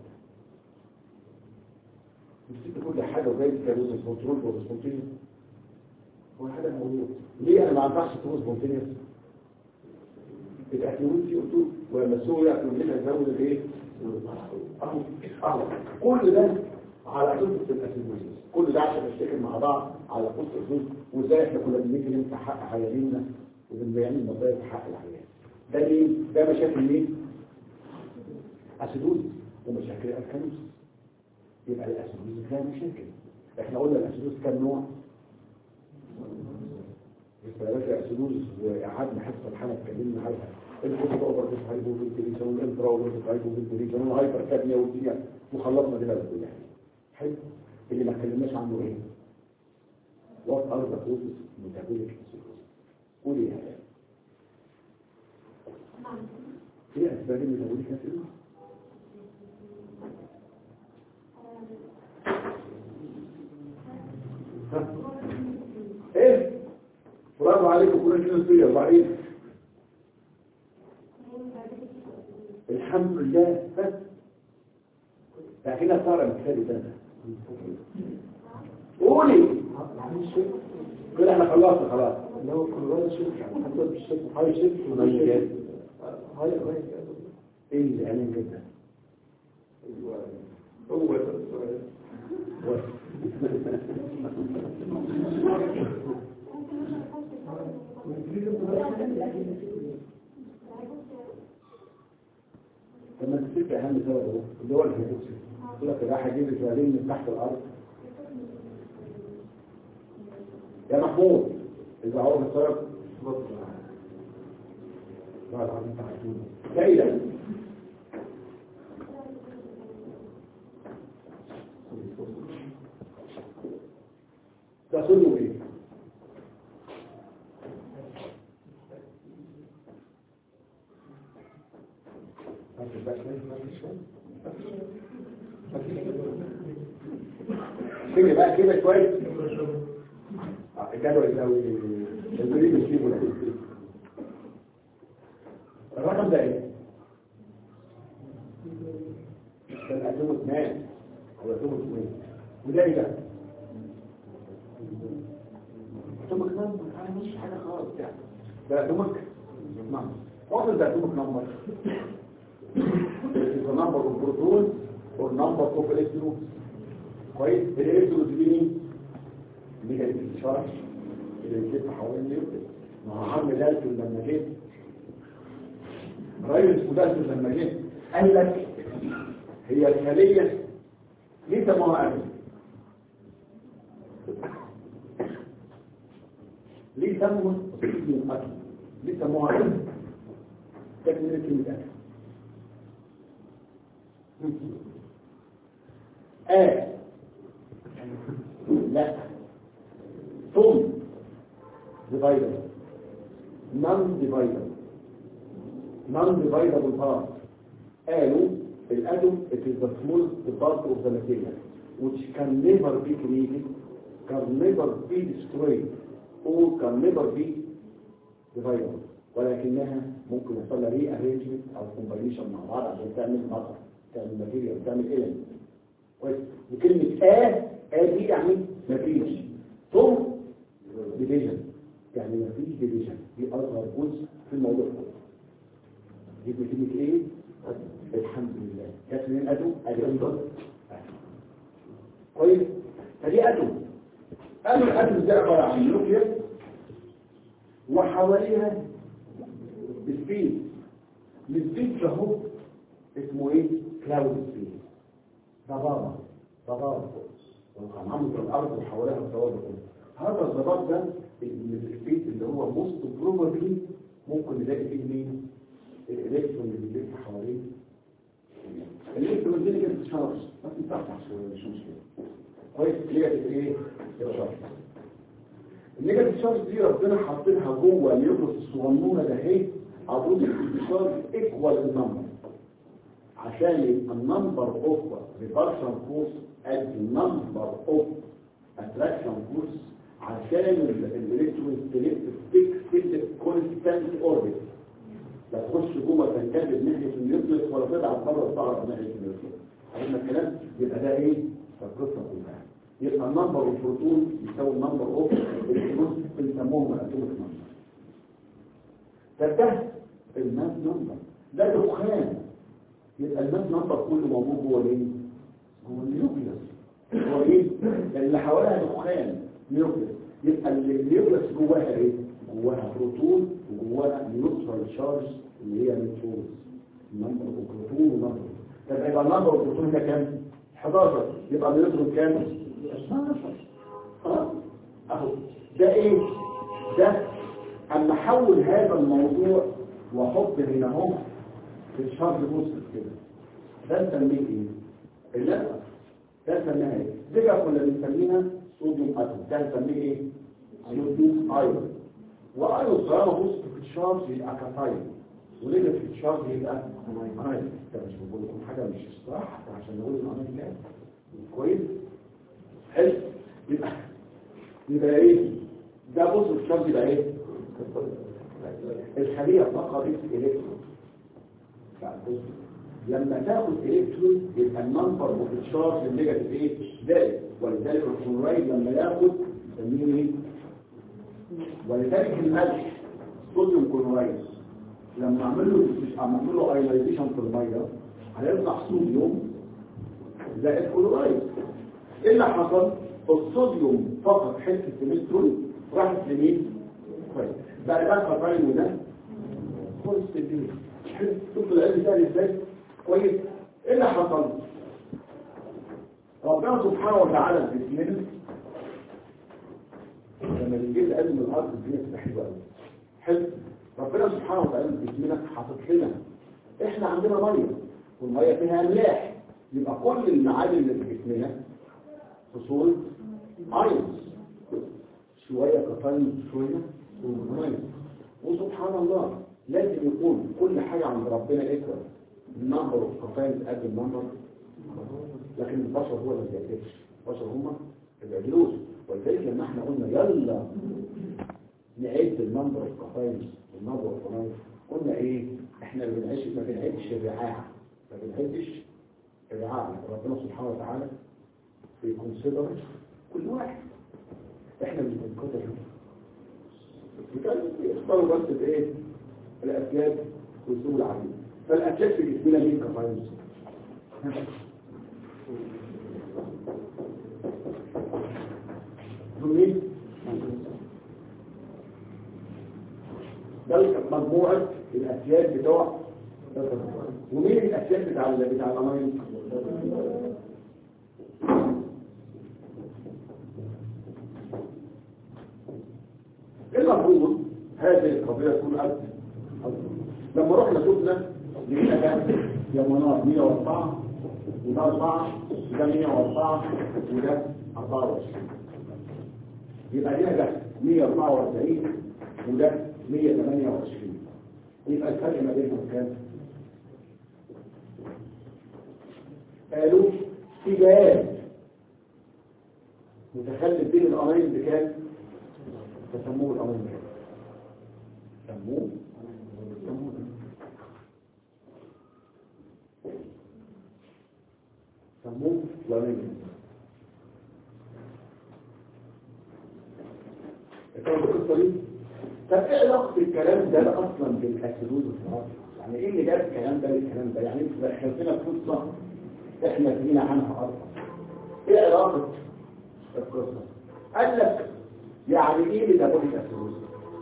S1: مسكت كل حاجه وجايب كالوز الكنترول والسبونتينيوس هو حاجه موجوده ليه انا ما ينفعش تكون سبونتينيوس الاكيوريتي قلت له ولما سووا ياكلوا منها يزود الايه اهو اهو كل ده على قصه الاسيدوزيس كل ده عشان نشتغل مع بعض على قصه الاسيدوزيس وازاي احنا كنا بنيجي نمسح حق عيالينا وبنبيعين المصايب في حق العيال ده مين؟ ده مشاكل مين؟ اسيدوزيس ومشاكل الكالوس يبقى الاسيدوزيس فيها مشاكل احنا قلنا الاسيدوزيس كام نوع؟ بس اسيدوزيس وقعدنا حصه الحلقه اتكلمنا عنها الكتب اوفر ديس هايبوفنتريشن والانترا اوفر ديس هايبوفنتريشن والهايبر كابنيا والدنيا وخلصنا كده كله يعني حلو اللي ما اتكلمناش عنه ايه؟ وات ار ذا كوزز ميتابوليك قولي يا هلا ايه اسباب الميتابوليك اسيدوز؟ ايه برافو عليكم كلنا كده فيا وبعدين الحمد لله بس لكنها صار مثالي ده قولي كده احنا خلصنا خلاص
S4: اللي هو كل واحد شيء حتى بالشكل هاي شيء
S1: هاي شيء.
S4: هاي هاي
S1: ايه اللي امين جدا
S4: هو ده السؤال
S1: لما تفتكر اهم سبب اهو اللي هو الهيدروكسيد يقول لك راح اجيب الفلالين من تحت الارض يا محمود اذا هو السبب لا لا انت عارفين كيدا تصلوا ايه تيجي بقى كده كويس آه، الجدول يساوي البريد يجيبه لك الرقم ده ايه؟ ده الاتوم اثنان او الاتوم اثنين وده ايه ده؟ اتومك نمبر انا مش حاجه خالص يعني ده اتومك نمبر واصل ده اتومك نمبر is the number of protons or number of electrons كويس الالكترونز دي مين نيجاتيف تشارج اللي بتلف حوالين النيوكليس ما هو عم دالتون لما جه رئيس مدالتون لما جه قال لك هي الخليه ليه سموها اتم ليه سموها اتم ليه سموها اتم تكمله كلمه اتم آه لا ثم ديفايدر نون ديفايدر نون ديفايدر part قالوا الاتوم it is the smallest part of the material which can never be created can never be destroyed or can never be divided ولكنها ممكن يحصل لها ري ارينجمنت او كومباينيشن مع بعض عشان تعمل مطر تعمل ماتيريال تعمل ايلمنت كويس وكلمه اه اه دي يعني مفيش ثم ديفيجن يعني مفيش ديفيجن دي اصغر جزء في الموضوع كله دي كلمه ايه الحمد لله جت منين ادو ادو كويس فدي ادو ادو الادو ده عباره عن نوكليس وحواليها سبيس السبيس ده هو اسمه ايه كلاود سبيس ضبابة ضبابة والقمامة الأرض وحواليها الضبابة كلها هذا الضباب ده السبيس اللي هو موست بروبابلي ممكن نلاقي فيه مين الالكترون اللي بيلف حواليه الالكترون دي كانت تشارج بس بتفتح شويه مش مشكله كويس نيجاتيف ايه تشارج النيجاتيف شارج دي ربنا حاطينها جوه النيوكليوس الصغنونه ده اهي عبود الشارج ايكوال النمبر عشان يبقى النمبر اوف ريبارشن فورس قد النمبر اوف اتراكشن فورس عشان الالكترون تلف فيكسد كونستانت اوربت لا تخش جوه تنجذب ناحيه النيوكليوس ولا تبعد بره تعرف ناحيه النيوكليوس عشان الكلام يبقى ده ايه القصه كلها يبقى النمبر اوف بروتون يساوي النمبر اوف الكترون بنسموهم الاتوميك نمبر ده الماس نمبر ده دخان يبقى الماس نمبر كله موجود جوه الايه جوه النيوكليوس هو مين اللي حواليها دخان نيوكليس يبقى النيوكليس جواها ايه جواها بروتون وجواها نيوترال شارج اللي هي نيوترونز نمبر اوف بروتون ونمبر طب يبقى النمبر اوف بروتون ده كام 11 يبقى النيوترون كام 12 خلاص اهو ده ايه ده اما احول هذا الموضوع واحط هنا اهو في الشارج بوستس كده ده نسميه ايه اللفه ده نسميها ايه دي بقى كنا بنسميها صوديوم اتوم ده نسميه ايه صوديوم ايون وايون طالما بوست في الشارج يبقى كاتايون وليه في الشارج يبقى ايون ده مش بقول لكم حاجه مش صح عشان نقول المعنى كده كويس حلو يبقى يبقى ايه ده بص الشرط يبقى ايه الخلية فقدت الكترون بص لما تاخد الكترون يبقى النمبر اوف الشارج النيجاتيف ايه زائد ولذلك الكلورايد لما ياخد نسميه ايه ولذلك الملح صوديوم كلورايد لما اعمل له مش اعمل له ايونايزيشن في الميه هيطلع صوديوم زائد كلورايد ايه اللي حصل الصوديوم فقط حته الكترون راحت لمين كويس بقى بقى الفايل ده خلص الدنيا شوف العلم ده ازاي كويس ايه اللي حصل ربنا سبحانه وتعالى في جسمنا لما بيجيب القلب من الارض الدنيا بتبقى حلوه قوي حلو ربنا سبحانه وتعالى في جسمنا حاطط لنا احنا عندنا ميه والميه فيها املاح يبقى كل المعادن اللي في جسمنا في صوره ايونز شويه كفاين شويه وميه وسبحان الله لازم يكون كل حاجه عند ربنا ايكوال النمبر اوف كفاين قد النمبر لكن البشر هو اللي ما بيعجبش البشر هم اللي بيعجلوش ولذلك لما احنا قلنا يلا نعد النمبر اوف كفاين والنمبر اوف كفاين قلنا ايه احنا ما بنعيش ما بنعدش الرعاع ما بنعدش الرعاع ربنا سبحانه وتعالى بيكونسيدر كل واحد احنا مش بنقدر يختاروا بس بايه الاسياد والسوق العربي فالاسياد في جسمنا مين كفاينس مين ده مجموعة الاسياد بتوع ومين الاسياد بتاع بتاع الامين المفروض هذه القضية تكون أكثر لما رحنا شفنا لقينا كام يا منار 104 وده 4 وده 104 وده 24 يبقى هنا ده 144 وده 128 يبقى الفرق ما بينهم كام؟ قالوا في جهاز متخلف بين الأمرين بكام؟ فسموه الأمرين بكام؟ سموه سموه سموه الأمرين بكام؟ القصة دي طب ايه علاقة الكلام ده اصلا بالاسيدوز والفراغ يعني ايه اللي جاب الكلام ده بالكلام ده يعني انت احنا فينا قصة احنا فينا عنها اصلا ايه علاقة القصة قال لك يعني ايه ميتابوليك اسيدوز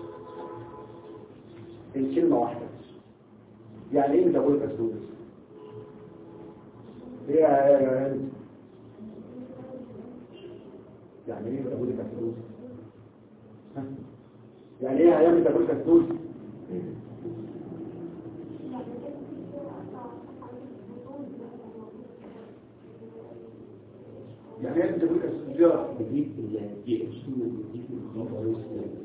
S1: الكلمة واحدة يعني ايه ميتابوليك اسيدوز ايه يا هند يعني ايه ميتابوليك اسيدوز يعني ايه هيعمل ميتابوليك اسيدوز يعني ايه ميتابوليك اسيدوز
S2: بتجيب الدي اتش 2 وبتجيب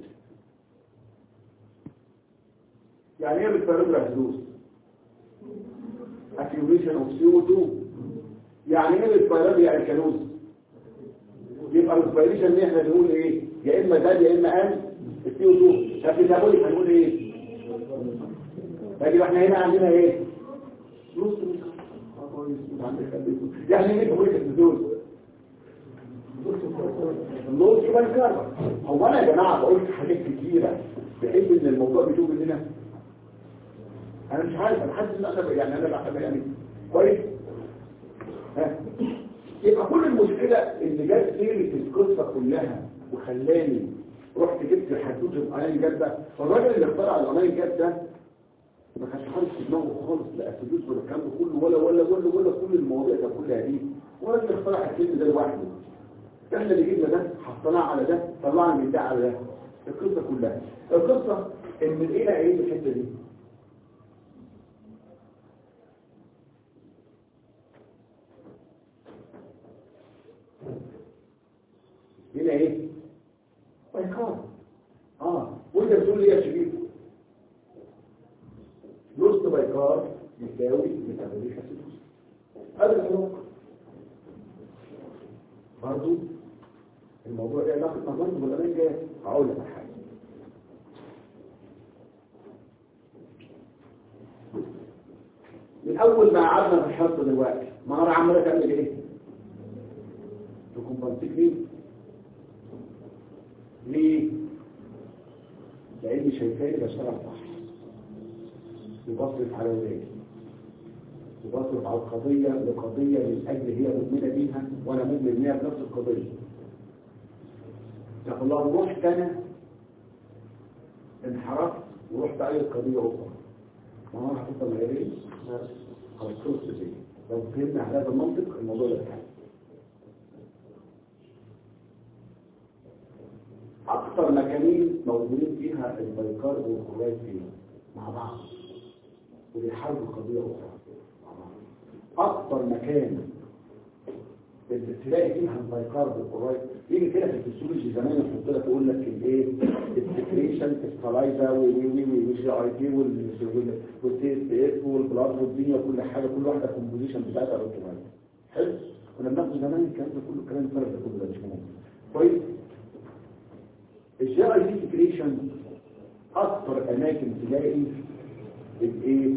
S1: يعني ايه بالفيروس اسيدوز accumulation of CO2 يعني ايه بالفيروس الكالوز يبقى الفيروس ان احنا بنقول ايه يا اما زاد يا اما قل السي او 2 طب ميتابوليك هنقول ايه باجي احنا هنا عندنا ايه نص يعني ايه ميتابوليك اسيدوز النص يبقى الكربون هو انا يا جماعه بقول حاجات كتيره بحيث ان الموضوع بيتوب مننا انا مش عارف انا حاسس ان انا يعني انا بحب يعني كويس ها يبقى كل المشكلة اللي جت سيرة القصة كلها وخلاني رحت جبت الحدوث الأناين جد ده فالراجل اللي اخترع الأناين جد ده ما كانش حاطط في دماغه خالص لا الحدوث ولا الكلام ده كله ولا ولا ولا ولا كل المواضيع ده كلها دي ولا اللي اخترع الفيلم ده لوحده احنا اللي جبنا ده حطيناه على ده طلعنا من ده على ده القصة كلها القصة ان من ايه لعيب الحتة دي هنا ايه بايكار اه وانت بتقول لي يا شريف نص بايكار يساوي ميتابوليك اسيدوز هذا الحلوق برضو الموضوع ده علاقه نظام ولا من جاي هقول لك حاجه من اول ما قعدنا في الحصه دلوقتي ما انا عماله تعمل ايه تكون مين ليه لاني شايفاني بشتغل صح وبصرف على ولادي وبصرف على القضيه لقضيه من اجل هي مؤمنه بيها وانا مؤمن بيها بنفس القضيه لكن لو رحت انا انحرفت ورحت اي قضيه اخرى ما انا هتفضل غيري خلاص خلصت دي لو فهمنا على هذا المنطق الموضوع ده اتحل اكثر مكانين موجودين فيها البيكار والخلايا فيها مع بعض وبيحاربوا قضيه اخرى مع بعض اكثر مكان اللي تلاقي فيها البيكار والخلايا يجي كده في الفسيولوجي زمان يحط لك يقول لك الايه السكريشن السلايزا وي وي وي والجي اي تي والتي اس اس والبلاد والدنيا وكل حاجه كل واحده كومبوزيشن بتاعتها ركبها حلو كنا بناخد زمان الكلام ده كله الكلام الفرق ده كله ده مش مهم كويس الجي اي تي سكريشن اكثر اماكن تلاقي الايه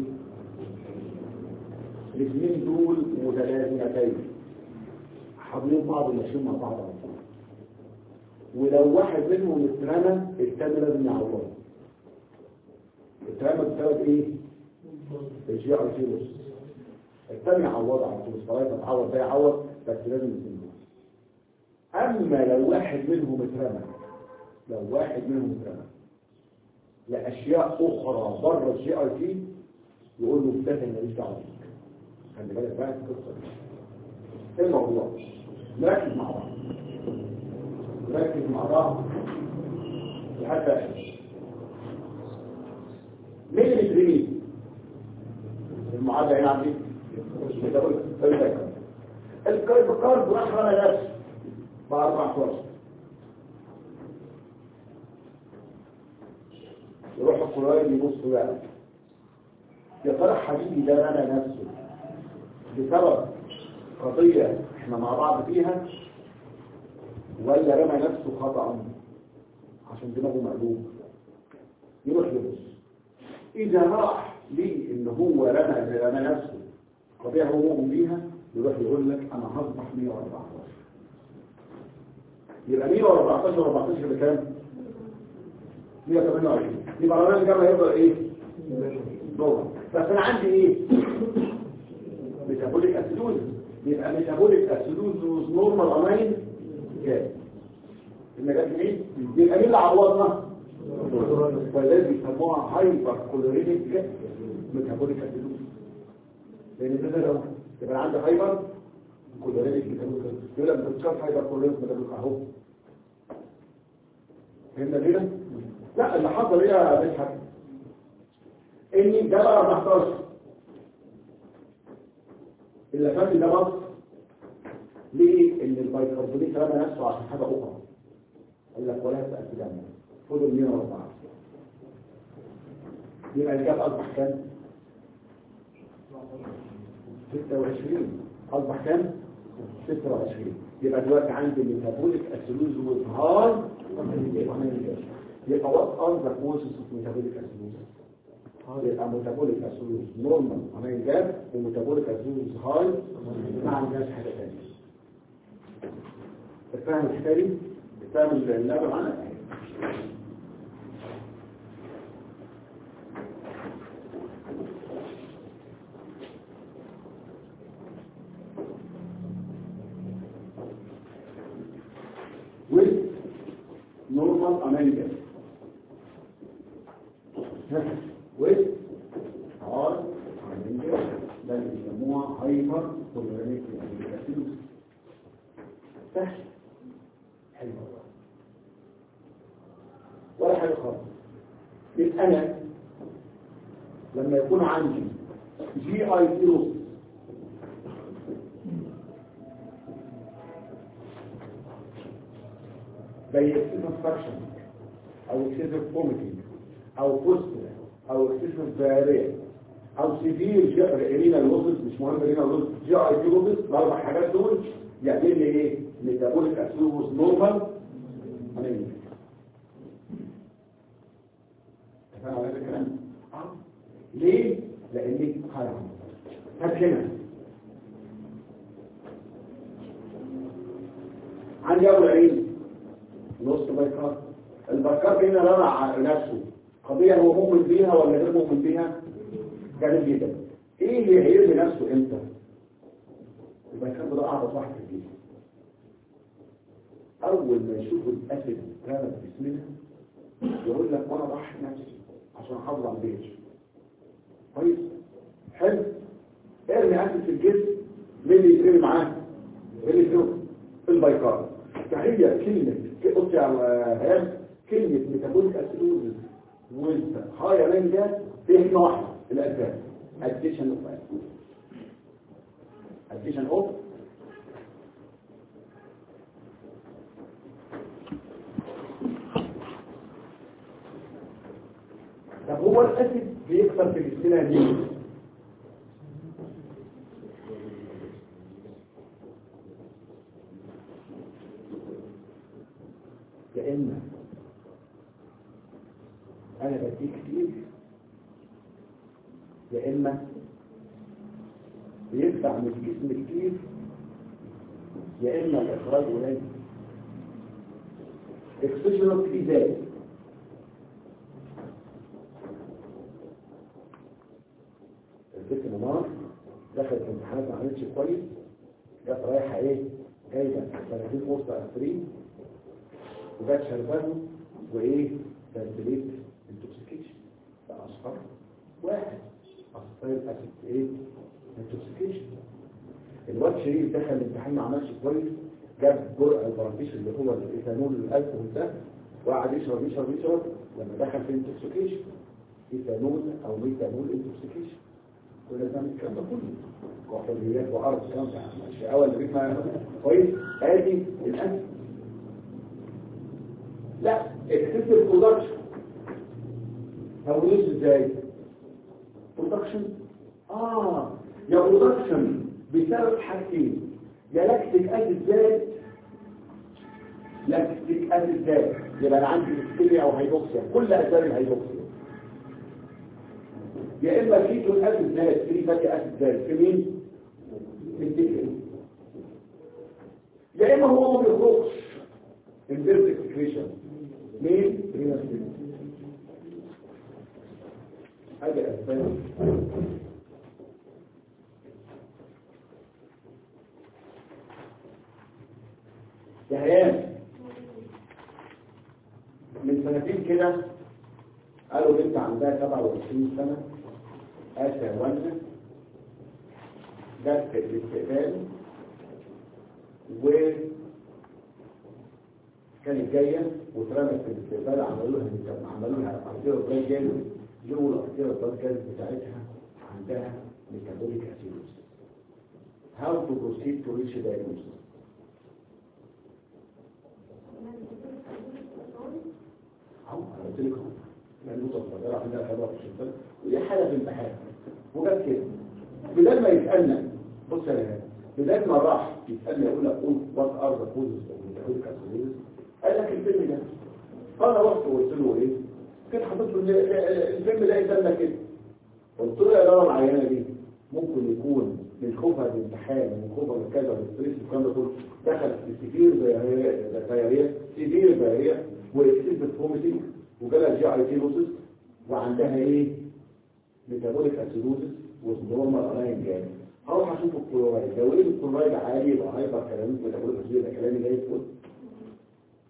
S1: الاثنين دول متلازمتين حاضرين بعض وماشيين مع بعض على طول ولو واحد منهم اترمى الثاني لازم يعوضه اترمى بسبب ايه الجي اي تي بص الثاني يعوضه على طول الصلاة تعوض ده يعوض بس لازم يسموه اما لو واحد منهم اترمى لو واحد منهم اترمى لاشياء اخرى بره الجي اي تي يقول له ده ماليش دعوه بيك خلي بالك بقى القصه دي ايه الموضوع نركز مع بعض نركز مع بعض لحد اخر مين اللي بيترمي المعادله هنا عندي الكارب راح رمى نفسه بعد 14 يروح القرآن يبص بقى يا ترى حبيبي ده رمى نفسه بسبب قضية احنا مع بعض فيها ولا رمى نفسه خطأ عشان دماغه مقلوب يروح يبص اذا راح ليه ان هو رمى رمى نفسه قضية هو مؤمن بيها يروح يقول لك انا هصبح 114 يبقى 114 14 بكام 128 يبقى رمضان الجامعة يفضل ايه دولار بس انا عندي ايه ميتابوليك اسيدوز يبقى ميتابوليك اسيدوز نورمال امين كام المجال ايه يبقى مين اللي عوضنا فلازم يسموها هايبر كولورينيك ميتابوليك اسيدوز لان ده لو يبقى عندي هايبر كولورينيك ميتابوليك يقول لك بتشوف هايبر كولورينيك ميتابوليك اهو فهمنا ليه لا اللي حصل ايه يا مدحت ان ده بقى 14 اللي فات ده بص ليه ان البيكربونات رمى نفسه عشان حاجه اخرى قال لك ولا تأتي دم فضل 104 يبقى الجاب اصبح كام 26 اصبح كام 26 يبقى دلوقتي عندي ميتابوليك اسيلوز وظهار يبقى what are the causes of metabolic acidosis يبقى metabolic acidosis normal عمال جاب وmetabolic acidosis high ما عندناش حاجة تانية تفهم الحكاية تفهم اللعبة معانا with normal amendment with hard amendment ده اللي بيسموها هايبر توليرانيك اسيدوز سهل حلو والله. ولا حاجه خالص يبقى انا لما يكون عندي جي اي سيروس زي اكسسيف فاكشن او اكسسيف فوميتنج او فوستر او اكسسيف دايريا او سيفير رينا لوزس مش مهم رينا لوزس جي اي تي لوزس الاربع حاجات دول يعمل لي ايه ميتابوليك اسيدوز نورمال انيميا تفهم على الكلام اه ليه لاني حرام طب هنا عندي ابو العين نص بايكار البايكار هنا رمع نفسه قضية هو مؤمن بيها ولا غير مؤمن بيها جميل جدا ايه اللي هيرمي نفسه امتى البايكار ده اعبط واحد في الجيش اول ما يشوف الاسد رمى في جسمنا يقول لك وانا ضحي نفسي عشان احافظ على البيت كويس حلو ارمي اسد في الجسم مين اللي يترمي معاه مين اللي يترمي البايكار فهي كلمة قلت يا هام كلمة ميتابوليك اسيدوزز ويز هاي رينجا هي كلمة واحدة الأسباب addition of acid addition of طب هو الأسيد بيكثر في جسمنا ليه؟ يا إما أنا بديك كتير يا إما بيدفع من الجسم كتير يا إما الإخراج قليل اكسجينال في ذات البنت منار دخلت الامتحانات ما عملتش كويس جت رايحه ايه جايبه سنتين قرص اسبرين وجات شربانه وايه تنزليت انتوكسيكيشن بقى اصفر واحد اصفر اسيد ايه انتوكسيكيشن الواد شريف دخل الامتحان ما عملش كويس جاب جرعه البرانتيش اللي هو الايثانول الالكوهول ده وقعد يشرب يشرب يشرب لما دخل في انتوكسيكيشن ايثانول او ميثانول انتوكسيكيشن كل ده من الكلام ده كله وحريات وارض الكلام ده الشقاوه اللي بيتنا كويس ادي الاسد لا اكسسيف برودكشن توليد ازاي برودكشن اه يا برودكشن بسبب حاجتين يا لاكتيك اسيد زاد لاكتيك اسيد زاد يبقى انا عندي هيستيريا او هيبوكسيا كل اسباب الهيبوكسيا يا اما كيتو اسيد زاد في فاتي اسيد زاد في مين في الدكر يا اما هو ما بيخرجش البيرد اكسكريشن مين رينا ستيل حاجه اسباب يا هيام من سنتين كده قالوا بنت عندها 27 سنة آسيا والدة جت الاستقبال و كانت جاية واترمت في الاستقبال عملوا لها عملوا لها ارتيرو بلاي جامد لقوا الارتيرو بلاي جامد بتاعتها عندها ميتابوليك اسيدوس how to proceed to reach diagnosis اهو انا قلت لك اهو النقطه الصغيره عندها خبره في الشمال ودي حاله في الامتحان وجت كده بدل ما يسالنا بص يا جماعه بدل ما راح يسالنا يقول لك قول وات ار ذا كوزز اوف ميتابوليك اسيدوز قال لك الفيلم ده فانا رحت وقلت له ايه كده حطيت له الفيلم ده يسالنا كده قلت له يا ترى العيانه دي ممكن يكون من خوفها من الامتحان ومن خوفها من كذا ومن ستريس والكلام ده كله دخل في سيفير دايريا سيفير دايريا واكسسيف فوميتنج وجالها جي اي تي لوسس وعندها ايه ميتابوليك اسيدوزس والنورمال الاين جامد هروح اشوف الكلورايد لو ايه الكلورايد عالي يبقى هايبر كلامي ميتابوليك اسيدوز ده كلامي زي الفل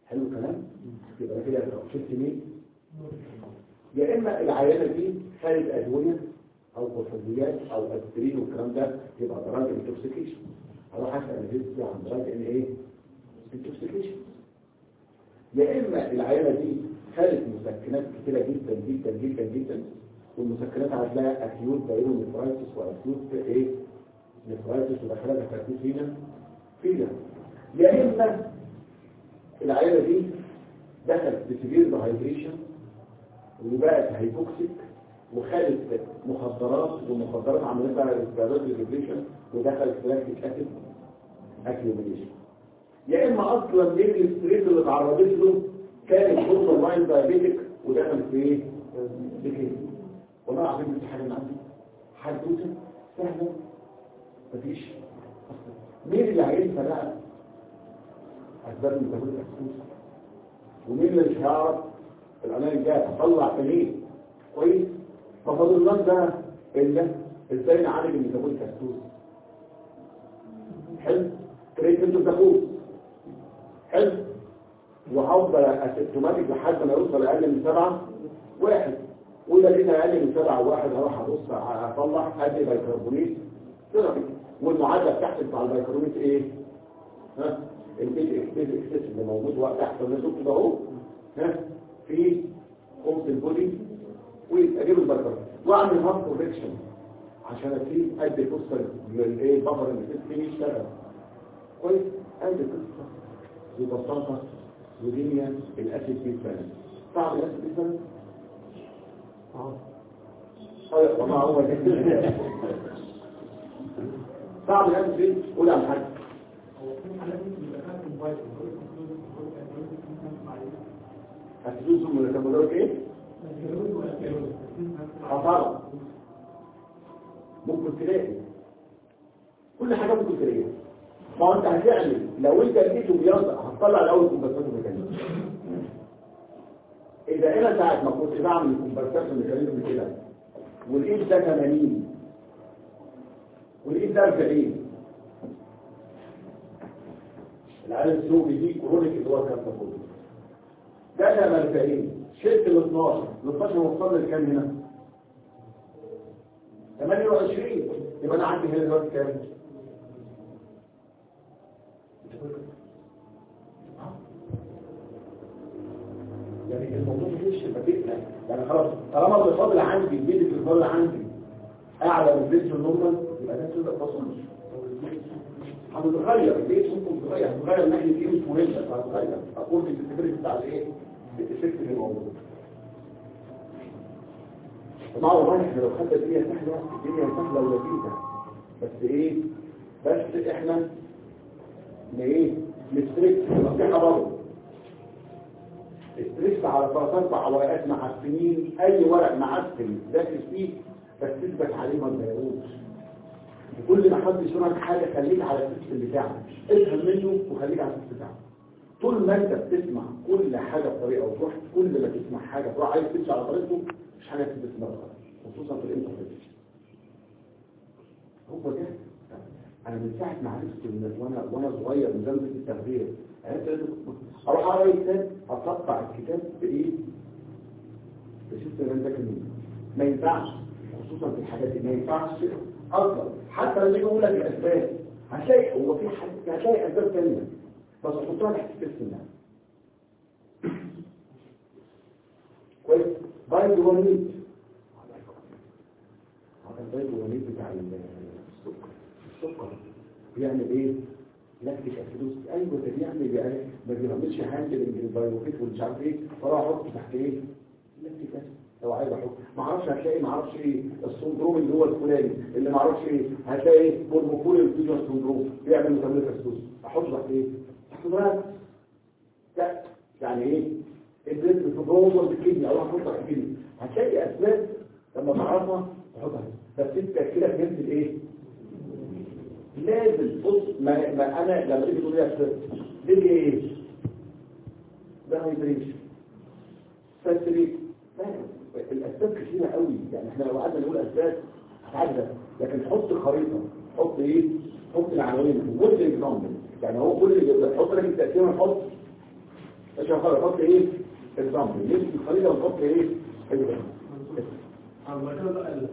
S1: حلو الكلام يبقى كده شفت مين يا اما العيانه دي خدت ادويه او كحوليات او اسبرين والكلام ده يبقى دراج انتوكسيكيشن اروح اسال الفيزيك عن دراج ان ايه انتوكسيكيشن يا اما العيانه دي خدت مسكنات كتيره جدا جدا جدا جدا والمسكنات هتلاقي اكيوت بايرو نفرايتس واكيوت ايه نفرايتس ودخلها تركيز فينا فينا يا اما العيانه دي دخلت بسبير دهايدريشن وبقت هايبوكسيك وخدت مخدرات والمخدرات عملت لها ريسبيراتوري ديبريشن ودخلت لاكتيك اسيد اكيوميليشن يا اما اصلا من الستريس اللي اتعرضت له كانت بورتر لاين دايابيتك ودخلت في ايه؟ في كده والله العظيم دي حاجه من عندي حدوته سهله مفيش مين اللي هينسى بقى اسباب الميتابوليك اسيدوز ومين اللي مش هيعرف الامان الجاي هطلع تانيين كويس ففاضل الله ده الا ازاي نعالج الميتابوليك اسيدوز حلو تريتمنت الدخول حلو وهفضل اسيمتوماتيك لحد ما يوصل اقل من سبعة واحد واذا كده اقل من سبعة واحد هروح ابص هطلع ادي بيكربونات ثيرابي والمعادله بتاعتي بتاع البيكربونات ايه؟ ها البيت اكسس اكسس اللي موجود وقت تحت النزول كده اهو ها في خمس البودي واجيب البيكربونات واعمل هارت كوركشن عشان اسيب ادي فرصه للايه بفر اللي فيه يشتغل كويس ادي قصه ببساطه ودنيا الاسيد بالفعل صعب الاسيد بالفعل اه طيب والله هو ده صعب الاسيد بالفعل قول على حاجه
S4: هو في حالات بيبقى فيها كومبايت
S1: هتدوسوا من الكاميرات ايه خطر ممكن تلاقي كل حاجه ممكن تلاقيها ما هو انت هتعمل لو انت لقيته بيضع هتطلع الاول كومبنساتور ميكانيزم اذا انا ساعه ما كنت بعمل كومبنساتور ميكانيزم كده والايد ده 80 والايد ده 40 العالم السوقي دي كرونيك اللي هو كان تفوض ده انا 40 شلت ال 12 ال 12 وصل لكام هنا 28 يبقى انا عندي هنا دلوقتي كام يعني الموضوع مش بديتنا يعني خلاص طالما الفضل عندي البيت الفضل عندي اعلى من البيت النورمال يبقى ده كده تصنش هتتغير البيت ممكن تتغير هتتغير من ناحيه ايه مش مهمه هتتغير اقول في السكريت بتاع الايه الافكت اللي موجود طبعا والله احنا لو خدنا الدنيا سهله الدنيا سهله ولذيذه بس ايه بس احنا ايه نستريك نصيحه برضه استريك على ثلاث اربع ورقات معفنين اي ورق معفن داخل فيه بس تثبت عليه ما تغيروش كل ما حد يشرح حاجه خليك على السيستم بتاعك افهم منه وخليك على السيستم بتاعك طول ما انت بتسمع كل حاجه بطريقه وتروح كل ما تسمع حاجه تروح عايز تمشي على طريقته مش حاجه تسمعها خصوصا في الانترنت هو ده انا من ساعه ما عرفت من وانا وانا صغير من زمن التغذيه عرفت اروح اقرا كتاب اقطع الكتاب بايه بشوف ده كمان ما ينفعش خصوصا في الحاجات دي ما ينفعش اصلا حتى لما يجي يقول لك الاسباب هتلاقي هو في حد هتلاقي اسباب ثانيه بس حطها تحت الاسم ده كويس بايد ونيد هذا البايد ونيد بتاع السكر السكر بيعمل ايه لاكتيك اسيدوز ايوه ده بيعمل يعني ما بيعملش هاندل البايوفيت والمش عارف ايه فراح احط تحت ايه لاكتيك اسيد لو عايز احط ما اعرفش هتلاقي ما اعرفش ايه السندروم اللي هو الفلاني اللي ما اعرفش ايه هتلاقي ايه بورموفول الفيجر سندروم بيعمل ميتابوليك اسيدوز احط تحت ايه تحت دراج لا يعني ايه البيت بتبوظ الكدني او احط تحت الكدني هتلاقي اسباب لما تعرفها تحطها بس انت كده فهمت الايه لازم بص ما, ما انا لما تيجي تقول لي اسباب دي ايه ده هايدريشن ساتريت الاسباب كثيره قوي يعني احنا لو قعدنا نقول اسباب هتعدى لكن حط خريطه حط ايه حط العناوين وات اكزامبل يعني هو كل اللي حط لك التقسيمه حط عشان خلاص حط ايه الضم نمسك الخريطه ونحط ايه الضم
S4: أما كده بقى ال-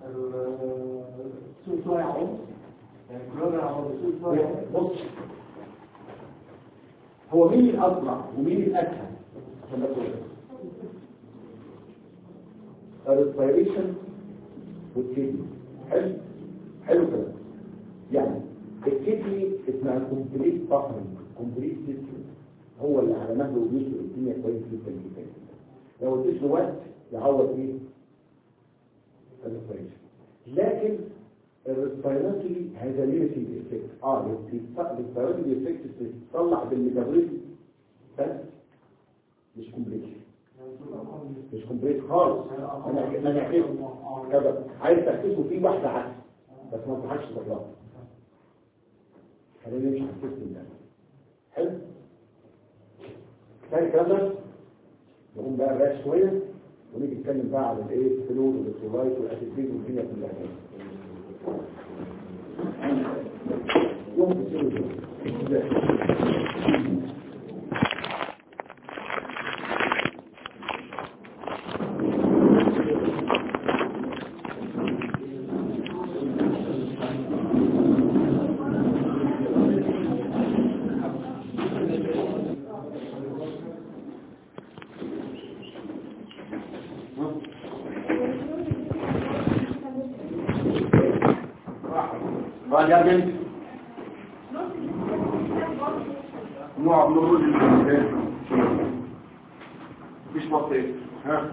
S4: السوق شوية عمر يعني كلنا عمر السوق شوية عمر
S1: بص هو مين الاسرع ومين الاسهل عشان ده كله الريسبيريشن والكدني حلو حلو كده يعني الكدني اسمها كومبليت بافرنج كومبليت سيستم هو اللي على مهله وبيشرب الدنيا كويس جدا جدا جدا لو اديت له وقت يعوض ايه الريسبيريشن لكن الريسبيراتوري هذا ليميتنج افكت اه الريسبيراتوري افكت بتطلع بالميتابوليزم بس مش كومبليت مش كومبليت خالص انا انا حكيت كذا عايز تركزوا فيه واحده عكس بس ما تضحكش تطلع خلينا نمشي على السيستم ده حلو ثاني الكلام ده نقوم بقى نريح شويه ونيجي نتكلم بقى على الايه الفلود والاكسولايت والاسيدين والدنيا كلها يوم الفلود بعد يا بنت نوع من الرجل مفيش بطيء ها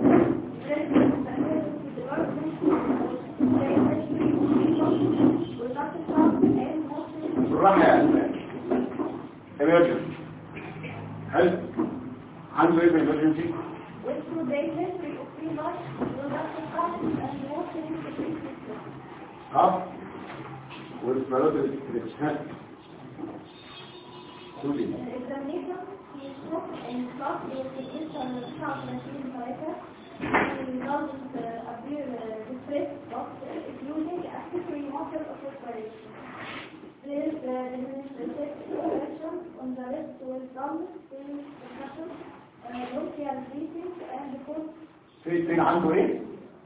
S1: بالراحة يا أسماء emergency هل عنده ايه emergency ها والاسمارات الاستريتش ها قولي
S5: Please, uh, administrative questions on the list will come to discussion, uh, local briefing and the court
S1: فين فين عنده ايه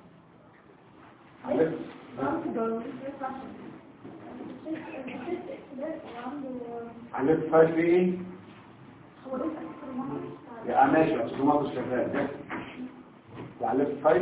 S1: عندك عندك فايل في ايه يا ماشي اصل شغال ده وعلمت فايل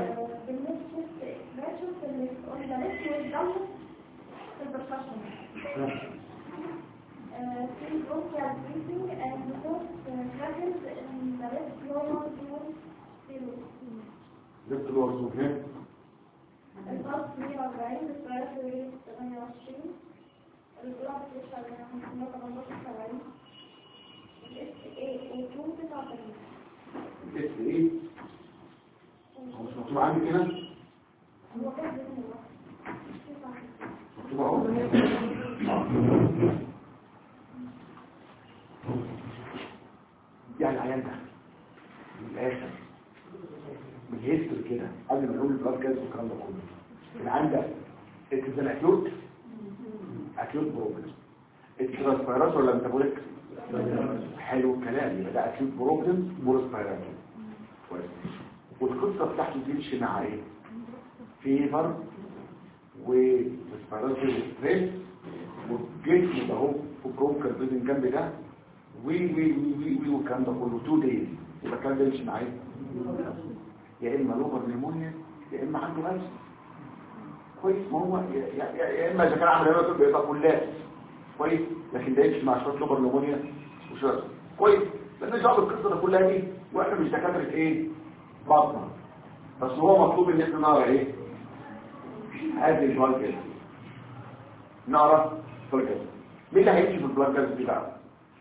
S1: جبت له ورسوم هنا
S5: الضغط 140 الثلاثة 28 الجرعة بتشتغل 518 الاس اي او 2 89
S1: الاس ايه هو مش مكتوب عندي كده
S5: هو كده بإذن الله
S1: مكتوب اهو يعني العيان ده من الاخر من الهيستوري كده قبل ما نقول البلاد جاز والكلام ده كله العيان ده اتز الاكيوت اكيوت بروبلم اتراسبيرات ولا ميتابوليك حلو الكلام يبقى ده اكيوت بروبلم ورسبيرات كويس والقصه بتاعته تمشي مع ايه فيفر وريسبيراتوري ستريس والجسم ده اهو في برونكال بريزنج جنب ده وي وي وي وي وي والكلام ده كله تو دايز يبقى الكلام ده يمشي مع ايه يا اما لوبر نيمونيا يا اما عنده هلس كويس ما هو يا, يا, يا يا اما اذا كان عامل هنا بيبقى كلات كويس لكن ده يمشي مع شويه لوبر نيمونيا وشويه كويس لان جواب القصه ده كلها دي واحنا مش دكاتره ايه بطنه بس هو مطلوب ان احنا نقرا ايه هذه البلاد جاز نقرا بلاد جاز مين اللي هيمشي في البلاد جاز دي بقى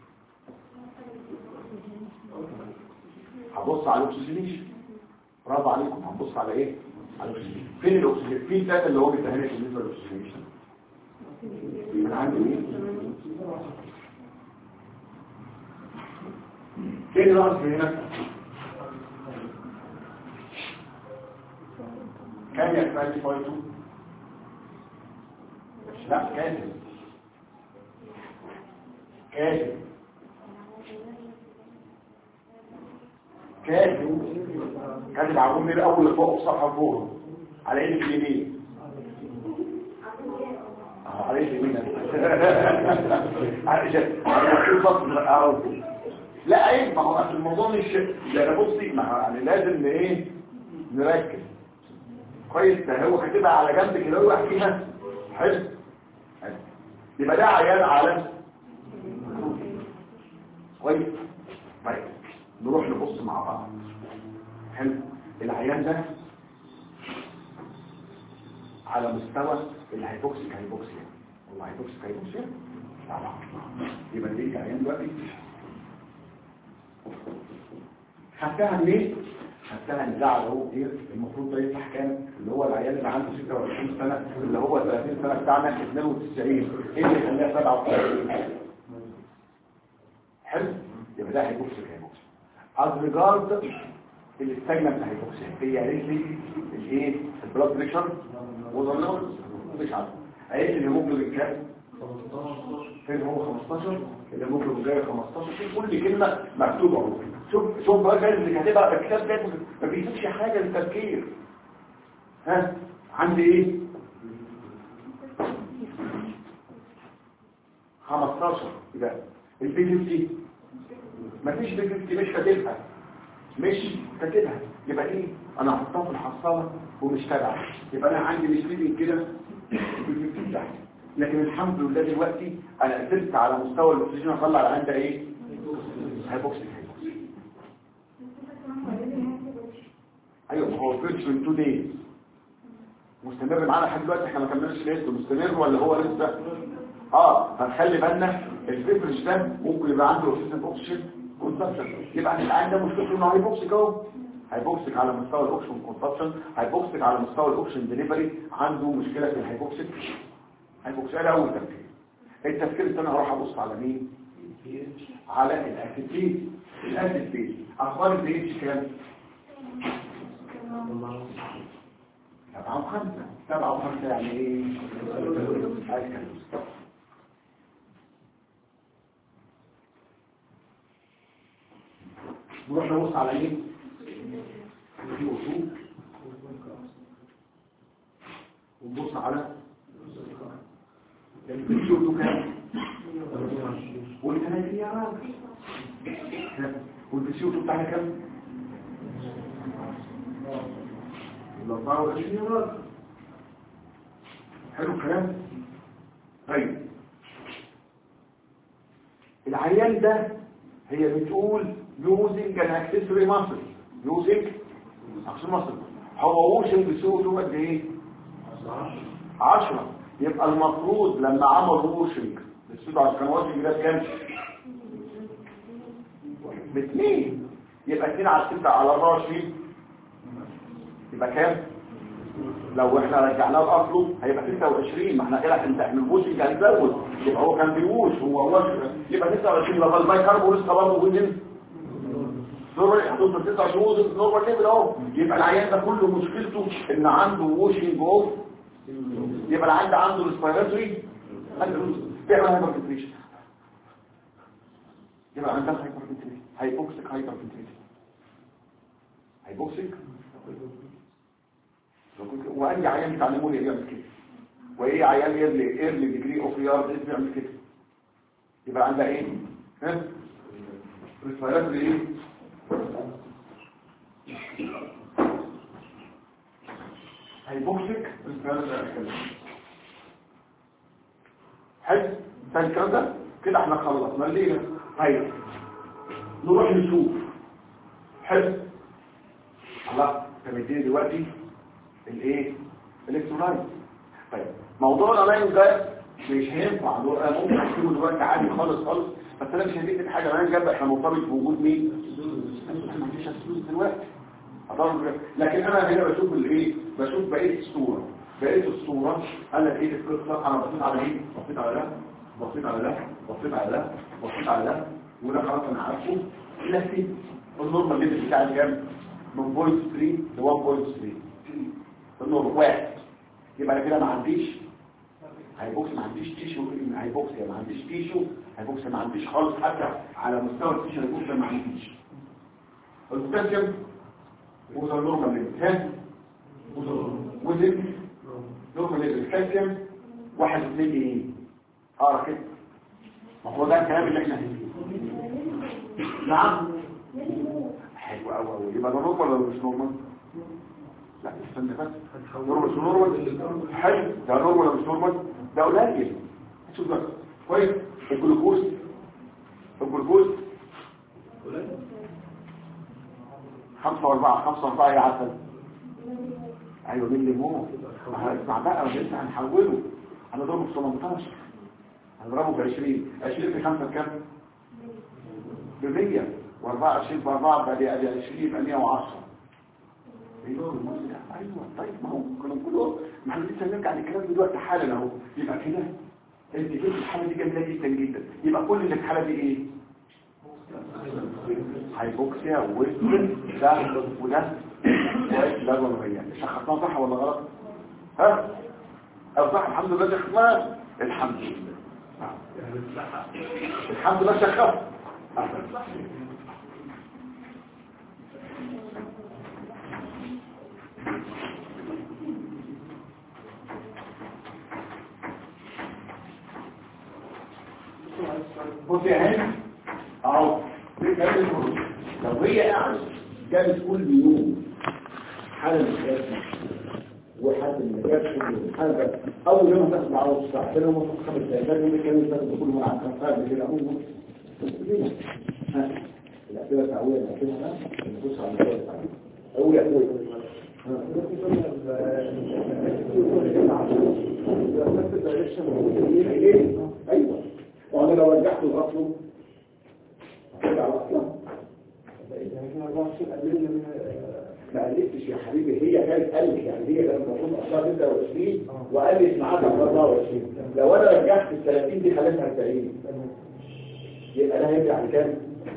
S1: هبص على الاكسجينيشن برافو عليكم هنبص على ايه على الاكسجين فين الاكسجين فين الداتا اللي هو بيديها لك بالنسبه للاكسجينيشن انا عندي ايه فين الارض هنا كام يا اسماعيل فايتو لا كاتب كاتب كاتب كاتب على الرمل الاول اللي فوق الصفحه فوق على ايدك اليمين اه على ايدك اليمين على ايدك لا عيب ما هو اصل الموضوع مش ده انا بصي ما هو يعني لازم ايه نركز كويس ده هو كاتبها على جنب كده ويروح فيها حلو حلو. يبقى ده عيان على كويس طيب نروح نبص مع بعض حلو العيان ده على مستوى الهيبوكسيك هيبوكسيا والله هيبوكسيك هيبوكسيا طبعا يبقى دي عيان دلوقتي خدتها منين؟ خدتها ان ده على هو ايه المفروض ده يفتح كام اللي هو العيال اللي عنده 26 سنه اللي هو 30 سنه بتاعنا 92 ايه اللي خلاه 97 حلو يبقى ده هيبوكسيك هيبوكسيك از ريجارد الاستجنة بتاع هيبوكسيك هي قالت لي الايه البلاد بريشر وظلنا مش عارف قالت لي الهيموجلوبين كام فين هو 15 اللي ممكن جاي 15 في كل كلمة مكتوبة اهو شوف شوف بقى كان اللي كاتبها في الكتاب ده ما بيسيبش حاجة للتفكير ها عندي ايه 15 يبقى البي 50 مفيش بي 50 مش كاتبها مش كاتبها يبقى ايه انا هحطها في الحصاله ومش تابعه يبقى انا عندي مش ريدنج كده البي 50 تحت لكن الحمد لله دلوقتي انا قدرت على مستوى الاكسجين اطلع على عندها ايه هايبوكسيك ايوه ما هو فيرش من 2 دايز مستمر معانا لحد دلوقتي احنا ما كملناش لسه مستمر ولا هو لسه اه فنخلي بالنا الفيبرش ده ممكن يبقى عنده اوكسجين اوكسجين كونسبشن يبقى العين ده مشكلته انه هايبوكسيك اهو هايبوكسيك على مستوى الاوكسجين كونسبشن هايبوكسيك على مستوى الاوكسجين ديليفري عنده مشكله في الهايبوكسيك هايبوكسيك ده اول تفكير التفكير الثاني هروح ابص على مين على الاسيد فيز الاسيد فيز اخبار البي اتش كام سبعة وخمسة سبعة وخمسة يعني ايه الكالوس نروح نبص على ايه في وصول ونبص على الفيديو كام والثلاثية يا راجل والفيديو بتاعنا كام الأربعة وعشرين يا راجل حلو الكلام طيب العيان ده هي بتقول using an accessory muscle using accessory muscle هو ووشن بسوته قد ايه 10 يبقى المفروض لما عمل ووشنج بسوته عشان كان ووشنج ده كام باثنين يبقى 2 على 6 على 24 يبقى كام لو احنا رجعناه لاصله هيبقى 26 ما احنا كده عشان تعمل ووشنج هنزود يبقى هو كان بيوش هو ووش يبقى 29 لو الباي كاربو لسه برضه وزن نورمال هتوصل 9 شهور نورمال ليفل اهو يبقى العيان ده كله مشكلته ان عنده ووشنج اوف يبقى العيان ده عنده ريسبيراتوري بيعمل هايبر فنتريشن يبقى عندها هايبر فنتريشن هايبوكسيك هايبر فنتريشن هايبوكسيك واي عيان بتعلموه لي يعمل كده وايه عيان يرلي ايرلي ديجري اوف يارد بيعمل كده يبقى عندها ايه ها ريسبيراتوري ايه هيبوكسيك حلو ثاني الكلام ده كده احنا خلصنا الليله طيب نروح نشوف حلو خلاص فمديني دلوقتي الايه الالكترولايت طيب موضوع الالاين ده مش هينفع انا ممكن اكتبه دلوقتي عادي خالص خالص بس انا مش هديك حاجه انا جنب احنا مرتبط بوجود مين ما فيش فلوس دلوقتي أضرب لكن انا هنا بشوف الايه بشوف بقيه الصوره بقيه الصوره قال لك ايه القصه انا بصيت على ايه بصيت على ده بصيت على ده بصيت على ده بصيت على ده وده خلاص انا عارفه لكن النورمال ليفل بتاعي كام من 0.3 ل 1.3 النورمال واحد يبقى انا كده ما عنديش هيبوكس ما عنديش تيشو هيبوكس ما عنديش تيشو هيبوكس ما عنديش خالص حتى على مستوى التيشو هيبوكس ما عنديش البوتاسيوم وصل نورمال ليفل ها وزن نورمال ليفل الكالسيوم واحد اثنين ايه اقرا كده ما هو ده الكلام اللي احنا فيه نعم حلو قوي قوي يبقى ده نورمال ولا مش نورمال لا استنى بس نورمال مش نورمال حلو ده نورمال ولا مش نورمال ده قليل شوف بقى كويس الجلوكوز الجلوكوز خمسة واربعة خمسة واربعة يا عسل ايوه مين اللي مو اسمع بقى لسه هنحوله هنضربه في 18 هنضربه في 20 20 في 5 بكام؟ ب 100 و24 ب 4 بقى دي 20 يبقى 110 ايوه ايوه طيب ما هو كنا بنقول ما احنا لسه هنرجع للكلام دلوقتي حالا اهو يبقى كده انت جبت الحاله دي جميله جدا جدا يبقى كل اللي الحاله دي ايه؟ هايبوكسيا وويسترن ده وده ده ولا غير شخصناه صح ولا غلط ها أو صح الحمد لله شخصناه الحمد لله آه. الحمد لله شخص آه. بص يا هاني اهو دي كانت الفروض. لو هي قاعده كانت كل يوم حاله من وحد من الجاب كل حاجه اول يوم تاخد معاه الساعه ثاني يوم تاخد خمس دقائق ثاني يوم كان تاخد كل مره على الكفار كده اول ها الاسئله التعويه اللي هتبقى نبص على الاسئله التعويه اول يا اخويا ايوه وانا لو رجعته الاصل هرجع الاصل ما قلتش يا حبيبي هي كانت قلت يعني هي لما تكون اصلا 26 وقلت معاك 24 لو انا رجعت ال 30 دي خليتها 40 يبقى ده هيرجع لكام؟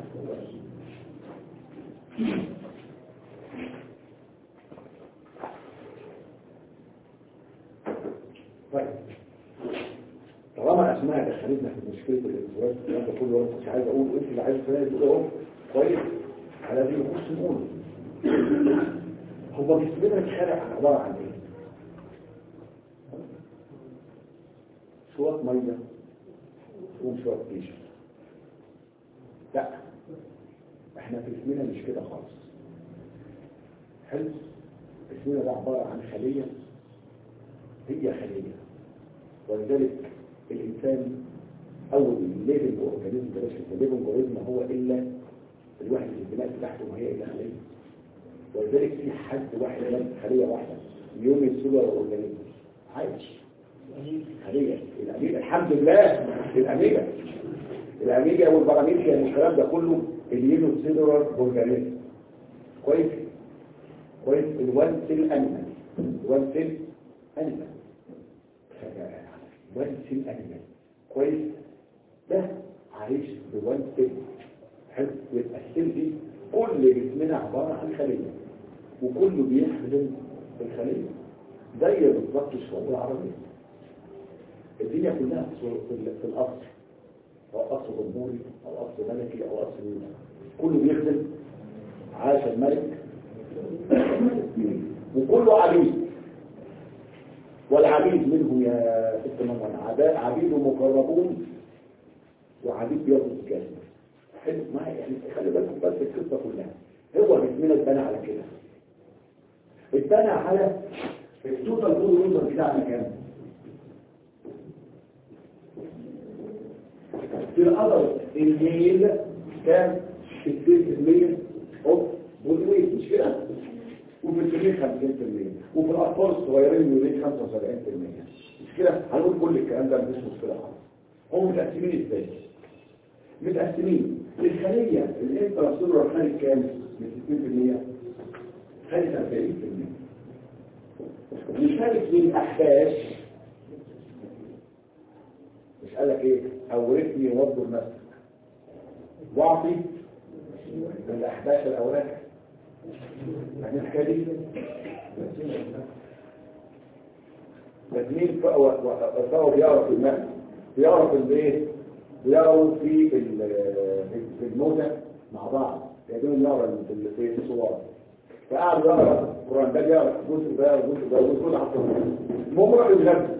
S1: طيب طالما اسماء دخلتنا في مشكله الازواج الكلام ده كله وانا مش عايز اقول انت اللي عايز تقول اهو كويس على دي نخش نقول هو جسمنا الشارع عبارة عن ايه شوية مية وشوية قشر لا احنا في جسمنا مش كده خالص حلو جسمنا ده عبارة عن خلية هي خلية ولذلك الإنسان أول الليفنج أورجانيزم ده مش الليفنج أورجانيزم هو إلا الوحدة البناء بتاعته ما هي إلا خلية ولذلك في حد واحد بس خلية واحدة يوم السولار أورجانيزم عايش خلية الأميجا الحمد لله الأميجا الأميجا والبراميجا والكلام ده كله اليونو سيلولار أورجانيزم كويس كويس الوان سيل أنيمال الوان سيل أنيمال وان سيل أنيمال كويس ده عايش بوان سيل حلو يبقى السيل دي كل جسمنا عبارة عن خلية وكله بيخدم الخلية زي بالظبط الشعوب العربية الدنيا كلها في في القصر أو قصر جمهوري أو قصر ملكي أو قصر مين كله بيخدم عاش الملك وكله عبيد والعبيد منهم يا ست مرة عبيد مقربون وعبيد بيضوا الجسم حلو معايا يعني خلي بالكم بس القصه كلها هو جسمنا اتبنى على كده اتبنى على التوتال بول يوزر بتاعنا كام في الأدر الميل كان 60% اوف بودي ويت مش كده وفي الكبير 50% وفي الأطفال الصغيرين يوريد 75% مش كده هنقول كل الكلام ده مش مشكلة خالص هم متقسمين ازاي متقسمين الخلية الانتراسولر خارج كام من 60% خارج 40% يشارك من الأحباش مش قال لك ايه اورثني وضر نفسك واعطي من الأحباش الأوراق يعني الحكاية دي الاثنين فهو بيعرف المال بيعرف الايه بيعرفوا في في الموتى مع بعض يقولون يقرا في في الصور فقعد يقرا القران ده يقرا جزء ده وجزء ده وجزء ده حتى المهم راح يتغدى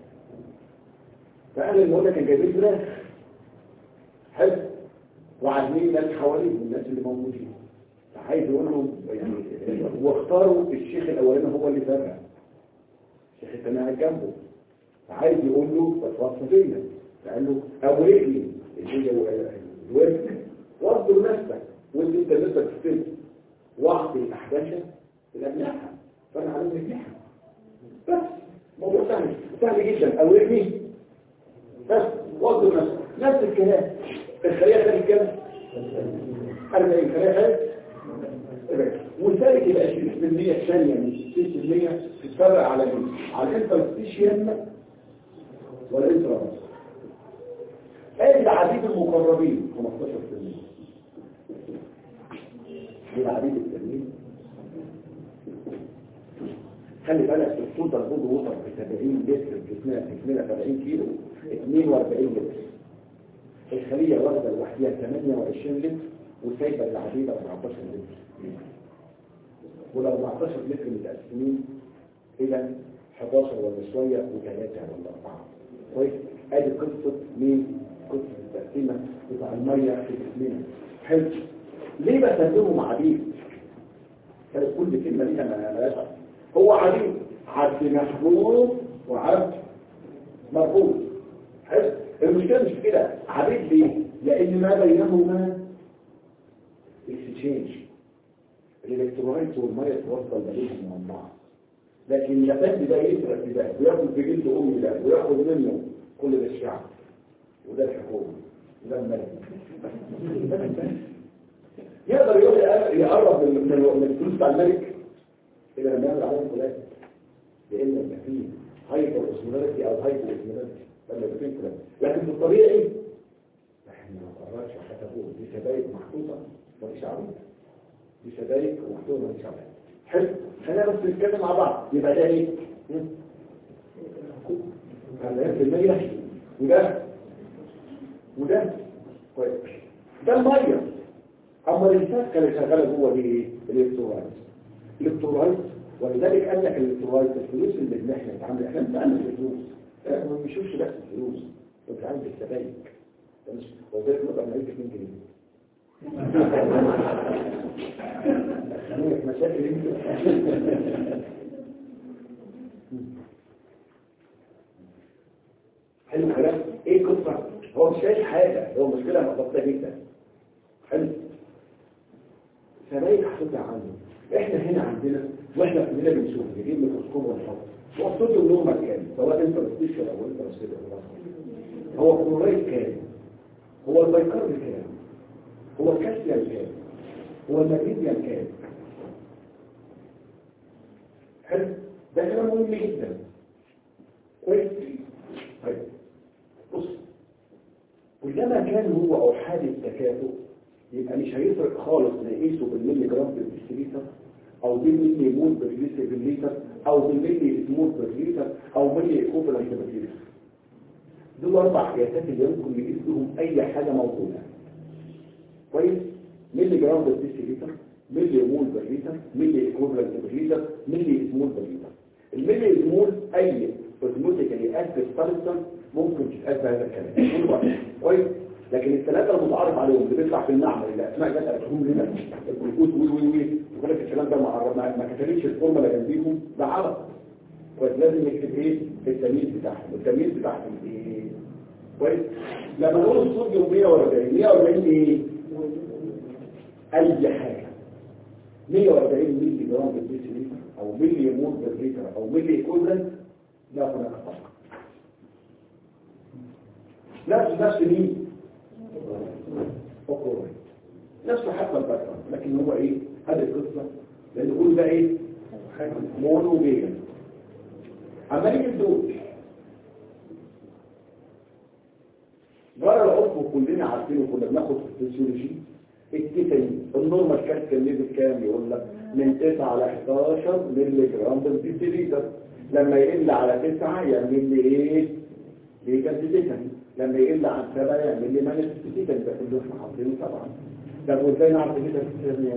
S1: فقال المولى كان جايبين فراخ حلو وعازمين ناس حواليه من الناس اللي موجودين فعايز يقول لهم يعني واختاروا الشيخ الاولاني هو اللي تابع الشيخ الثاني قاعد جنبه فعايز يقول له اتوصى بيا فقال له ابو رجلي اللي هي الورد واصبر نفسك وانت انت لسه بتستلم واعطي الاحداث الابناء فانا على نجيحها بس موضوع سهل سهل جدا ابو رجلي بس واصبر نفسك نفس الكلام الخليه خدت كام 40 خليه خدت وذلك يبقى 20% الثانيه من 60% تتفرق على مين؟ على الانترستيشن والانترا ادي العديد المقربين 15% دي العديد التانيين خلي بالك الصوت البوض وصل ب 70 لتر جسمنا جسمنا 70 كيلو 42 لتر الخليه واخده لوحدها 28 لتر وسايبه العديد 14 لتر وال 14 لتر متقسمين الى 11 ولا شويه وثلاثه ولا اربعه كويس ادي قصه مين قصه التقسيمه بتاع الميه في جسمنا حلو ليه بستخدمهم عديد كانت كل كلمه ليها مالهاش هو عديد عبد محبوب وعبد مرفوض حلو المشكله مش في كده عبيد ليه لان ما بينهما اكسشينج الالكترولايت والميه توصل بينهم من بعض لكن النبات ده يسرق في ده وياخد في جلد امي ده وياخد منه كل ده الشعب وده الحكومه وده الملك يقدر يروح يقرب من من من الفلوس بتاع الملك الى لما يعمل عليهم فلان لان يبقى فيه هايبر اوسمولاريتي او هايبر اوسمولاريتي لما يبقى فيه فلان لكن في الطبيعي احنا ما قررش حسبوه دي سبايك محطوطه مفيش عرض دي سبايك ومحطوطه مفيش عرض حلو خلينا بس نتكلم مع بعض يبقى ده ايه؟ 40% وده وده كويس ده الميه اما الانسان كان شغاله جوه دي ايه؟ الالكترولايت الالكترولايت ولذلك قال لك الالكترولايت الفلوس اللي احنا بنتعامل احنا بنتعامل بالفلوس ما بنشوفش بس الفلوس بنتعامل بالسبائك وذلك نقدر نعيش 2 جنيه مشاكل انت حلو الكلام ايه القصه هو مش شايف حاجه هو مشكله بسيطه جدا حلو سبايك حطيتها عنده احنا هنا عندنا واحنا كلنا بنشوف نجيب ميكروسكوب ونحط هو الصوديوم له مكان سواء انت بتستيشن او انت بتستيشن هو كلوريد كام هو البيكرب كام هو الكالسيوم كام هو المغنيسيوم كام حلو ده كلام مهم جدا كويس طيب بص كلما كان هو احاد التكافؤ يبقى مش هيفرق خالص نقيسه بالملي جرام بالديسيليتر او بالملي مول بالليتر او بالملي اسمول بالليتر او ملي ايكوفالنت بالليتر دول اربع قياسات اللي يمكن نقيس بهم اي حاجه موجوده كويس ملي جرام بالديسيليتر ملي مول بالليتر ملي ايكوفالنت بالليتر ملي اسمول بالليتر الملي اسمول اي اوزموتيكالي اكتف سبستانس ممكن تتقاس بهذا الكلام كويس لكن الثلاثه المتعارف عليهم اللي بيطلع في المعمل اللي اسماء جت قالتهم لنا الجلوكوز وي وي وي وقال لك الكلام ده ما ما ما كتبتش الفورمولا جنبيهم ده عرض كويس لازم نكتب ايه التمييز بتاعهم التمييز بتاعهم ايه كويس لما نقول الصوديوم 140 140 ايه اي حاجه 140 مللي جرام بالديسيليتر او ملي مول بالليتر او ملي ايكوفالنت لا هناك فرق نفس نفس مين اوكورويد نفسه حتى البكر لكن هو ايه هذه القصة لان يقول ده ايه مونوجيا عملية الدول غير العضو كلنا عارفينه كنا بناخد في الفسيولوجي التيتاني النورمال كالسيوم ليفل كام يقول لك من 9 على 11 مللي جرام بالديسيليتر لما يقل على 9 يعمل لي ايه؟ ليه كالسيتاني لما يقل عن 7 يعمل لي مانيفستيشن ده كله احنا حاطينه طبعا طب وازاي نعرف ان ده سيستم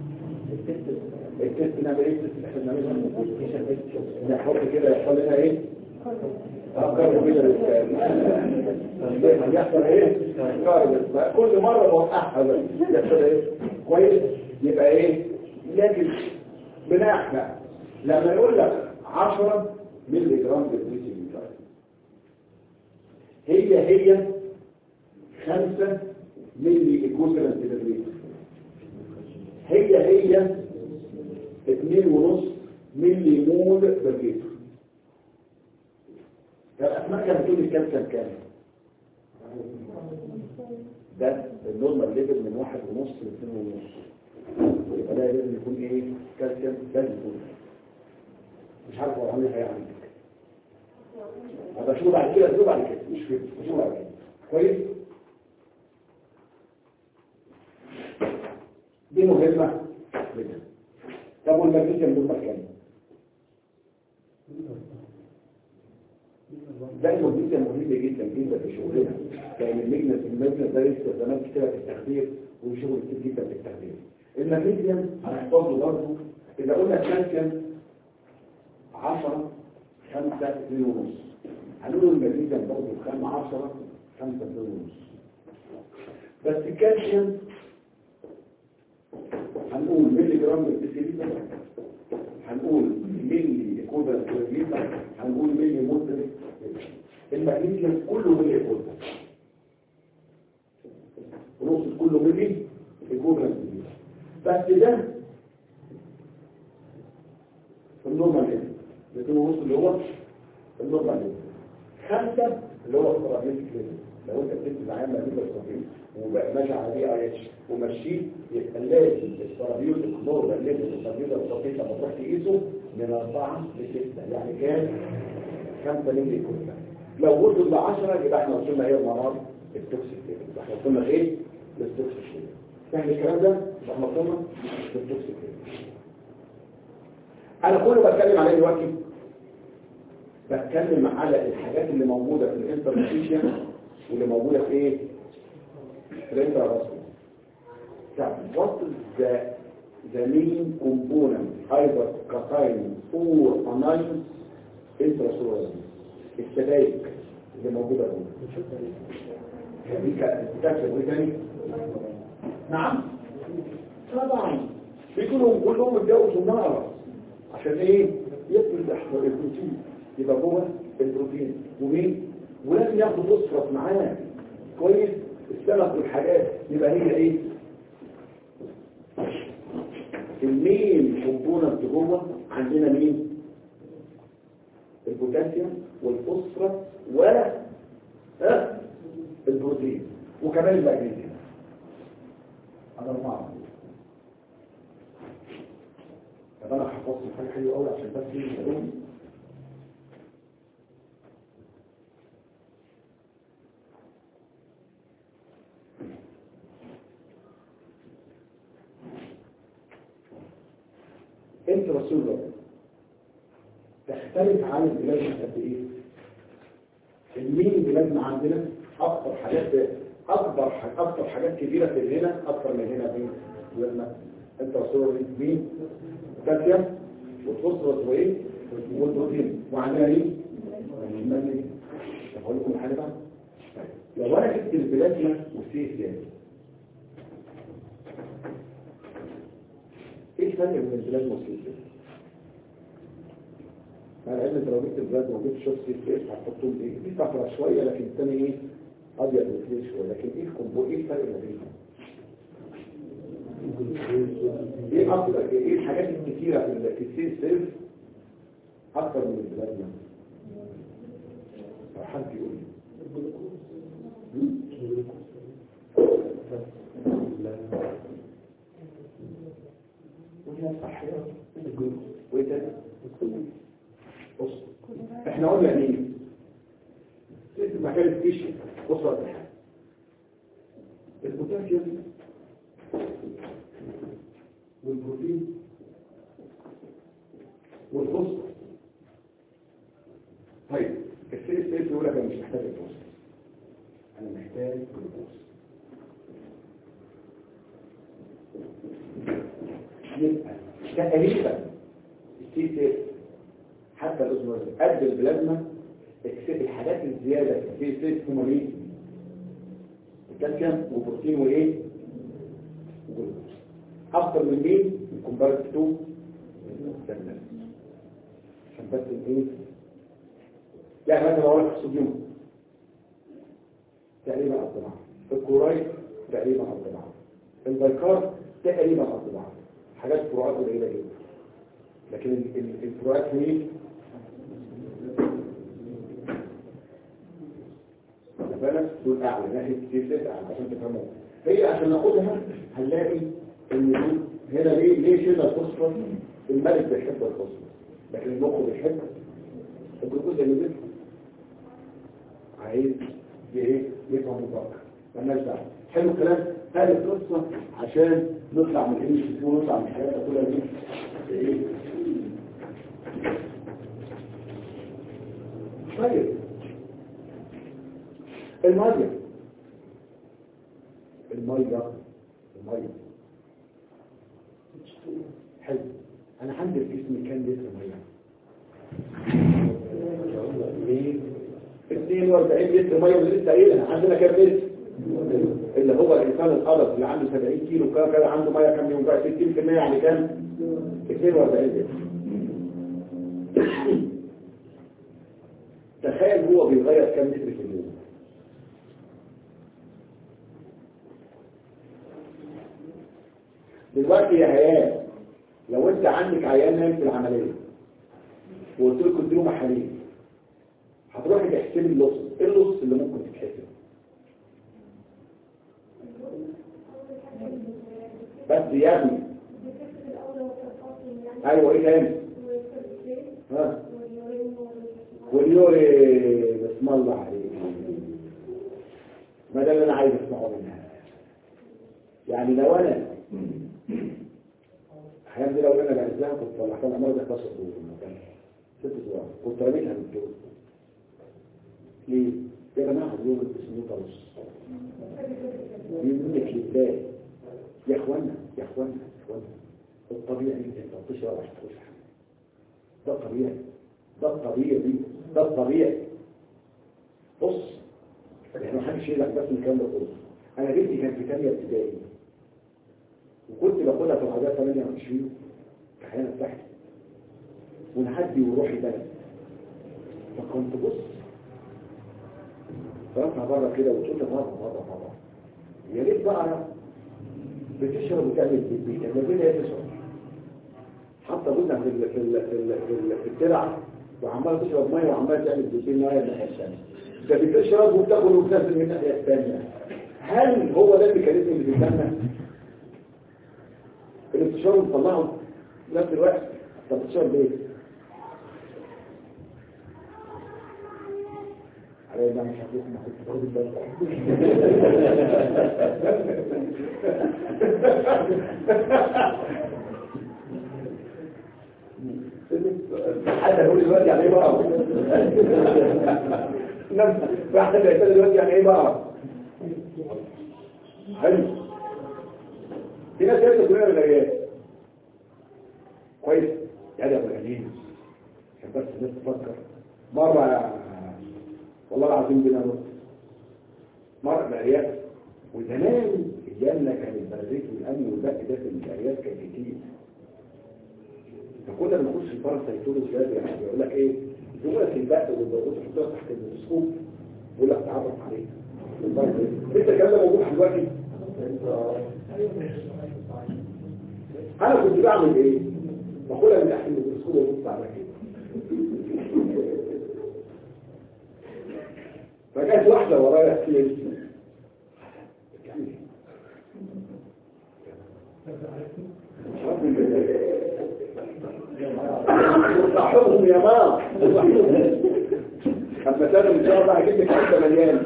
S1: التست نعمل ايه التست اللي احنا بنعملها نحط كده يحصل لنا ايه افكار كده يحصل ايه افكار بقى كل مره بوقعها بقى يحصل ايه كويس يبقى ايه لكن بناء بقى لما يقول لك 10 مللي جرام بالبريسي هي هي 5 مللي ايكوفالنت بالليتر هي هي 2.5 مللي مول بالليتر الاسماء كانت بتقول الكالسيوم كام ده النورمال ليفل من واحد ونص لاثنين ونص يبقى ده لازم يكون ايه كالسيوم لازم يكون مش عارف هو عامل هيعمل هذا شو بعد كده شو بعد كده مش كده شو بعد كده كويس دي مهمة جدا طب والمغنيسيوم دول كام ده المغنيسيوم مهم جدا جدا في شغلنا لان المجنس المجنس ده لسه زمان كتير في التخدير وشغل كتير جدا في التخدير المغنيسيوم هنحفظه برضه اذا قلنا كالسيوم 10 5 2 ونص هنقول المغنيسيوم برضه كام 10 5 2 ونص بس الكالسيوم هنقول ملي جرام بالديسيليتر هنقول ملي كودا بالليتر هنقول ملي مولتر المغنيسيوم كله ملي كودا نص كله ملي كودا بس ده النورمال ليفل الاثنين ونص اللي هو النورمال ليفل خمسة اللي هو الترابيزيك ليفل لو انت بتكتب العام ما بيبقى الترابيز وبقى ماشي على دي اي اتش ومشيت يبقى لازم الترابيز الكبار الليفل الترابيز البسيطه لما تروح تقيسه من أربعة لستة يعني كام؟ خمسة مللي كل لو وصل ل 10 يبقى احنا وصلنا ايه المرض التوكسيك ليفل احنا وصلنا ايه؟ للتوكسيك ليفل فاهم الكلام ده؟ يبقى احنا وصلنا للتوكسيك ليفل انا كله بتكلم على ايه دلوقتي بتكلم على الحاجات اللي موجودة في الانترنتيشن واللي موجودة في ايه في الانترنتيشن طب what is the the main component either cation or anions intracellular السبائك اللي موجودة هنا دي كانت بتكتب ايه تاني نعم طبعا بيكونوا كلهم اتجوزوا نعرف عشان ايه يدخل احمر البروتين يبقى جوه البروتين ومين ولازم ياخد فوسفورس معاه كويس السمك والحاجات يبقى هي ايه المين كومبوننت جوه عندنا مين البوتاسيوم والفوسفورس و ها البروتين وكمان المغنيسيوم هذا اربعه طب انا حفظت حاجه حلوه قوي عشان بس يقول انت رسول الله تختلف عن البلاد قد ايه المين بلادنا عندنا اكتر حاجات اكبر اكتر حاجات كبيره في هنا اكتر من هنا في بلادنا انت رسول الله مين الكالسيوم والفوسفورس وايه والبروتين وعندنا ايه المغنيسيوم طب اقول لكم حاجه بقى لو انا جبت البلازما والسي اس ايه الفرق بين البلازما والسي اس انا علم انت لو جبت البلازما وجبت شوت سي اس هتحطهم ايه دي صفرا شويه لكن الثاني ايه ابيض وكلير شويه لكن ايه الكومبو ايه الفرق ما بينهم ايه اكتر ايه الحاجات الكتيرة في في السي سيلف اكتر من البلازما حد يقول لي صح وايه تاني بص احنا قلنا ايه مكان الفيشن بص على الحاجه البوتاسيوم والبروتين والفوسفور طيب السيل السيل يقول لك انا مش محتاج الفوسفور انا محتاج جلوكوز تقريبا السي سي حتى الأسبوع قد البلازما اكس- الحاجات الزيادة في السي سي هم مين؟ الكالسيوم وبروتين وايه؟ وجلوكوز أكتر من مين؟ الكومبارت 2 عشان بس الايه؟ يعني مثلا لو لك الصوديوم تقريبا قد بعض الكورايت تقريبا قد بعض البيكار تقريبا قد بعض حاجات فروقات قليله جدا لكن ال- ال- الفروقات مين؟ خلي بالك دول اعلى ناحيه كتير اعلى عشان تفهموا هي عشان ناخدها هنلاقي ان دول هنا ليه ليه شلنا الفوسفور الملك بيحب الفوسفور لكن المخ بيحب الجلوكوز اللي بيطلع عايز ايه يفهم مفكر مالناش دعوه حلو الكلام هذه القصه عشان نطلع من الانجليزي ونطلع من الحياه كلها دي ايه طيب الميه الميه الميه حلو انا عندي في جسمي كام لتر ميه 42 لتر ميه اللي لسه قايلها عندنا كام لتر اللي هو الانسان القرض اللي عنده 70 كيلو كده كده عنده ميه كام يوم بقى 60% يعني كام 42 لتر تخيل هو بيغير كام لتر في اليوم دلوقتي يا هيام لو انت عندك عيان نايم في العمليه وقلت لكم اديله محاليل هتروحي تحسبي اللص ايه اللص اللي ممكن تتحسب بس يا ابني ايوه ايه تاني ها واليوري بسم الله عليك ما ده اللي انا عايز اسمعه منها يعني لو انا احيانا دي لو انا بعزها كنت طلعتها الامراض ده 11 دور المكان ست دور كنت رميتها من الدور ليه؟ يا جماعه اليوم اسمه طرش يملك لله يا اخوانا يا اخوانا يا اخوانا الطبيعي انت تشرب عشان تخش حمام ده الطبيعي ده الطبيعي ده الطبيعي بص احنا محدش يقلق بس من الكلام ده كله انا بنتي كانت في ثانيه ابتدائي وكنت باخدها في العربيه 28 كحيانه بتاعتي ونعدي وروحي بلد فكنت بص فرفع بره كده وتقول لي بابا بابا بابا يا ريت بقى بتشرب وتعمل بيبي كان الدنيا ايه تشرب حتى قلنا في ال في ال في ال في, ال في الترعه وعماله تشرب ميه وعماله تعمل بيبي النهايه الناحيه الثانيه ده بتشرب وبتاكل وبتنزل من الناحيه الثانيه هل هو ده الميكانيزم اللي بيتمنى اللي بتشرب وتطلعه في نفس الوقت طب بتشرب ليه؟ على ده مش هتروح ما كنت باخد حتى نقول دلوقتي يعني ايه بقى نفس واحد بيقول دلوقتي يعني ايه بقى حلو في ناس يبقى كلنا بالعيال كويس يعني يا مجانين عشان بس الناس تفكر مرة والله العظيم بنا نص مرة العيال وزمان ايامنا كان البرازيت والامن والباقي ده في العيال كان كتير فكنا بنخش الباراسيتولوجي ده يعني بيقول لك ايه يقول لك الباقي والضغوط تحطها تحت الميكروسكوب يقول لك تعرف عليه لسه الكلام ده موجود دلوقتي انا كنت بعمل ايه باخدها من تحت الميكروسكوب وابص على كده فجأت واحدة ورايا كتير صاحبهم يا ما اما تانا ان شاء الله هجيب لك حته مليان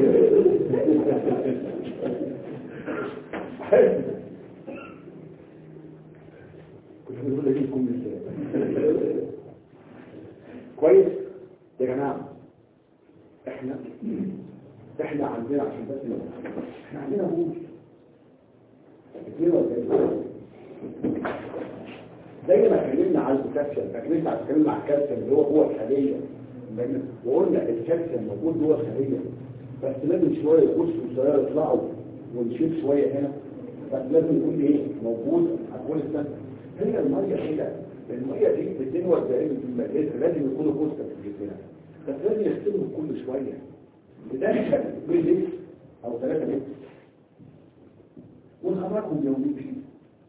S1: كنت بنقول لك لكم ازاي كويس يا جماعه احنا احنا عندنا عشان بس نقول. احنا عندنا بول 42 الكالسيوم لكن انت هتتكلم مع الكالسيوم اللي هو جوه الخليه لأن- وقلنا الكالسيوم موجود جوه الخليه بس لازم شويه يخش وصغير يطلعوا ونشيل شويه هنا بس لازم يكون ايه موجود على كل السنه هي الميه كده الميه دي 240 لتر لازم يكونوا كوستا في جسمنا بس لازم يغسلهم كل شويه لذلك بيل لتر او 3 لتر ونخرجهم يوميا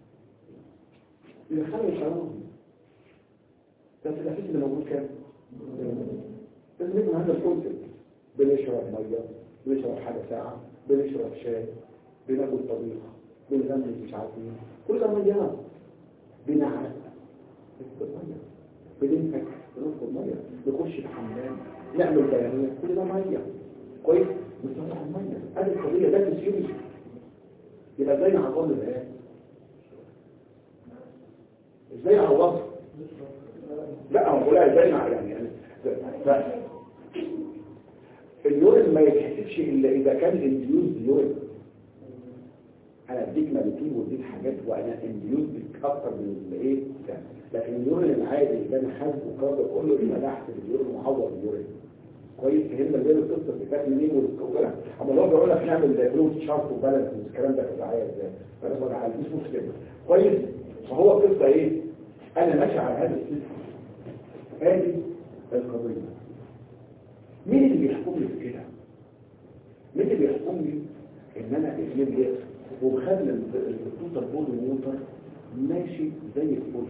S1: يدخلوا شعورهم بس الأساس اللي موجود كام؟ لازم يكون هذا الكونسيبت بنشرب ميه بنشرب حاجه ساعه بنشرب شاي بناكل طبيخ بنغمس مش عارف ايه كل ده ميه بنعرق بنشرب ميه بننفك بنشرب ميه نخش الحمام نعمل بيانات كل ده ميه كويس بنطلع الميه ادي القضيه ده فيسيولوجي يبقى ازاي نعوض الآن ازاي نعوضها لا هو بقولها ازاي نع- يعني يعني ف- اليورين ما يتحسبش الا اذا كان انديوز يورين انا اديك مالتين واديك حاجات وانا انديوز بك اكتر من الايه ده. لكن اليورين العادي اللي انا حاسبه والكلام ده كله يبقى تحت اليورين معوض اليورين كويس فهمنا زي القصه اللي كانت منين والكلام اما لو بيقول لك نعمل بلوت شارت وبالانس والكلام ده كده عايز ازاي فانا بقول على مش مشكله كويس فهو قصه ايه انا ماشي على هذا السيستم هذه القضيه مين اللي بيحكم لي في كده مين اللي بيحكم لي ان انا اسمي لي ومخلي التوتال بودي ووتر ماشي زي الفل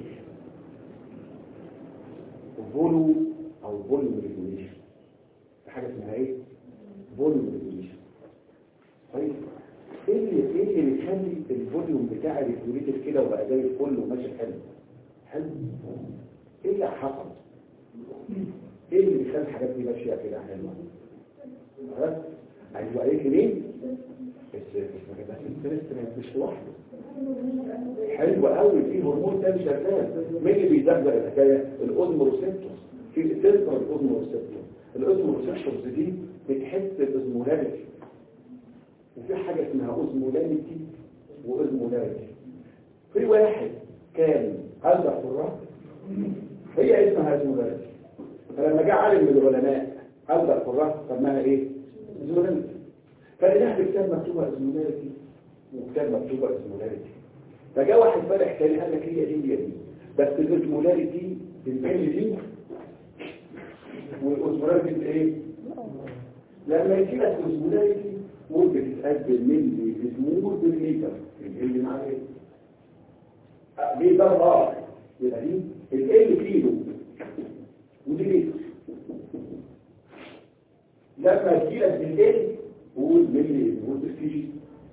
S1: فولو او فوليوم ريجوليشن حاجه اسمها ايه فوليوم ريجوليشن طيب ايه اللي ايه اللي بيخلي الفوليوم بتاعي ريجوليتد كده وبقى زي الفل وماشي حلو حلو ايه اللي حصل ايه اللي بيخلي الحاجات دي ماشيه كده حلوه خلاص ايوه ايه مين بس بس الستريس مش لوحده حلو قوي في هرمون تاني شغال مين اللي بيدغدغ الحكايه الاوزموروسيبتوس في سنتر الاوزموروسيبتوس الاوزموروسيبتوس دي بتحس بازمولاريتي وفي حاجه اسمها اوزمولاريتي واوزمولاريتي في واحد كان ألدغ في الرأس هي اسمها اوزمولاريتي فلما جاء عالم من العلماء ألدغ في الرأس سماها ايه؟ اوزمولاريتي فلقاها كتاب مكتوبه اوزمولاريتي وكتاب مكتوبه اوزمولاريتي فجاء واحد فرح تاني قال لك هي دي هي دي بس الاوزمولاريتي بالملي دي والاوزمولاريتي بايه؟ لما يجي لك اوزمولاريتي ممكن تتقبل ملي اسمور بالليتر اللي معاه ايه؟ آه، دي ده اه يبقى دي ال كيلو ودي لتر لما تجي لك بالال قول ملي اسمور بالكيجي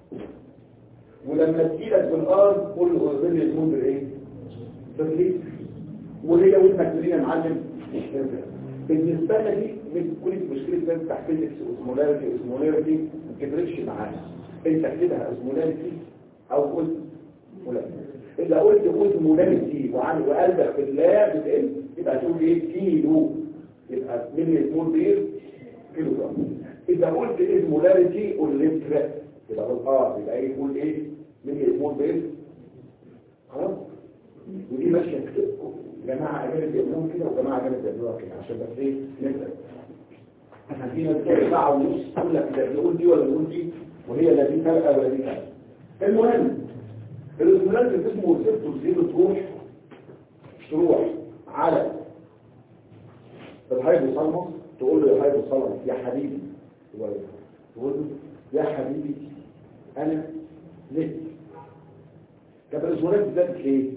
S1: ولما تجيلك بالارض قول له قول لي يكون بالايه بالليل وهي ودنك منين يا معلم بالنسبه لي دي من كل مشكله ده تحت فيزيكس اوزمولاريتي اوزمولاريتي ما تفرقش معانا انت كده اوزمولاريتي او قلت ولا اذا قلت اوزمولاريتي وعن وقلبك في الله بتقل يبقى تقول ايه كيلو يبقى ملي سمول بير كيلو جرام اذا قلت اوزمولاريتي قول لتر يبقى بالار يبقى ايه يقول ايه ملي سمول بير خلاص ودي ماشيه كده جماعه اجانب بيعملوها كده وجماعه اجانب بيعملوها كده عشان بس ايه نبدا احنا فينا كده ساعه ونص تقول لك ده نقول دي ولا نقول دي وهي لا دي فرقه ولا دي فرقه المهم الاسمولات اللي اسمه ريسبتور دي بتروح تروح على الهايبوثالاموس تقول له يا هايبوثالاموس يا حبيبي تقول له يا حبيبي انا ليه طب الاسمولات زادت ليه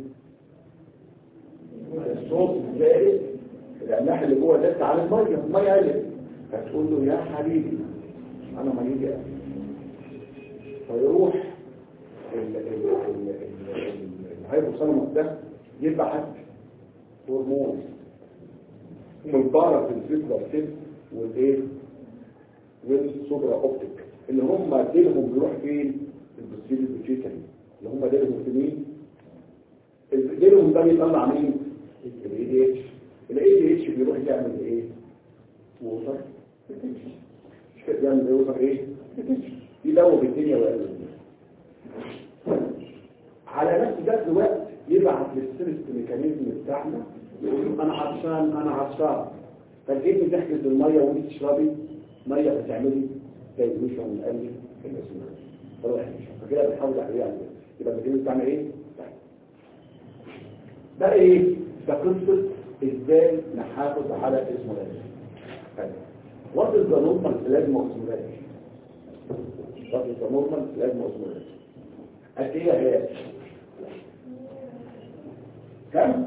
S1: الصوت زائد الاملاح اللي جوه زادت على الميه الميه قلت فتقول له يا حبيبي انا ميتي قلت فيروح الهايبوثالاموس ده يبعت هرمون مبارك الفكرة السن والايه والسوبرا اوبتيك اللي هم ديلهم بيروح فين البسيل البيتيتري اللي هم ديلهم في مين ديلهم ده بيطلع مين الاي دي اتش الاي دي اتش بيروح يعمل ايه ووتر مش كده يعمل ايه ووتر ايه يدوب الدنيا ويقلل على نفس ذات الوقت يبعت للسيرست ميكانيزم بتاعنا يقول له انا عطشان انا عطشان فالابن تحجز الميه وانت تشربي ميه بتعملي دايلوشن من قلب الاسماك طلع يحمشن فكده بنحافظ عليه على يبقى الميكانيزم بتاعنا ايه؟ ده ايه؟ ده قصه ازاي نحافظ على اسمه ده What is the normal plasma osmolality? What is the normal plasma osmolality? قد ايه هي؟ كم؟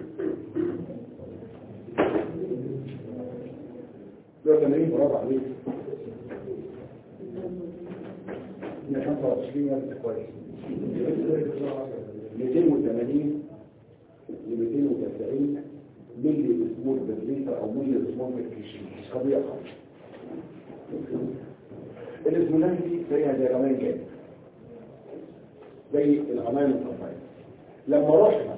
S1: 180 برافو عليك 125 وقت كويس 280 ل 290 ملي اسمول بالليتر او ملي اسمول بالكيشن مش قضيه خالص الاسمولات دي زيها زي غمان كده زي الغمان الطبيعي لما رحنا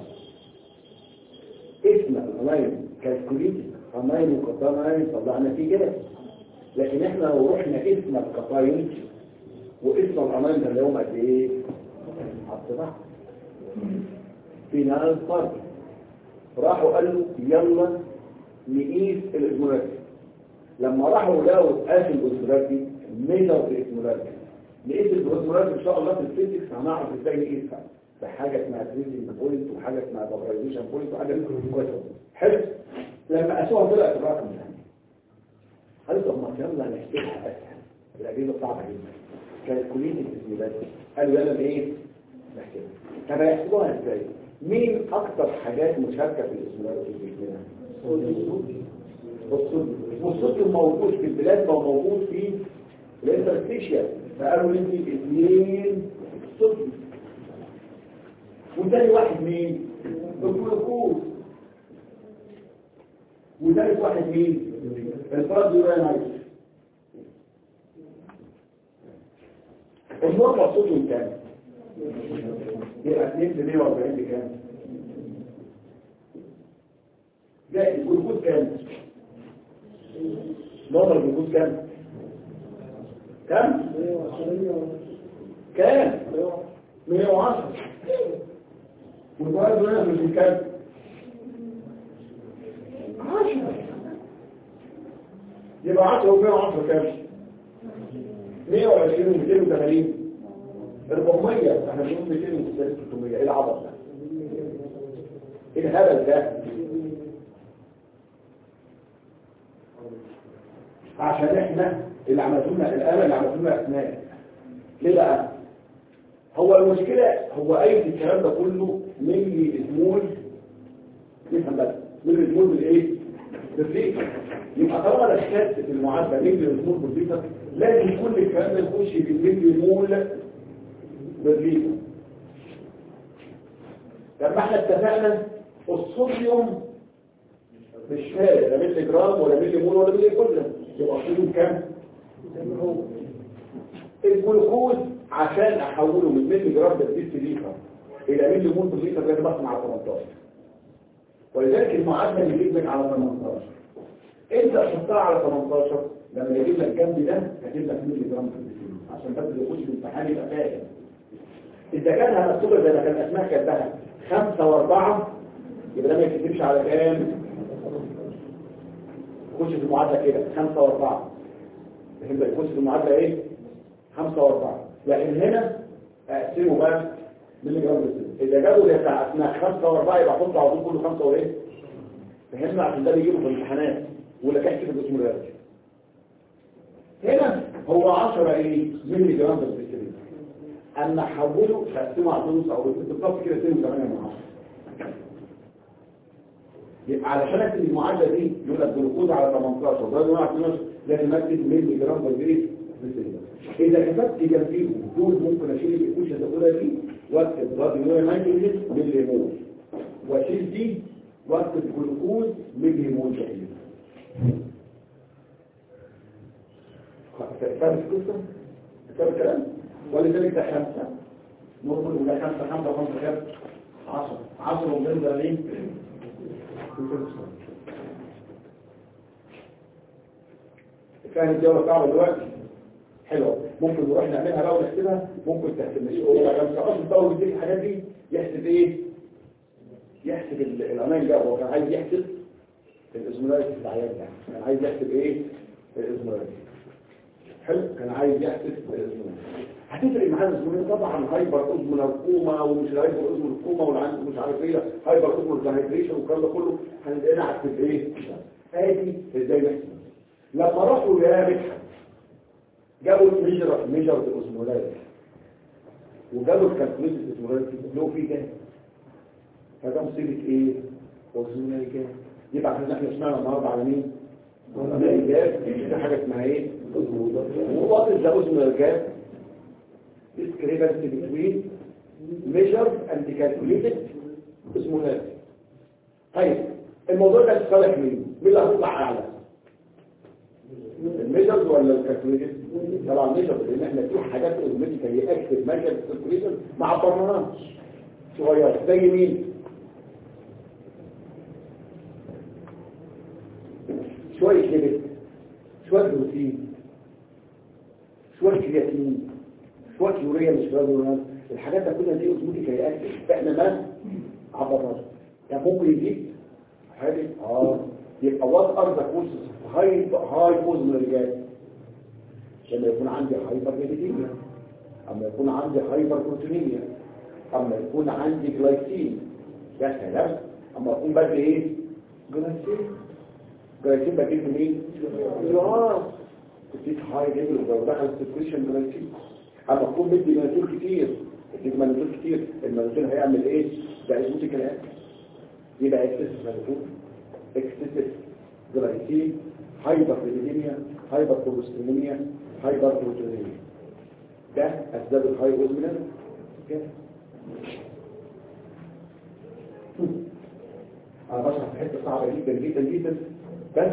S1: اسم الغمان كالكوليتي غمان وقطان طلعنا فيه كده لكن احنا لو رحنا اسم القطاين واسم الغمان ده اللي هم قد ايه؟ الطباع في نهاية الفرق راحوا قالوا يلا نقيس الاسمولات لما راحوا لقوا قاسوا الاسمولات دي ميزوا الاسمولات نقيس الاسمولات ان شاء الله في الفيزيكس هنعرف ازاي نقيسها بحاجه اسمها تريزنج بوينت وحاجه اسمها فابرايزيشن بوينت وحاجه كويسه حلو لما قاسوها طلعت الرقم ده قالوا طب ما يلا نحسبها اسهل الاجهزه صعبه جدا كالكوليت الاسمولات قالوا يلا ايه نحسبها طب هيحسبوها ازاي مين اكتر حاجات مشاركه في الاسمولات في جسمنا الصوديوم والصوديوم موجود في البلاد وموجود في الانترستيشيال فقالوا ندي اثنين صوديوم وتاني واحد مين الجلوكوز وتالت واحد مين الفرازيورانايت النقطة الصوديوم كام يبقى 2 في 140 بكام ده الجلوكوز كام نقطة الجلوكوز كام كام كام 110 والبعض هنا مش كام 10 يبقى 10 و110 كام 120 و280 400 احنا بنقول 200 و 300 ايه العبط ده ايه الهبل ده عشان احنا اللي عملوا لنا الآلة اللي عملوا لنا اسنان ليه بقى هو المشكلة هو اي الكلام ده كله ملي اسمول نفهم بس ملي اسمول بالايه بالفيكر يبقى طالما دخلت في المعادله ملي اسمول بالفيكر لازم كل الكلام ده يخش في الملي مول بالفيكر لما احنا اتفقنا الصوديوم مش فارق لا ملي جرام ولا ملي مول ولا ملي كله يبقى الصوديوم كام الجلوكوز عشان احوله من ملي جرام بالديس ليتر الى ملي مول بالليتر لازم اقسم على 18 ولذلك المعادله اللي يجيب لك على 18 انت حطها على 18 لما يجيب لك جنب ده هتجيب لك ملي جرام بالديس عشان بس اللي يخش في الامتحان يبقى فاهم اذا كان مكتوبه زي ما كان اسمها كاتبها 5 و4 يبقى ده ما يكتبش على كام يخش في المعادله كده 5 و4 فهمت يخش في المعادله ايه 5 و4 لكن هنا اقسمه بقى ملي جرام بالسن اذا جابوا ده بتاع اسمها 5 و4 يبقى احط على طول كله 5 وايه فهمنا عشان ده بيجيبه في الامتحانات ولا كحك في الاسم الرياضي هنا هو 10 ايه ملي جرام بالسن اما حوله تقسمه على طول او بالظبط كده 2 8 من 10 يبقى علشان اكتب المعادله دي يقول لك جلوكوز على 18 وده على 12 لازم اكتب ملي جرام بالجريد اذا كتبت جنبيهم دول ممكن اشيل الكوشه الاولى دي واكتب راديو نيتروجين ملي مول واشيل دي واكتب جلوكوز ملي مول تقريبا فاهم القصه؟ فاهم الكلام؟ ولذلك ده خمسه نورمال ولا خمسه خمسه خمسه كام؟ 10 10 وبنزل ليه؟ فاهم الجوله صعبه دلوقتي حلوه ممكن نروح نعملها بقى ونحسبها ممكن تحسب مش هو خمسه اصلا بقى ويديك الحاجات دي يحسب ايه يحسب ال- الامان ده هو كان عايز يحسب الازمولاريتي في العيان ده كان عايز يحسب ايه الازمولاريتي حلو كان عايز يحسب الازمولاريتي هتفرق معاه الازمولاريتي طبعا هايبر ازمولار كوما ومش هايبر ازمولار كوما والعند مش عارف ايه هايبر ازمولار دايهيدريشن والكلام ده كله هنبقى نحسب ايه ادي ازاي نحسب لما راحوا يا مدحت جابوا الميجر ميجر الازمولاريتي وجابوا الكالكوليتد الازمولاريتي اللي هو فيه ده فده مصيبة ايه؟ وزن كام يبقى احنا احنا سمعنا النهارده على مين؟ على الجاب في حاجة اسمها ايه؟ ووات از ذا وزن كام؟ discrepancy between measured and calculated اسمه طيب الموضوع ده لصالح مين؟ مين اللي هيطلع اعلى؟ الميجرز ولا الكالكوليتد؟ طبعا الميجرز لان احنا في حاجات اوتوماتيكالي اكتب ميجر كالكوليتد ما عبرناهاش صغيره زي مين؟ شوية لبس شوية بروتين شوية كرياتين شوية يوريا مش فاضي الحاجات ده كلها دي اوتوماتيك هيأكل فاحنا ما عبرناش يعني ممكن يجيب حاجة اه يبقى وات ار ذا كورسز هاي هاي كوز من الرجال لما يكون عندي هايبر جليديميا اما يكون عندي هايبر بروتينيميا اما يكون عندي جلايسين يا سلام اما يكون بدري ايه جلايسين جلايسين بجيب منين اه كنت هاي ليفل ولو دخل سيكريشن جلايسين اما اكون بدي منازول كتير بدي منازول كتير المنازول هيعمل ايه ده اسمه كلام يبقى اكسس منازول اكسس جلايسين هايبر ليبيديميا هايبر كوليستروليميا هايبر بروتينيميا ده اسباب الهاي اوزمينال كده انا بشرح في حته صعبه جدا جدا جدا بس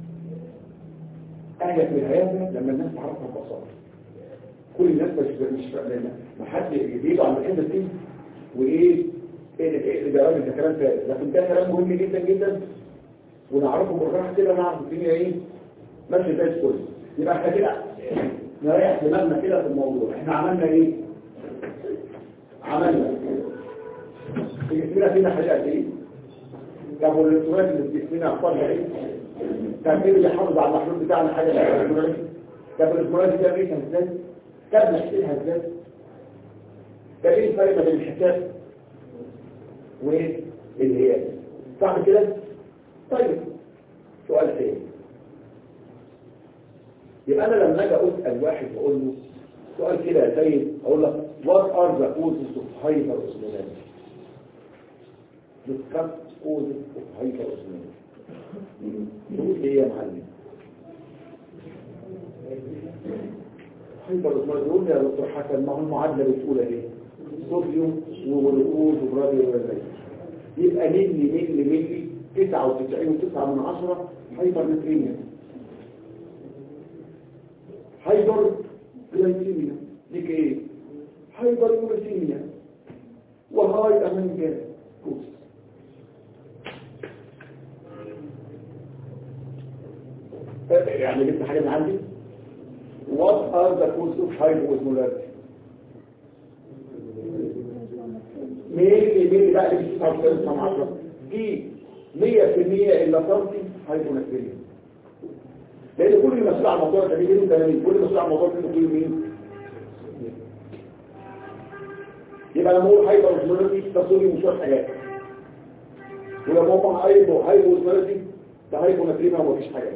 S1: اهلك من هذا لما الناس تعرفها ببساطه كل الناس مش مش فاهمه ما حد بيجوا عند الحته دي وايه ايه ده ايه ده يا راجل ده كلام فارغ لكن ده كلام مهم جدا جدا ونعرفه بالراحه كده نعرف الدنيا ايه ماشيه زي الفل يبقى احنا كده نريح دماغنا كده في الموضوع احنا عملنا ايه عملنا في جسمنا فينا حاجات ايه طب والالكترونات اللي في جسمنا اخطارها ايه كان مين اللي يحافظ على المحلول بتاعنا حاجه الالكترونات طب الالكترونات دي بقى ازاي طب نحسبها ازاي ده ايه الفرق ما بين الحساب والانهيار صح كده طيب سؤال ثاني يبقى انا لما اجي اسال واحد واقول له سؤال كده يا سيد اقول لك what are the causes of hyperosmolality discuss causes of hyperosmolality تقول ايه يا معلم hyperosmolality يقول لي يا دكتور حسن ما هو المعادله بتقول ايه صوديوم وجلوكوز وبراديو وغيره يبقى ملي ملي ملي 99.9 من عشرة هايبر نتريميا هايبر جلايسيميا ديك ايه هايبر يوريسيميا وهاي امانجا كوس يعني جبت حاجه من عندي what are the causes of hyperosmolality ميلي ميلي بقى اللي بتسعة وثلاثة مع عشرة دي مية في المية إلا صرفي هايبونكتيريا لأن كل اللي مسؤول عن الموضوع ده مين ده مين كل اللي مسؤول عن الموضوع ده كل مين يبقى لما اقول هايبر اوزمولوجي تصوري مش شويه حاجات ولما هو هايبو هايبو اوزمولوجي ده هايبو نتريما ومفيش حاجات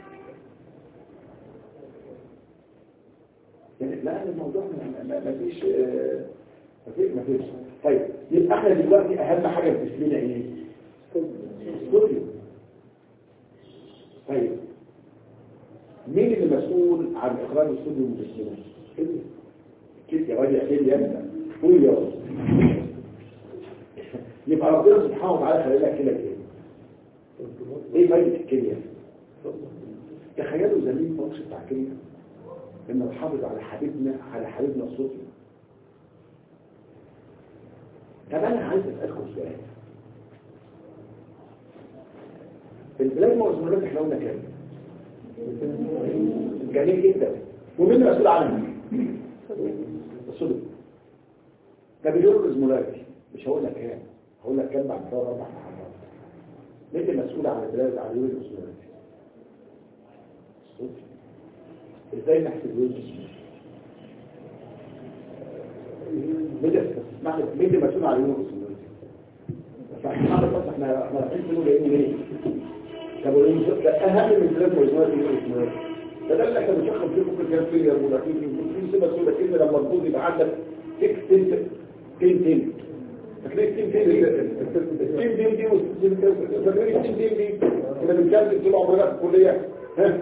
S1: يعني لا الموضوع ما فيش ما فيش طيب يبقى احنا دلوقتي اهم حاجه في جسمنا ايه الصوديوم طيب مين اللي مسؤول عن اخراج الصوديوم من جسمنا كده كده يا راجل اكيد يا ابني قول يا رب يبقى ربنا سبحانه وتعالى خلق لك كده كده ايه فايده الكيمياء تخيلوا زميل فوكس بتاع الكيمياء ان نحافظ على حبيبنا على حبيبنا الصوتي طب انا عايز اسالكم سؤال البلازما والهرمونات احنا قلنا كام جميل جدا ومين المسؤول عنها الصدق طب اليورو الازمولاريتي مش هقول لك كام هقول لك كام بعد ثلاث اربع محاضرات مين المسؤول عن البلاد عن اليورين اوسمولاريتي ازاي نحسب اليورين اوسمولاريتي مين اسمعني مين المسؤول عن اليورين اوسمولاريتي فاحنا بس احنا احنا رايحين منه جايين ليه طب ده اهم من ثلاث موضوعات اليورين اوسمولاريتي ده ده اللي احنا بنشخص فيه ممكن كان فيلير ولا في في سيبه سودا كده لما الجوز يبقى عندك 6 10 10 10 هتلاقي التيم تيم دي التيم تيم دي والتيم التيم تيم دي كنا بنكمل طول عمرنا في الكليه ها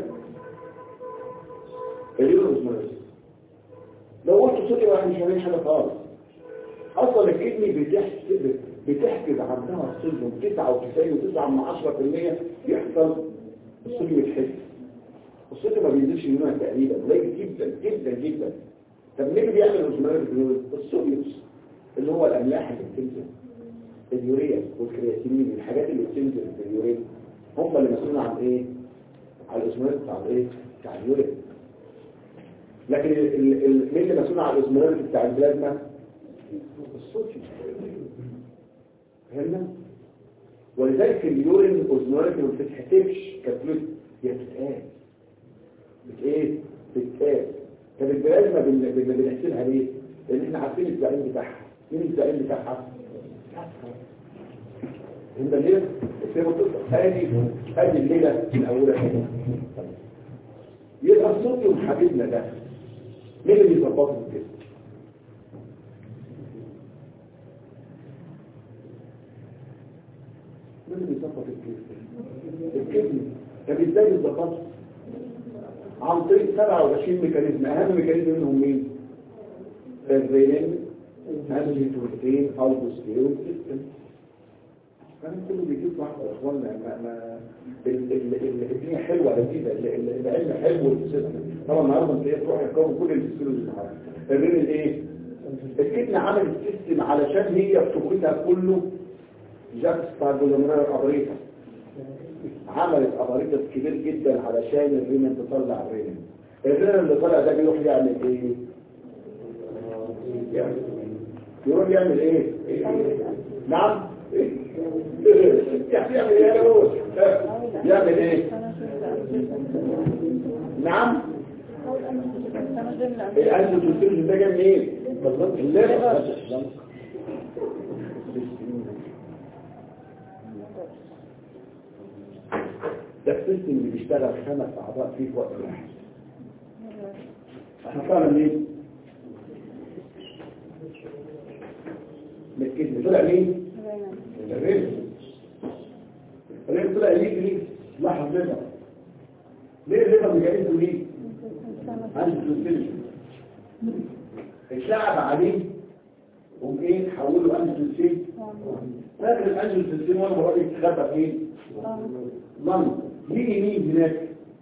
S1: اليورو اسمه لو قلت صوتي واحد مش هلاقي حاجه خالص اصلا الكدني بتحسب بتحجز عندها الصوديوم 99.9 من 10% يحصل الصوديوم يتحس الصوديوم ما بينزلش منها تقريبا قليل جدا جدا جدا طب مين اللي بيعمل الاوزمولاريتي الجلوكوز الصوديوم اللي هو الاملاح اللي بتنزل اليوريا والكرياتينين الحاجات اللي بتنزل في اليوريا هم اللي مسؤولين عن ايه على الاوزمولاريتي بتاع الايه بتاع اليوريا لكن ال- ال- ال- مين اللي مسؤول عن الاوزمولاريتي بتاع البلازما الصوديوم فهمنا ولذلك اليورين اوزمولاريتي ما بتتحسبش كفلوس هي بتتقال بت ايه بتتقال طب البلازما بن- بن- بنحسبها ليه لان احنا عارفين الزعيم بتاعها مين الزعيم بتاعها انت ليه السيبه ادي ادي الليله من اولها كده يبقى الصوت حبيبنا ده مين اللي بيظبطه كده مين اللي بيظبط الكيس الكيس طب ازاي بيظبطه عن طريق 27 ميكانيزم اهم ميكانيزم منهم مين الرينين انجيتوتين البوستيرون سيستم الكلام كله بيجيب واحد يا اخوانا ما ما ال- ال- ال- الدنيا حلوه لذيذه ال- ال- العلم حلو والسيستم طبعا النهارده انت ايه تروح يكون كل الفسيولوجي اللي معاك الرين ايه الكتنه عملت سيستم علشان هي بتوقيتها كله جاكستا بولمونار ابريتا عملت ابريتس كبير جدا علشان الرينين تطلع الرينين الرينين اللي طلع ده بيروح يعمل ايه يعمل يروح يعمل ايه نعم يعمل ايه يا روز يعمل ايه نعم الأنت تلتمش ده جاي منين بالظبط الليفر ده السيستم اللي بيشتغل خمس اعضاء فيه في وقت واحد احنا طالع منين من الكذب طلع مين الرزق الرزق طلع ليه ليه لاحظ رضا ليه الرضا مجالسه ليه عنده سلسلة اتلعب عليه قوم ايه حوله انجل سلسلة فاكر الانجل سلسلة وانا بقول لك تخبى فين لندن ليه مين هناك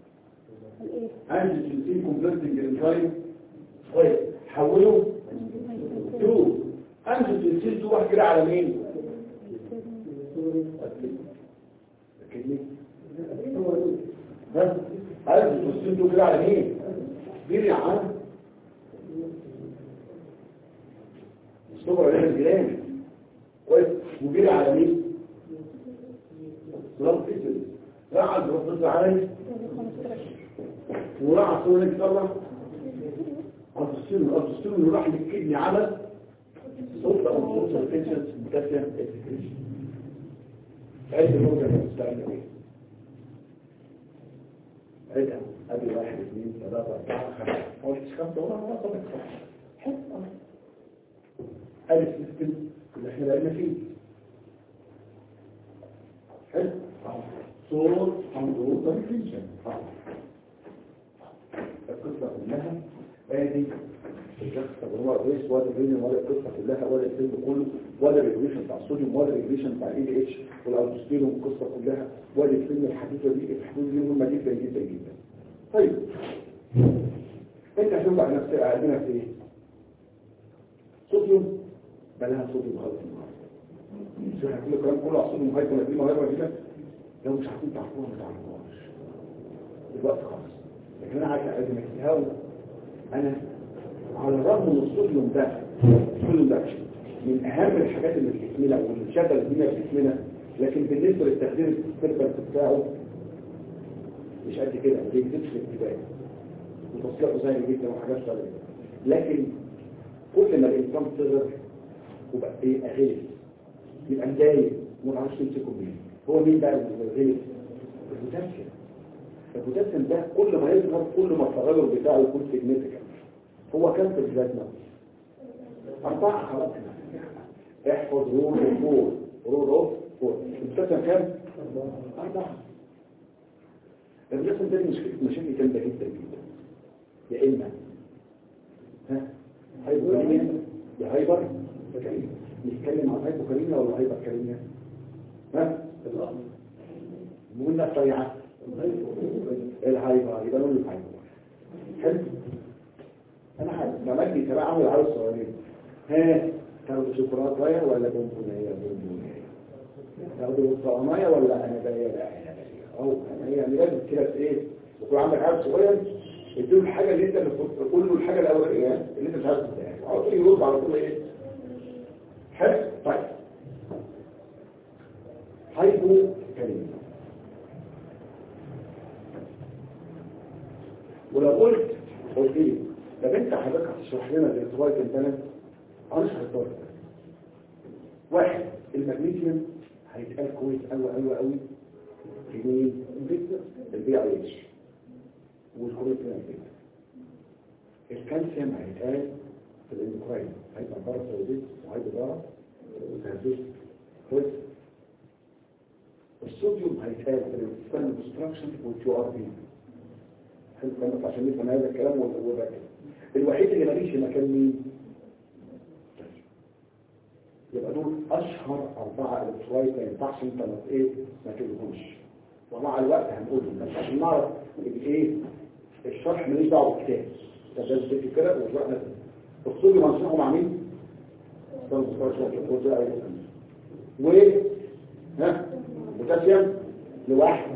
S1: انجل سلسلة كونفرتنج انزايم طيب حوله تو انجل سلسلة تو واحد كده على مين أكيد ها عايز تبصين دول كده على مين دير يا عم الصبر علينا الجيران كويس ودير على مين رب اسم راح على الرب عليه وراح على الصور اللي طلع على الصين على الصين اللي راح للكدني عمل صوت او صوت الفيشنز مكافيه عد النقطة اللي بتستعمل ايه عدها ادي واحد اثنين ثلاثة اربعة خمسة ما قلتش خمسة ولا ما طبعا خمسة حط ادي السيستم اللي احنا بقينا فيه حلو صوت حمض ريفيجن القصة كلها ادي الشخص طب هو رئيس ولا الريجن ولا القصة كلها ولا الفيلم كله ولا الريجريشن بتاع الصوديوم ولا الريجريشن بتاع الاي دي اتش والالبوستيرون القصة كلها ولا الفيلم الحديثة دي الحدود دي مهمة جدا جدا جدا طيب انت هتوقع نفسك عندنا في ايه صوديوم بلاها صوديوم غلط النهارده شو هتقول الكلام كله على الصوديوم هايبر دي مهمة جدا لو مش عارفين تعرفوها ما تعرفوهاش دلوقتي خالص لكن انا عايز اقدم اجتهاد انا على الرغم من الصوديوم ده الصوديوم ده من اهم الحاجات اللي في جسمنا واللي بتشغل الدنيا في جسمنا لكن بالنسبه للتخدير السيرفر بتاعه مش قد كده ما بيكذبش الانتباه وتصليحه سهل جدا وحاجات سهله لكن كل ما الانسان صغر وبقى ايه اغلس يبقى مضايق وما تعرفش تمسكه مين هو مين بقى الغلس البوتاسيوم البوتاسيوم ده كل ما يظهر كل ما التغير بتاعه يكون سيجنيفيكانت هو كام في البلازما أربعة خلاص احفظ رول فور رول اوف فور البوتاسيوم كام؟ أربعة البوتاسيوم ده مشكلة مشاكل جامدة جدا جدا يا إما ها هايبوكاليميا يا هايبر كاليميا نتكلم عن هايبوكاليميا ولا هايبر كاليميا ها قلنا الطيعة الهايبر يبقى نقول الهايبر حلو انا عارف ما مجدي تبع عامل عاوز صغيرين ها تاخدوا شوكولاته ولا بونبونيه بونبونيه تاخدوا طعميه ولا انا بايه لا انا بايه او انا يعني لازم كده في ايه يكون عندك عيل صغير اديله الحاجه اللي انت قول له الحاجه الاولانيه اللي انت مش عايز تديها على طول يرد على طول ايه حلو طيب هايبو كلمه ولو قلت قلت لي طب انت حضرتك هتشرح لنا الارتباط البلد هنشرح الارتباط واحد المغنيسيوم هيتقال كويس قوي قوي قوي في مين؟ البي اي اتش والكوريتين الكالسيوم هيتقال في الاندوكراين هيبقى بره سوديت وهيبقى بره وتهديد كويس الصوديوم هيتقال في الانسان ديستراكشن والكيو ار بي حلو كلامك عشان نفهم هذا الكلام والركز الوحيد اللي ماليش مكان مين يبقى دول اشهر اربعه الكترولايت ما ينفعش انت ما ايه ما تقولهمش ومع الوقت هنقولهم بس عشان نعرف الايه الشرح ماليش دعوه بالكتاب ده بس كده كده وشرحنا الصوديوم هنشرحه مع مين؟ و ها بوتاسيوم لواحد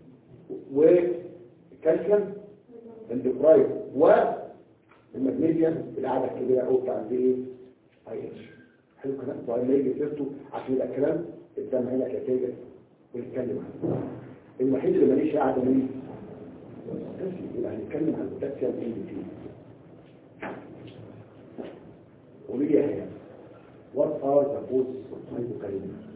S1: وكالسيوم اندوكراين والمغنيسيوم القعده الكبيره قوي بتاع الايه اي اتش حلو كده طيب ما يجي سيرته عشان يبقى الكلام قدام عينك يا تاجر ونتكلم عنه الوحيد اللي ماليش قاعده مين يبقى هنتكلم عن البوتاسيوم ايه دي قولي لي يا هيا what are the causes of hypokalemia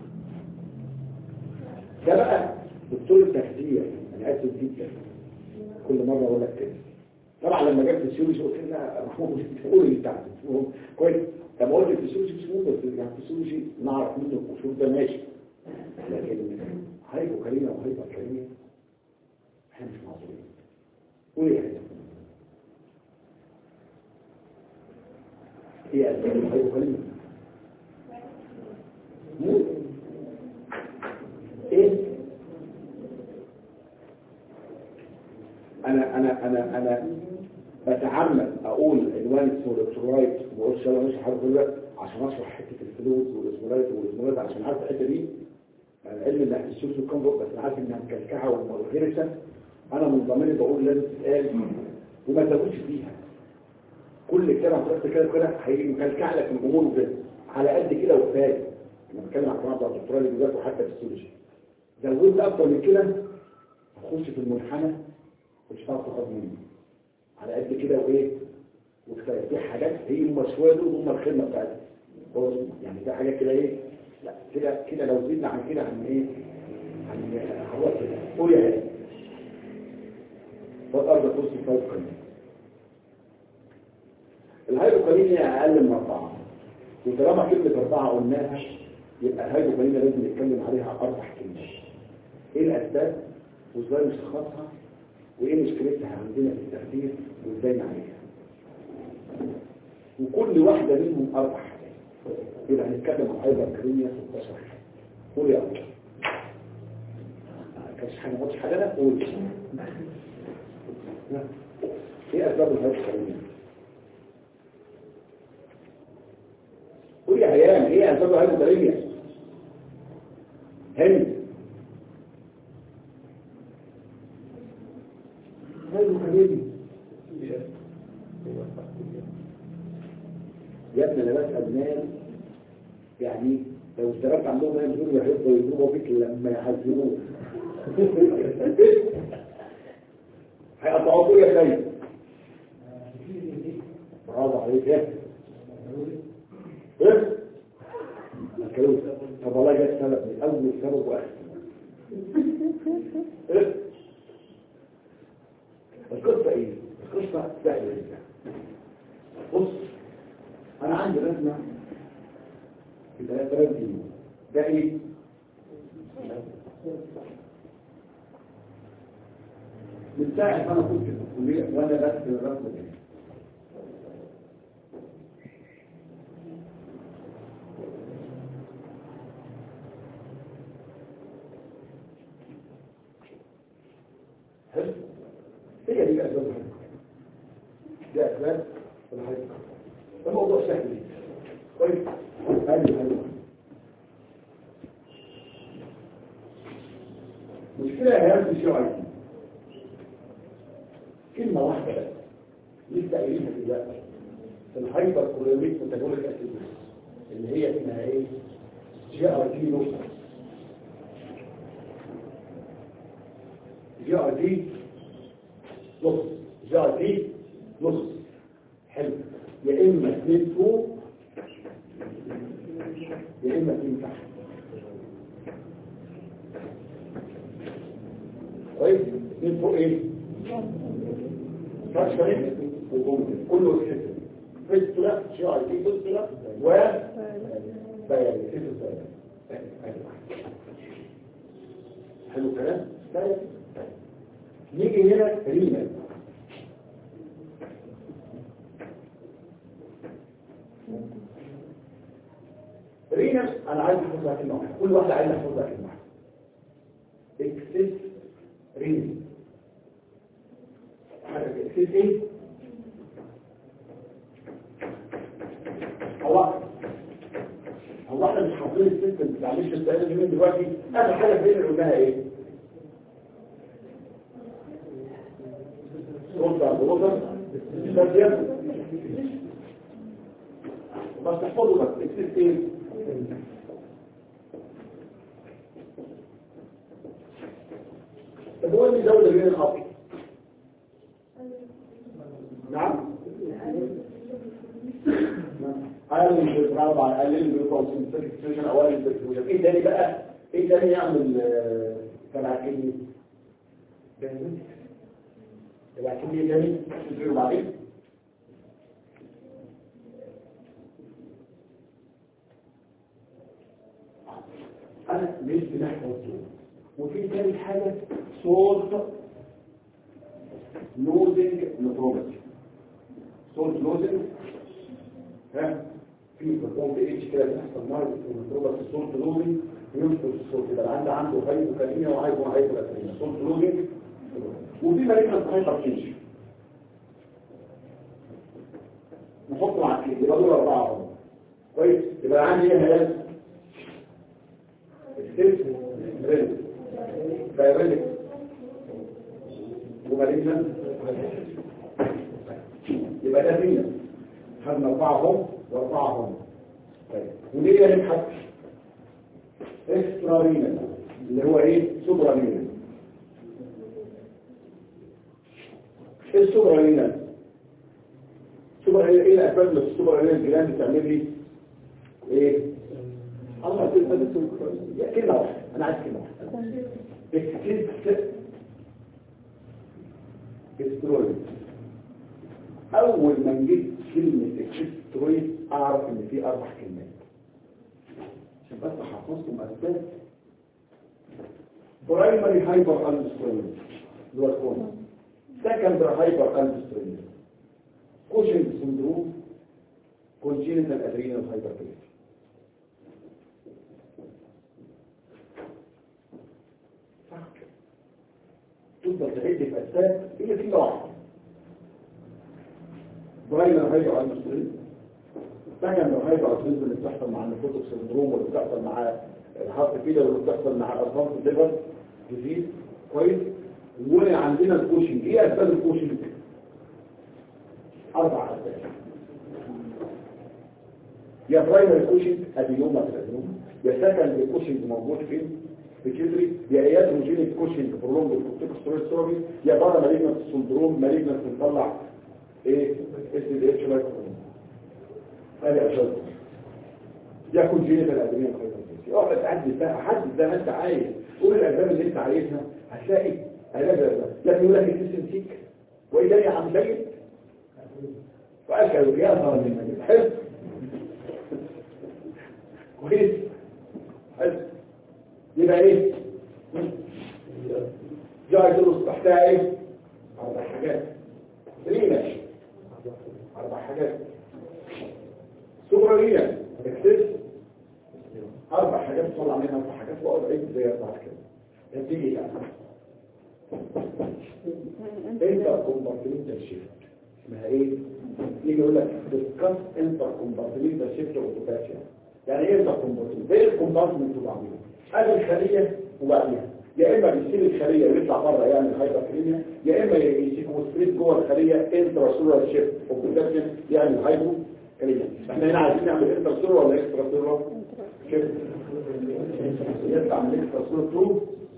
S1: ده بقى دكتور التخدير انا اسف جدا كل مرة اقول لك كده طبعا لما جبت الفسيولوجي قلت لها محمود مش بتقول اللي بتاعته كويس طب قلت الفسيولوجي مش مهم بس يعني الفسيولوجي نعرف منه القشور ده ماشي لكن هايبو كريمه وهايبر كريمه احنا مش معذورين قول يا هيدا ايه اسباب الهايبو كريمه ايه انا انا انا انا بتعمد اقول عنوان اسمه الكترولايت وما اقولش انا مش عارف كل عشان اشرح حته الفلوس والاسمولايت والاسمولايت عشان عارف الحته دي انا علم ان السوس والكم بس انا عارف انها مكلكعه وغيرسه انا من ضميري بقول لازم تتقال وما تزودش فيها كل كلمه هتحط كده كده هيجي مكلكع لك الامور وكده على قد كده وكفايه انا بتكلم عن الجماعه بتوع الدكتوراه اللي بيذاكروا حتى في السيولوجي زودت اكتر من كده هتخش في المنحنى مش هتعرف تاخد منه على قد كده وايه وكفايه في حاجات هي هم شويه دول هم الخدمه بتاعتهم هو يعني في حاجات كده ايه لا كده كده لو زدنا عن كده هن ايه هن هنروح كده قول يا هادي والارض توصل فوق قليل الهيدروكاليميا اقل من اربعه وطالما كلمه اربعه قلناها يبقى الهيدروكاليميا لازم نتكلم عليها اربع كلمات ايه الاسباب وازاي نشخصها وايه مشكلتها عندنا في التخدير وازاي نعالجها وكل واحدة منهم اربع حاجات يبقى هنتكلم عن الهيدروكاليميا 16 حاجة قول يا ابو كانش حاجة ما قلتش حاجة لا قول ايه اسباب الهيدروكاليميا قول يا هيام ايه اسباب الهيدروكاليميا هند هيدروكاليميا يا ابني انا بسأل ناس يعني لو اشتغلت عندهم هينزلوا يحبوا يضربوا فيك لما يحزنوك هيقطعوك يا خير برافو عليك يا ايه الكلام طب والله جاء سبب من اول سبب واحد ايه القصه ايه القصه سهله جدا بص انا عندي رسمه في 3000 كيلو ده ايه من ساعه ما انا كنت في الكليه وانا برسم الرسمه دي حلو هي دي الاسباب الحقيقة. دي اسباب الحقيقة. ده موضوع سهل جدا. طيب هذه حلوه مشكلة يا هيام في شعري كلمة واحدة بس لسه قايلينها دلوقتي الهايبر كوليميك ميتابوليك اسيدوس اللي هي اسمها ايه؟ جي ار تي نص جي ار تي نص جي ار تي نص حلو يا اما اثنين فوق يا اما اثنين تحت كويس اثنين فوق ايه فاشل وجمله كله يحس فسترة شعر في فسترة و بيان في فسترة حلو الكلام طيب نيجي هنا رينا رينا انا عايز احفظها كلمه واحده كل واحده عايز احفظها كلمه واحده اكسس رينا عارف اكسس ايه هو هو احنا مش حافظين السيستم بتاع مش السؤال اللي من دلوقتي اخر حاجه فين اللي قلناها ايه سلطه بلوتر استاذ بس تحفظوا بس اكسس ايه طب هو اللي زود بين الخط نعم قلل الرابع قلل الكونسنتريشن اوائل الدكتور ايه تاني بقى ايه تاني يعمل آه، تبع كلمه تبع كلمه تاني تشوفوا بعدين انا مش بنحفظ دول وفي تاني حاجه صوت لوزنج نتروباتي صوت لوزنج ها في بيكون في اتش كده بيحصل مرض في النتروباتي صوت لوزنج ينقص الصوت يبقى عنده عنده هايبوكاليميا وهايبو هايبوكاليميا صوت لوزنج وفي مريض هايبرتنشن نحطه مع كده يبقى دول اربعه اهو كويس يبقى عندي ايه هلاك السيلف ريل دايريلك ومالينا يبقى ده فينا خدنا اربعه هم واربعه هم طيب وليه نبحث اكسترارينا اللي هو ايه سوبرالينا ايه السوبرالينا سوبرالينا ايه الاسباب اللي في السوبرالينا الجيران بتعمل لي ايه الله كلمه كلمه واحده انا عايز كلمه واحده اكسبت استرويد اول ما نجيب كلمه استرويد اعرف ان في اربع كلمات عشان بس احفظكم اسباب برايمري هايبر السترويد اللي هو الكون سكندري هايبر السترويد كوشنج سندروم كونجينيتال ادرينال هايبرتنشن تفضل تعد في اسباب هي في واحده برايمر هايبر السترويد سكندري هايبر السترويد اللي بتحصل مع النفوتك سندروم واللي بتحصل مع الهارت فيلر واللي بتحصل مع الارقام الليفر ديزيز كويس وعندنا الكوشنج ايه اسباب الكوشنج اربع اسباب يا برايمري كوشنج ادينوما في الادينوما يا سكندري كوشنج موجود فين في الكدري يا اياتروجينيك كوشنج برولونج الكورتيكوسترويد ثيرابي يا بره مالجنت سندروم مالجنت بنطلع ايه اس دي اتش لايك هذه اشد يكون جينيتال ادرينال فايبروسيس اقعد تحدد بقى حدد زي ما انت عايز قول الاسباب اللي انت عايزها هتلاقي علاج الأسباب. لكن يقول لك الجسم فيك وايه ده يا عم سيد وأكلوا يا ظالم حلو كويس حلو يبقى ايه جاي دروس تحتها ايه اربع حاجات ليه ماشي اربع حاجات سوبرالية اكسس اربع حاجات طلع منها اربع حاجات واقعد عيد زي بعض كده نتيجة يعني انت كومبارتمنتال شيفت اسمها ايه يجي يقول لك ديسكاس انتر كومبارتمنتال شيفت اوتوباتيا يعني ايه انتر كومبارتمنت ايه الكومبارتمنت وبعدين ادي الخليه وبعديها يا اما بيسيب الخليه ويطلع بره يعمل هايبركليميا يا اما يسيكوستريت جوه الخليه انترا سولار شيفت اوتوباتيا يعمل هايبو كليميا احنا هنا عايزين نعمل انترا سولار ولا اكسترا سولار شيفت يطلع من اكسترا سولار 2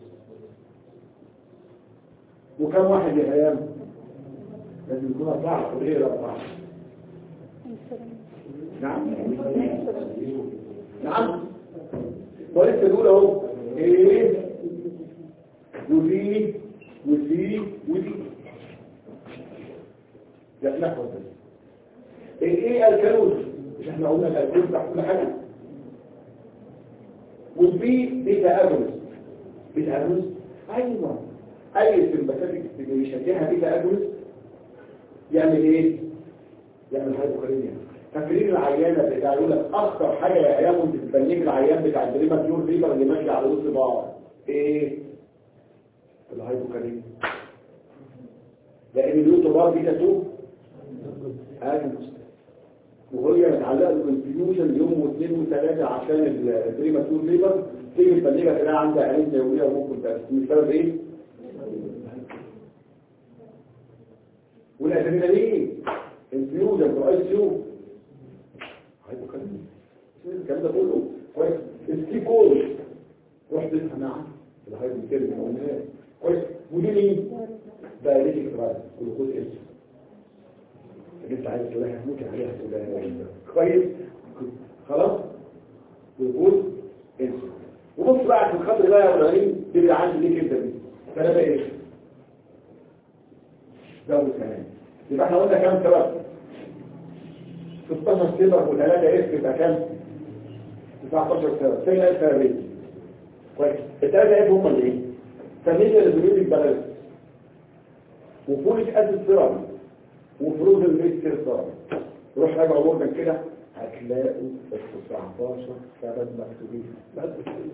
S1: وكم واحد يا ايام لازم يكون أربعة غير أربعة نعم نعم ولسه الأولى اهو ايه ودي ودي ودي لا نحفظ بس ايه الكالوز مش احنا قلنا الكالوز بتاع كل حاجة والبي بيتا اجونس بيتا اجونس ايوه اي سمباتيك اللي بيشجعها بيتا اجونس يعمل ايه يعمل هايبوكاليميا فاكرين العيانه بتاع يقول لك اخطر حاجه يا عيال كنت بتبنيك العيان بتاع الدريماتيور فيبر اللي ماشي على وسط بعض ايه الهايبوكاليميا لان اليوتيوبر دي كاتو اجنس وهي متعلقه بالكونفيوجن يوم واثنين وثلاثه عشان الدريماتيور فيبر تيجي تبنيها تلاقي عندها عين زاويه وممكن تبقى بسبب ايه والادرينالين انفيوجن في اي سيو هايبوكاليميا الكلام ده كله كويس السكيكوز رحت تسمع الهايبوكاليميا قلنا كويس ودي مين دايريتك ترايس جلوكوز اس اللي انت عايز تقولها ممكن عليها تقولها كويس خلاص جلوكوز اس وبص بقى في الخط بقى يا ابراهيم تبقى عندي ليك انت دي ثلاثه ايه زود كمان يبقى احنا قلنا كام سبب 16 سبب وثلاثة اس يبقى كام 19 سبب فين السببين كويس الثلاثة ايه هم اللي ايه فاميليا البيولوجيك بالانس وفوليك اسيد سيرم وفروزن بيت سيرم روح راجع وردن كده هتلاقوا ال 19 سبب مكتوبين بس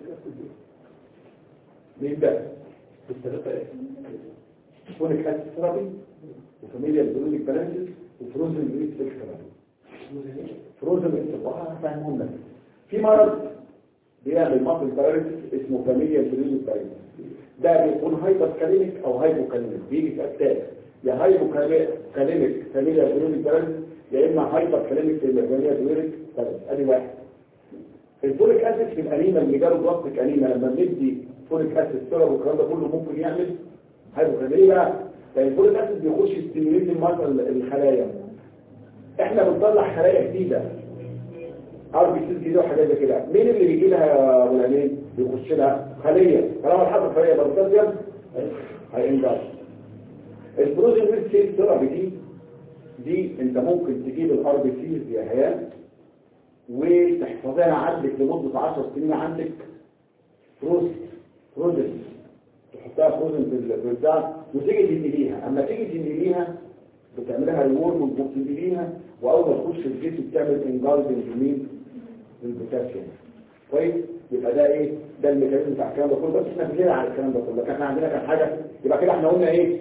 S1: مين ده؟ الثلاثة ايه؟ فوليك اسيد سيرم وفاميليا البيولوجيك بالانس وفروزن بيت سيرم فروزن الصباح فاهمهم لك في مرض بيعمل مصل باراليسيس اسمه فاميليا سيريليك باراليسيس ده بيكون هايبر كاليميك او هايبو كاليميك بيجي في اتاك يا هايبو كاليميك فاميليا سيريليك باراليسيس يا اما هايبر كاليميك فاميليا سيريليك باراليسيس ادي واحد الفوليك اسيد في الانيمه اللي جاله ضغط انيمه لما بندي فوليك اسيد سيرب والكلام ده كله ممكن يعمل هايبو كاليميك بقى لان الفوليك اسيد بيخش يستيميليت الخلايا احنا بنطلع خلايا جديدة ار بي سيز جديدة وحاجات زي كده مين اللي بيجي لها ولانين بيخش لها خلية طالما الحرب خلية بنتظم هينجاز البروزين ريد سيل ثيرابي دي دي انت ممكن تجيب الار بي سيز يا هيا وتحفظها عندك لمدة 10 سنين عندك فروز فروزن تحطها فروزن في البتاع وتيجي تنقليها اما تيجي تنقليها بتعملها ريورد وبتبتديها واول ما تخش في الجسم بتعمل انجاز لمين للبوتاسيوم كويس يبقى ده ايه ده الميكانيزم بتاع الكلام ده كله بس احنا بنلعب على الكلام ده كله لكن احنا عندنا كان حاجه يبقى كده احنا قلنا ايه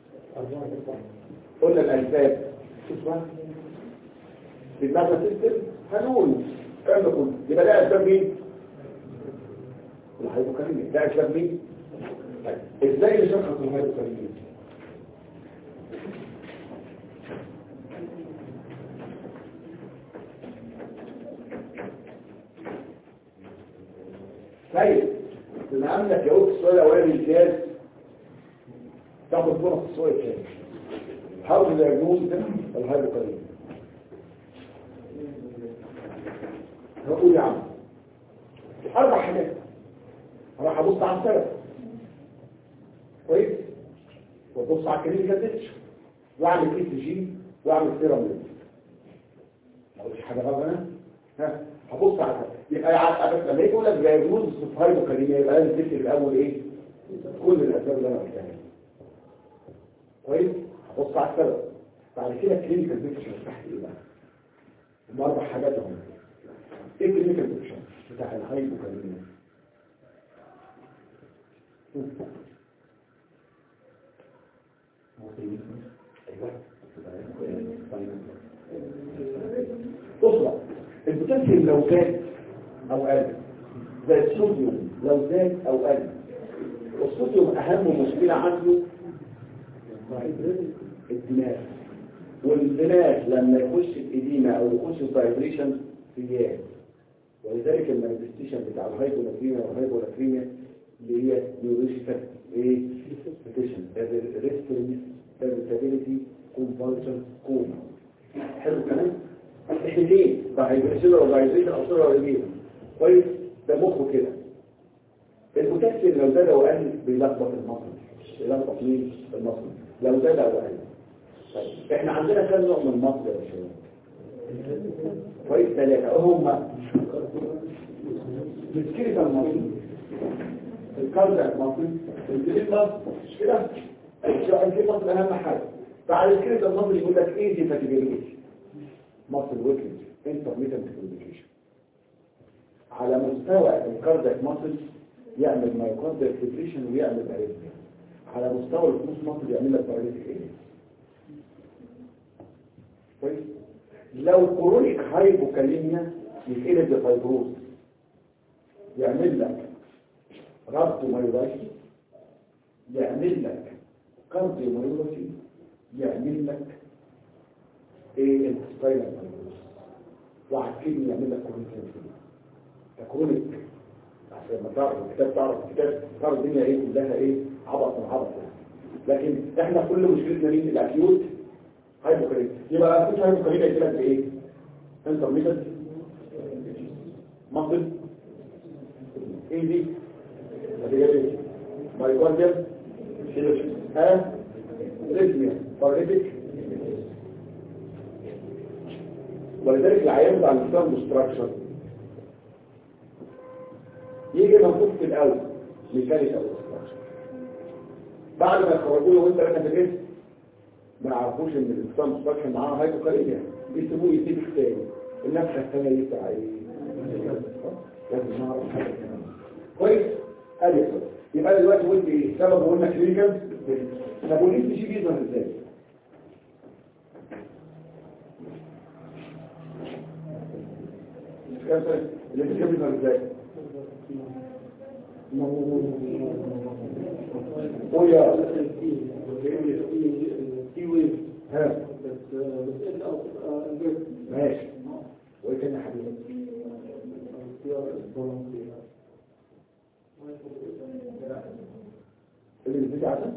S1: قلنا الاسباب شوف بقى في دماغنا سيستم هنقول الكلام ده كله يبقى ده اسباب مين الهايبوكاليميا ده اسباب مين طيب ازاي نشخص الهايبوكاليميا طيب بما انك جاوبت السؤال الاولاني امتياز تاخد فرص السؤال الثاني حاول دياجنوز ده الهايبوكاليميا هقول يا عم اربع حاجات راح ابص على السبب كويس وابص على الكلينيكال بيكتشر واعمل اي سي جي واعمل سيرم ما قلتش حاجه غلط انا ها هبص على يبقى يع- لما يجي يقول لك دايجنوز في هايبوكاليميا يبقى لازم تكتب الاول ايه كل الاسباب اللي انا قلتها كويس هبص على السبب بعد كده الكلينيكال بيكتشر تحت ايه بقى هم اربع حاجات اهم ايه الكلينيكال بيكتشر بتاع الهايبوكاليميا بص بقى البوتاسيوم لو زاد او قل زي الصوديوم لو زاد او قل الصوديوم اهم مشكله عنده الدماغ والدماغ لما يخش الإديمة او يخش الفايبريشن زياد ولذلك المانيفستيشن بتاع الهايبوناتريميا والهايبوناتريميا اللي هي نيوريشيكال ايه بوتيشن ريسترنس irritability compulsion كوما حلو كمان الاثنين فايبريشن اورجانيزيشن او صوره قريبه كويس ده مخه كده البوتاسيوم لو زاد او قل بيلخبط المصل بيلخبط مين المصل لو زاد او قل طيب احنا عندنا كام نوع من المصل يا باشا كويس ثلاثه هم السكيليتال مصل الكاردياك مصل الجليد مصل مش كده الجليد مصل اهم حاجه بعد السكيليتال مصل يقول لك ايه دي فاتيبيليتي مصل ويكنس انترميتنت كوميونيكيشن على مستوى الكاردياك مصل يعمل مايوكارديال فيبريشن ويعمل اريثميا على مستوى الفلوس مصل يعمل لك باراليتيك ايه كويس لو كرونيك هايبوكاليميا يتقلب لفايبروز يعمل لك ربط مايورايتي يعمل لك كارديو مايورايتي يعمل لك ايه السباينال مايورايتي واحد كده يعمل لك كرونيك ده كرونيك عشان لما تعرف الكتاب تعرف الكتاب تعرف الدنيا ايه كلها ايه عبط من عبط يعني لكن احنا كل مشكلتنا مين الاكيوت هايبوكاليميا يبقى اكيوت هايبوكاليميا يجي لك بايه انترميتنت مصل ايه دي نتيجه مايكونديال ها ريزميا باراليتيك ولذلك العيان بتاع الانسان ديستراكشن يجي موجود في الاول ميكانيكال ديستراكشن بعد ما يخرجوا له وانت ركنت الجسم ما يعرفوش ان الانسان ديستراكشن معاه هايبوكاليميا بيسيبوه يديك تاني النفخه الثانيه يبقى ايه لازم نعرف حاجه كمان كويس ادي كده يبقى دلوقتي قلت ايه سبب قلنا كلينيكال طب والاس جي بيظهر ازاي اللي بيظهر ازاي قول يا ها ماشي وايه تاني يا حبيبي اللي بيزيد عشان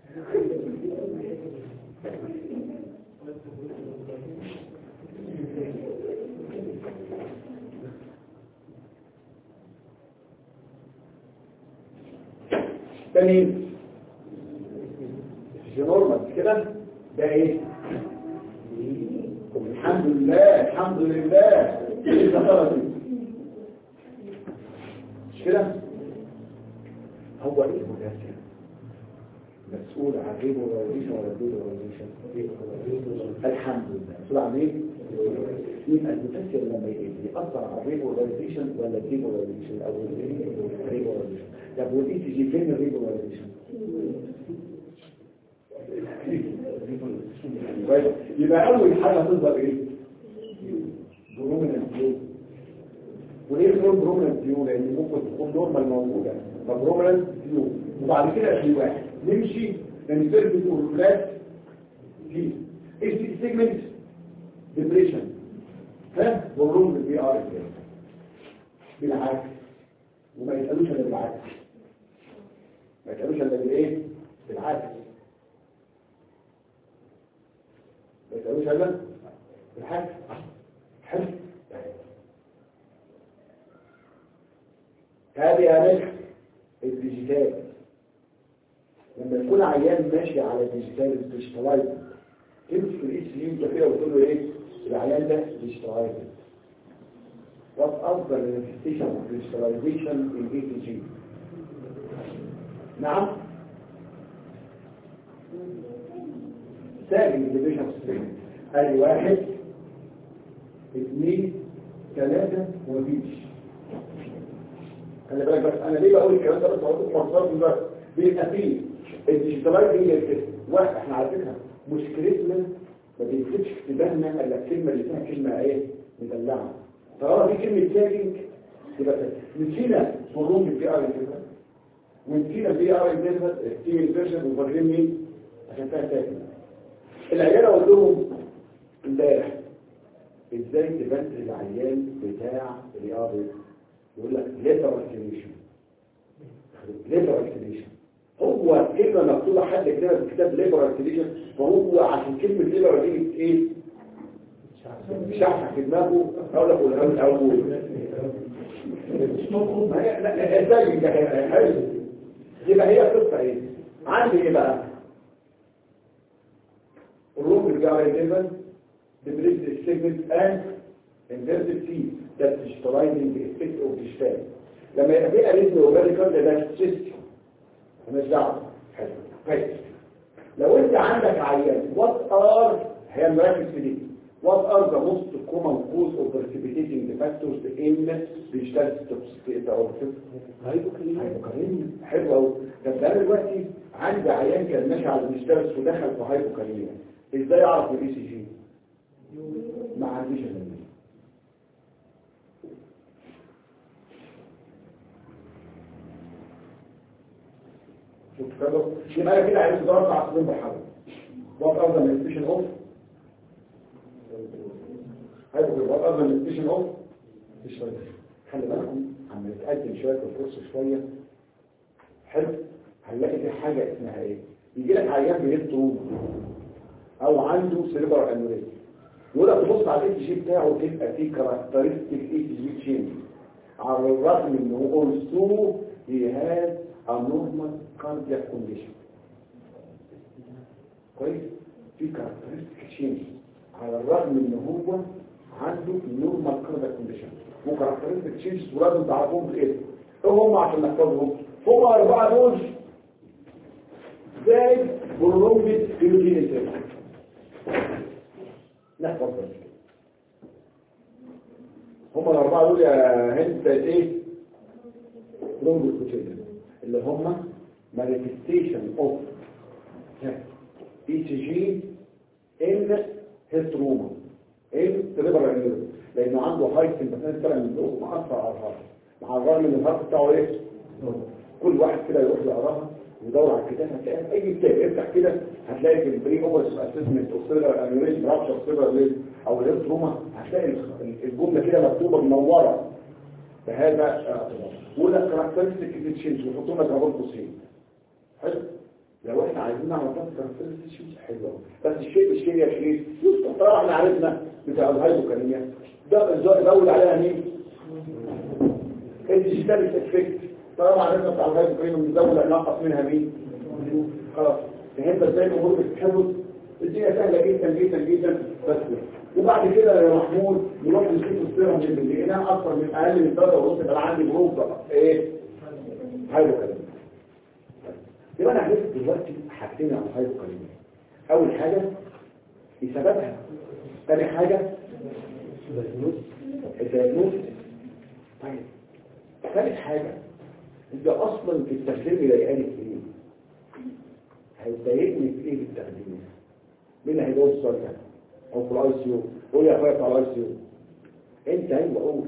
S1: تاني نورمال كده ده ايه الحمد لله الحمد لله ايه الزفرة دي مش كده هو ايه المدافع مسؤول عن ايه ولا ولا دول ولا الحمد لله مسؤول عن ايه يبقى المتسر لما يقل يأثر على الريبولاريزيشن ولا الديبولاريزيشن او الريبولاريزيشن طب والاي تي جي فين الريبولاريزيشن يبقى اول حاجه تظهر ايه برومينانت فيو وليه بنقول برومينانت فيو لان ممكن تكون نورمال موجوده فبرومينانت فيو وبعد كده في واحد نمشي نسيرفيس اورفلاس دي ايه سيجمنت ديبريشن ها والروم بي ار بالعكس وما يسألوش الا بالعكس ما يسألوش الا بالايه بالعكس ما يسألوش الا بالعكس حلو هذه أماكن الديجيتال لما يكون عيان ماشي على الديجيتال الديجيتالايز تمسك الاي سي يو كده وتقول له ايه العيان ده ديجيتالايز What are the manifestations of digitalization in ATG? نعم ثاني division system ادي واحد اثنين ثلاثة ومفيش خلي بالك بس انا ليه بقول الكلام ده بس هقول لكم مصدر بس بيبقى فيه الديجيتالايز هي كده واحد احنا على فكره مشكلتنا ما بيكتبش في بالنا الا الكلمه اللي فيها كلمه ايه مدلعه طالما في كلمه تاجنج يبقى نسينا فروم البي ار انترفيس ونسينا البي ار انترفيس التي انفيرجن وفاكرين مين عشان فيها تاجنج العيال اقول لهم امبارح ازاي تبنت العيان بتاع الرياضي يقول لك ليتر اكتيفيشن ليتر اكتيفيشن هو كلمة مكتوبة حد كده في كتاب ليبر اكتيفيشن فهو عشان كلمة ليبر دي ايه شحح في دماغه اقول لك قولها من اول ما هي لا ازاي ده حلو يبقى هي قصة ايه عندي ايه بقى الروم بتاع الجبل دبريد السيجمنت اند inverted T that digitalizing the effect of digital لما يبقى في اريثم اوفيريكال ده ده سيستم مش دعوه حلو كويس لو انت عندك عيان وات ار هي مركز في دي وات ار ذا موست كومن كوز اوف بريسيبيتيتنج فاكتورز ان ديجيتال هايبوكاليميا حلو قوي طب ده انا دلوقتي عندي عيان كان ماشي على الديجيتال ودخل في هايبوكاليميا ازاي اعرف الاي سي جي ما عنديش انا كده يبقى انا كده عايز ضرب عصبين بحاجه وات ار ذا مانيفستيشن اوف هيبقى وات ار ذا مانيفستيشن اوف مش فاهم خلي بالكم عم نتقدم شويه في الكورس شويه حلو هنلاقي في حاجه اسمها ايه يجي لك عيان بيد او عنده سيربر انوريزم يقول لك تبص على الاي جي بتاعه تبقى فيه كاركترستيك اي جي تشينج على الرغم ان هو اولسو هي هاز a normal cardiac condition كويس في كاركترستيك تشينج على الرغم ان هو عنده نورمال كاردياك كونديشن وكاركترستيك تشينج ولازم تعرفوهم بالايه ايه هم عشان نحفظهم هم اربعه دول زي برولونجد كيوتين نحفظ بس هم الاربعه دول يا هند ايه برولونجد كيوتين اللي هم manifestation of ECG in هيستروما in cerebral aneurysm لانه عنده هاي سمباثيك طالع من فوق مأثر على الهارت مع الرغم ان الهارت بتاعه ايه كل واحد كده يروح يقراها ويدور على الكتاب هتلاقي اي كتاب افتح كده هتلاقي في البري اوفرس اسسمنت اوف سيرفر انيوريزم رابشر سيرفر او الهيستروما هتلاقي الجمله كده مكتوبه منوره بهذا اعتبار ولا كاركترستيك تشينج ويحطوا لك رابط قوسين حلو لو احنا عايزين نعمل كاركترستيك تشينج حلو بس الشيء الشيء يا شريف طبعا احنا عرفنا بتاع الهايبوكاليميا ده زود عليها مين الديجيتال افكت طالما عرفنا بتاع الهايبوكاليميا بنزود نقص منها مين خلاص فهمت ازاي الامور بتتحفظ الدنيا سهله جدا جدا جدا بس وبعد كده يا محمود نروح نشوف السيرم اللي لقيناه اكتر من اقل من درجه ونص يبقى عندي جروب بقى ايه هايبوكاليميا يبقى انا عرفت دلوقتي حاجتين عن الهايبوكاليميا اول حاجه سببها ثاني حاجه الدياجنوز طيب ثالث حاجه انت اصلا بتستخدمي ضايقاني في ايه هيضايقني في ايه بالتخديم مين اللي هيجاوب السؤال ده او في الاي سي يو قول يا اخويا بتاع الاي سي يو انت ايوه قول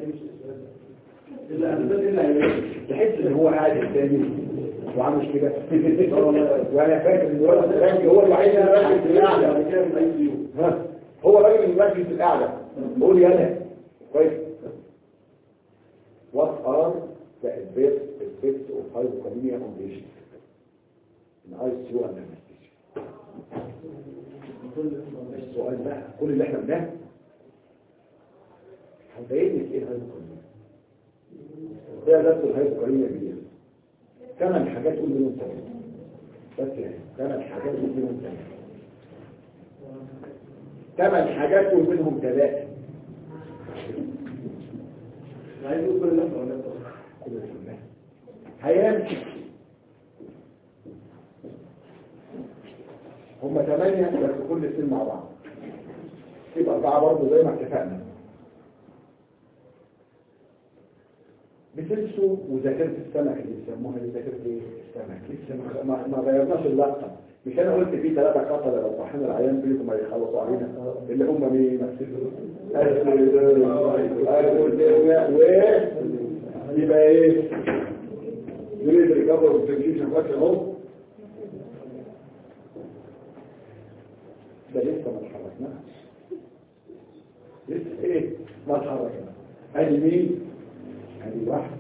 S1: تحس ان هو قاعد قدامي وعامل كده وانا فاكر ان الولد الغني هو الوحيد اللي راكب في القعده ها هو الراجل اللي راكب في القعده قول يا انا كويس what are the adverse هايبوكاليميا كونديشن الاي سي او السؤال بقى كل اللي احنا بناه هنبين لك ايه الهايبوكاليميا ده نفس الهايبوكاليميا دي ثمان حاجات قول منهم ثلاثه بس يعني ثمان حاجات قول منهم ثلاثه ثمان حاجات قول منهم ثلاثه
S4: عايز اقول كل اللي احنا قلناه
S1: كل اللي قلناه هيمشي هم ثمانية بس كل سن مع بعض يبقى أربعة برضه زي ما اتفقنا بتلسوا وذاكرة السمك اللي بيسموها دي ذاكرة ايه؟ السمك لسه ما- ما, ما غيرناش اللقطة مش انا قلت في ثلاثة قتلة لو صحينا العيان فيكم ما يخلصوا علينا اللي هم مين؟ و يبقى ايه؟ يريد ريكفر والتنجيشن فاكر اهو ده لسه ما اتحركناش لسه ايه ما اتحركنا ادي مين ادي واحد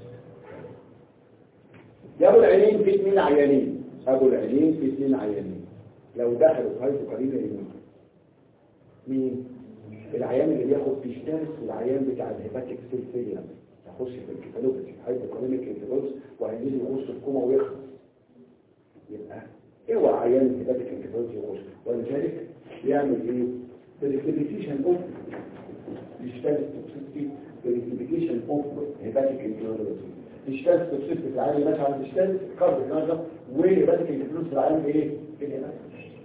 S1: يا ابو العينين في اثنين عيانين ابو العينين في اثنين عيانين لو دخلوا في هايبو قريبه يمين مين العيان اللي بياخد بيشترس والعيان بتاع الهيباتيك سيل فيلير يخش في الكتالوجي هايبو قريبك انتروز وهيجي يخش في كوما ويخلص يبقى اوعى عيان الهيباتيك انتروز يخش ولذلك يعمل ايه فيريفيكيشن اوف بيشتغل توكسيستي فيريفيكيشن اوف هيباتيك انتروز بيشتغل توكسيستي في العيان مثلا بيشتغل كارب النهارده وهيباتيك انتروز في العيان ايه في الهيباتيك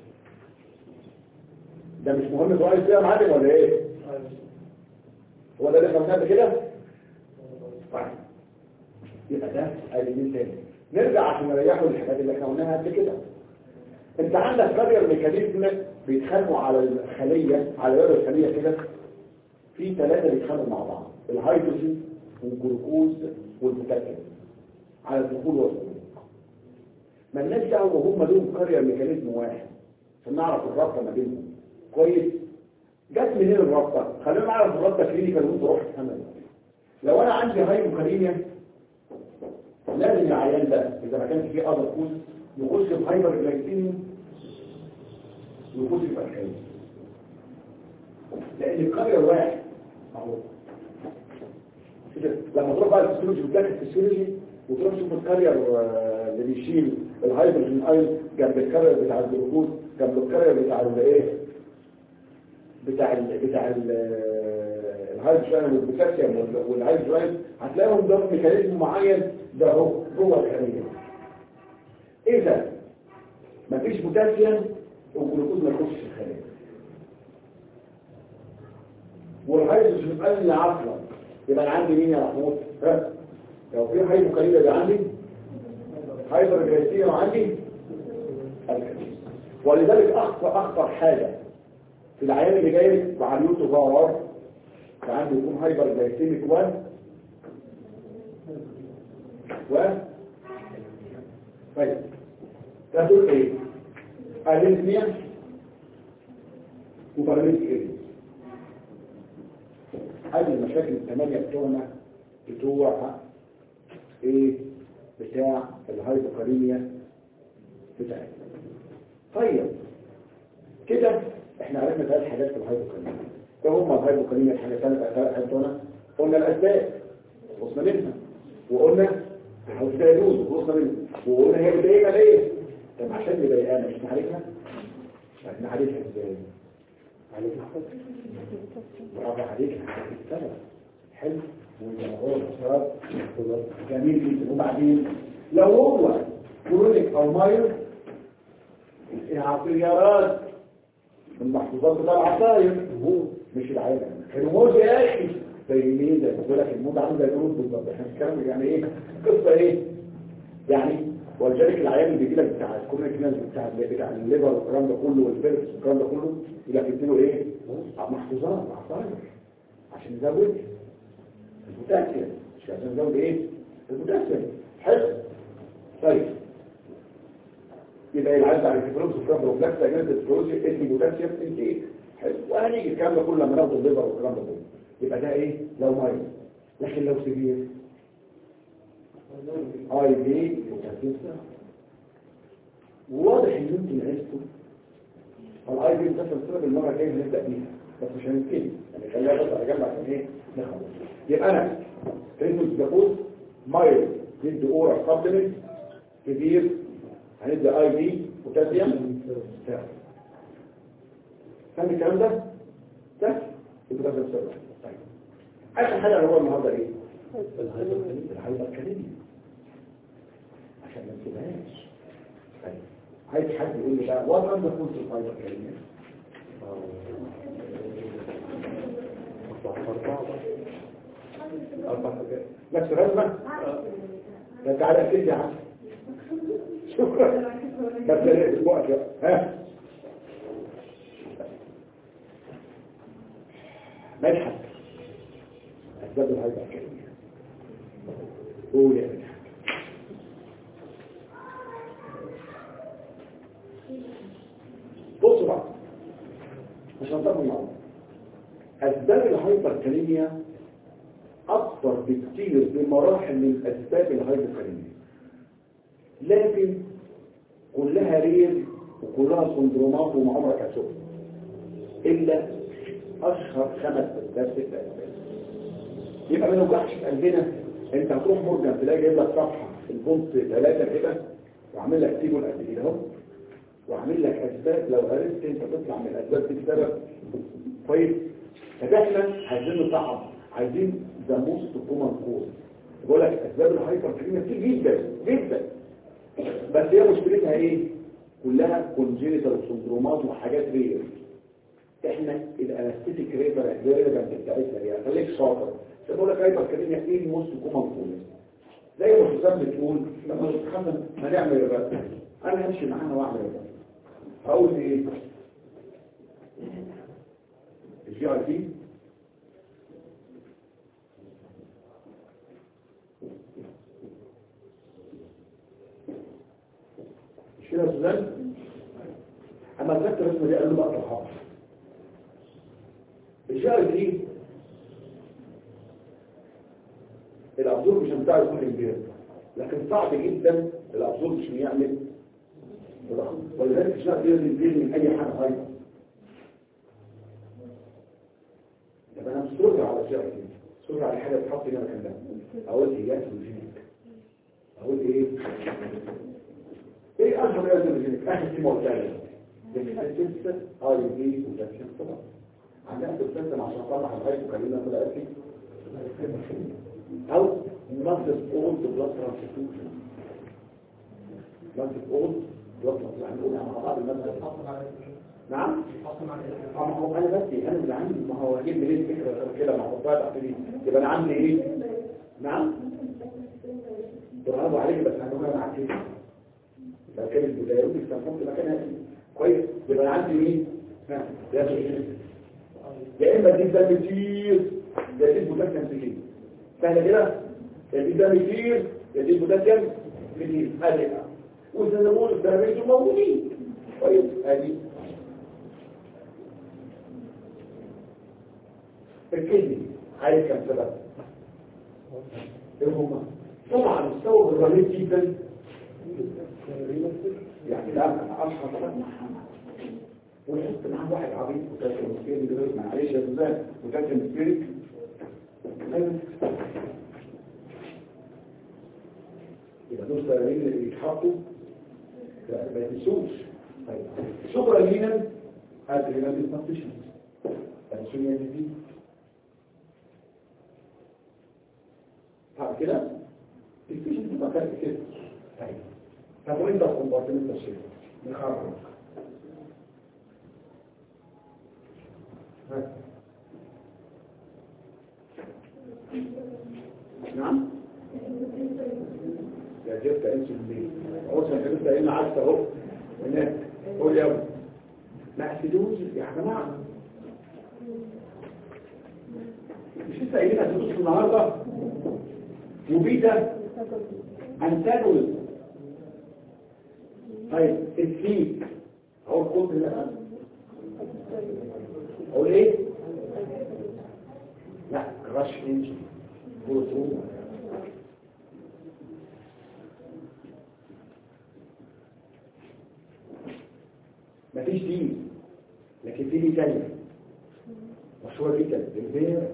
S1: ده مش مهم سؤال كده يا معلم ولا ايه هو ده اللي احنا قلناه قبل كده طيب يبقى ده قليلين تاني نرجع عشان نريحوا الحاجات اللي احنا قلناها قبل كده انت عندك كارير ميكانيزم بيتخانقوا على الخليه على باب الخليه كده في ثلاثه بيتخانقوا مع بعض الهيدروجين والجلوكوز والبوتاسيوم على الدخول والخروج مالناش دعوه وهم لهم كارير ميكانيزم واحد عشان نعرف الرابطه ما بينهم كويس جت منين الرابطه خلينا نعرف الرابطه كلينيكال وانت رحت تحمل لو انا عندي هايبوكاليميا لازم العيان ده اذا ما كانش فيه اذر كوز يخش في هايبر جلايكيميا ويخش في الكاليميا لان القريه واحد اهو كده لما تروح بقى الفسيولوجي وتذاكر الفسيولوجي وتروح تشوف الكارير آه، اللي بيشيل الهيدروجين ايون جنب الكارير بتاع الجلوكوز جنب الكارير بتاع الايه بتاع ال بتاع ال الهيدروجين والبوتاسيوم وال- والهيدروجين هتلاقيهم ده ميكانيزم معين ده هو جوه الخليه اذا مفيش بوتاسيوم والجلوكوز ما يخش في الخليه والهيدروجين قل عقلا يبقى انا عندي مين يا محمود ها لو في هايبوكاليميا يبقى عندي هايبر جلايسيميا وعندي الكالسيوم ولذلك اخطر اخطر حاجه في العيان اللي جاي مع اليوتو فار فعنده يكون هايبر جلايسيميك 1 و طيب ده دول ايه اريثميا وباراليتيك ايه هذه المشاكل الثمانية بتوعنا بتوع ايه بتاع الهايبوكاليميا بتاعتنا طيب كده احنا عرفنا ثلاث حاجات في الهايبوكاليميا ايه هم الهايبوكاليميا الحاجات ثلاث بتوعنا قلنا الاسباب وصلنا منها وقلنا الهوستيروز وصلنا منها وقلنا هي بتضايقنا ليه طب عشان مضايقانا مش نعالجها احنا نعالجها ازاي نعالجها برافو عليك عليك السبب حلو والجمهور الشباب جميل جدا وبعدين لو هو كرونيك او ماير العصيرات المحفوظات بتاع العصاير هو مش العالم الموز يا اخي زي مين ده بقول لك الموز عامل زي الرز بالظبط احنا بنتكلم يعني ايه قصه ايه يعني ولذلك العيان اللي بيجي لك بتاع الكورنيك ناس بتاع بتاع الليفر والكلام ده كله والفيرس والكلام ده كله يقول لك اديله ايه محفوظات عصاير عشان يزود البوتاسيوم مش عشان يزود ايه البوتاسيوم حلو طيب يبقى العدد على الكفروز والكلام ده وفلاكس اجنس الكفروز اسمه بوتاسيوم انت ايه حلو وهنيجي الكلام ده كله لما ناخد الليفر والكلام ده كله يبقى ده ايه لو مايل لكن لو سبير اي بي وواضح ان انتوا عرفتوا الاي بي بتاعت السبب المره الجايه هنبدا بيها بس مش هنبتدي يعني خليها بس اجمع عشان ايه نخلص يبقى انا تريتمنت بقول مايل ندي اورا سبلمنت كبير هندي اي بي بوتاسيوم فاهم الكلام ده؟ ده يبقى ده السبب طيب اخر حاجه اللي هو النهارده ايه؟ الهايبر كاليميا عشان ما نسيبهاش طيب عايز حد يقول لي بقى وات اندر كنت الهايبر كاليميا نفس الرسمة ده تعالى اكتب يا عم شكرا بس الوقت ها مدحت أسباب الهيبة الكريمية قول يا مدحت بصوا بقى مش هنطبق معاهم أسباب الهايبركاليميا أكثر بكتير بمراحل من أسباب الهايبركاليميا لكن كلها رير وكلها سندرومات وما عمرك هتشوفها إلا أشهر خمس أسباب ست أسباب يبقى ما نوجعش في قلبنا أنت هتروح مرجع تلاقي جايب لك صفحة البونت ثلاثة كده وعامل لك تيبل قد كده اهو وعامل لك أسباب لو عرفت أنت تطلع من الأسباب دي بسبب طيب فاحنا عايزين نصعب عايزين ذا موست كومن كوز بقول لك اسباب الهايبر كريميا كتير جدا جدا بس هي مشكلتها ايه كلها كونجينيتال سندرومات وحاجات رير احنا الانستيتيك ريبر ريليفنت بتاعتنا دي خليك شاطر مش بقول لك هايبر كريميا ايه الموست كومن كوز زي ما حسام بتقول لما نتخمن هنعمل الرسم انا همشي معاها واعمل الرسم هقول ايه الجي ار تي مش كده يا سوزان اما ذكرت الرسمه دي قال له بقى الحاضر الجي ار تي الابزوربشن بتاعه يكون كبير لكن صعب جدا الابزوربشن يعمل تضخم ولذلك الجي ار تي لازم يزيد من اي حاجه هايبر يبقى انا مش سرعه على الجي ار تي سرعه على حاجه تحط هنا مكان ده اقول ايه جاسوجينيك اقول ايه ايه اشهر جاسوجينيك اخر كلمه قلتها لك ديفيسنس ار دي وتكشف طبعا عندها ديفيسنس عشان اطلع الغايه وكلمنا طلعت لي او نقص اول بلاد ترانسفيوجن نقص اول بلاد يعني نقول مع بعض الماده نعم اه ما هو انا بس انا اللي عندي ما هو اجيب منين فكره غير كده ما هو بقى تحت دي يبقى انا عندي ايه نعم برافو عليك بس هنقولها مع كده لو كانت البدايه استنفذت مكانها كويس يبقى انا عندي مين ها يا سيدي يا اما دي دم كتير يا دي بوتاسيوم كتير سهله كده يا دي دم كتير يا دي بوتاسيوم كتير ادي والزنبول الذهبيه موجودين كويس ادي الكلمة عايز كم سبب ايه هما طبعا السبب الرهيب جدا يعني لا انا اشهر طبعا ونحط معاه واحد عبيط وتاكل مسكين دلوقتي معلش يا زلزال وتاكل مسكين يبقى دول سببين اللي بيتحطوا ما ينسوش طيب شكرا لينا ادرينالين كونتيشن الانسولين دي بعد كده الفيش دي مكان كده طيب طب وانت الكومبارتمنت الشيء نخرج نعم يا جبت انسولين دي عوزة جبت هنا عكس اهو هناك قول يا ابو ما اسيدوز يا جماعه مش لسه قايلين اسيدوز النهارده وبيتا انتاجوز طيب السيك اقول قلت لا اقول ايه لا كراش انجن بروتون دي لكن في دي تانية مشهورة جدا البير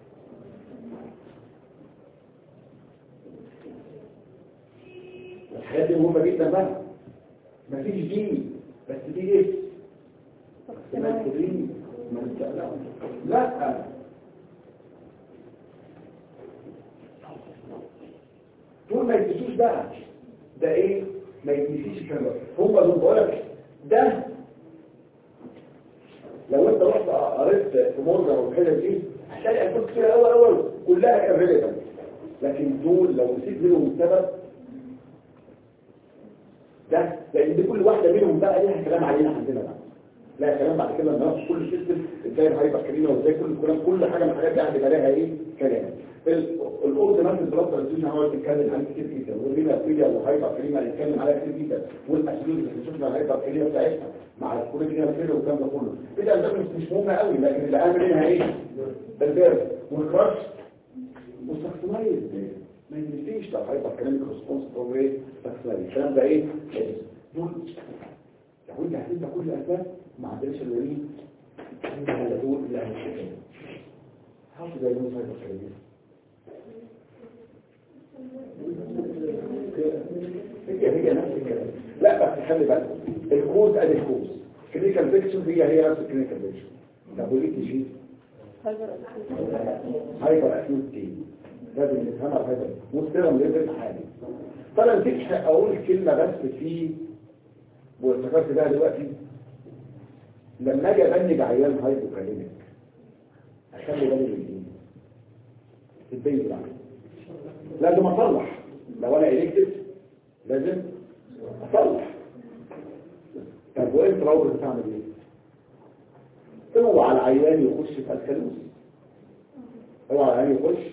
S1: الحاجات دي مهمة جدا بقى مفيش دي بس دي اس ما تدري ما انت لا لا دول ما يدسوش بقى ده ايه ما يدسيش الكلام هم دول بقولك ده لو انت رحت قريت في مرجع والحاجه دي هتلاقي اسباب كتير اول اول كلها كان لكن دول لو نسيت منهم السبب ده لان دي كل واحده منهم بقى ليها كلام علينا عندنا بقى لا كلام بعد كده الناس كل سيستم ازاي الهايبر كريمه وازاي كل الكلام كل حاجه من الحاجات دي هتبقى لها ايه كلام الاورد نفس البلاد ترانزيشن هو بيتكلم عليه كتير جدا والرينا فيليا والهايبر كريمه هنتكلم عليها كتير جدا والاسيوز اللي شفنا الهايبر كريمه بتاعتها مع الكوريجينال فيليا والكلام ده كله كده ده مش مش مهم قوي لكن اللي اهم منها ايه البيرد والكراش والسكسمايز ما ينسيش لو هايبر كلامك ريسبونس فروم ايه سكسمايز الكلام ده ايه دول لو انت هتبدا كل الاسباب ما عندناش الوريد على دول اللي هنشوفهم حافظ زي ما هايبر كلامك هي هي نفس الكلام لا بس خلي بالك الكوز ادي الكوز كلينيكال فيكشن هي هي نفس الكلينيكال فيكشن طب وليه تجي
S3: هايبر أكيد
S1: هايبر اكيوت تي لازم نفهمها هايبر مستوى ليفل عالي فانا نسيت اقول كلمه بس في وافتكرت بقى دلوقتي لما اجي ابنج عيان هايبوكاليميك اخلي بالي من ايه البيت بقى لازم اصلح لو انا الكتف لازم اصلح طب وانت راوي بتعمل ايه اوعى العيان يخش في الكالوس اوعى العيان يخش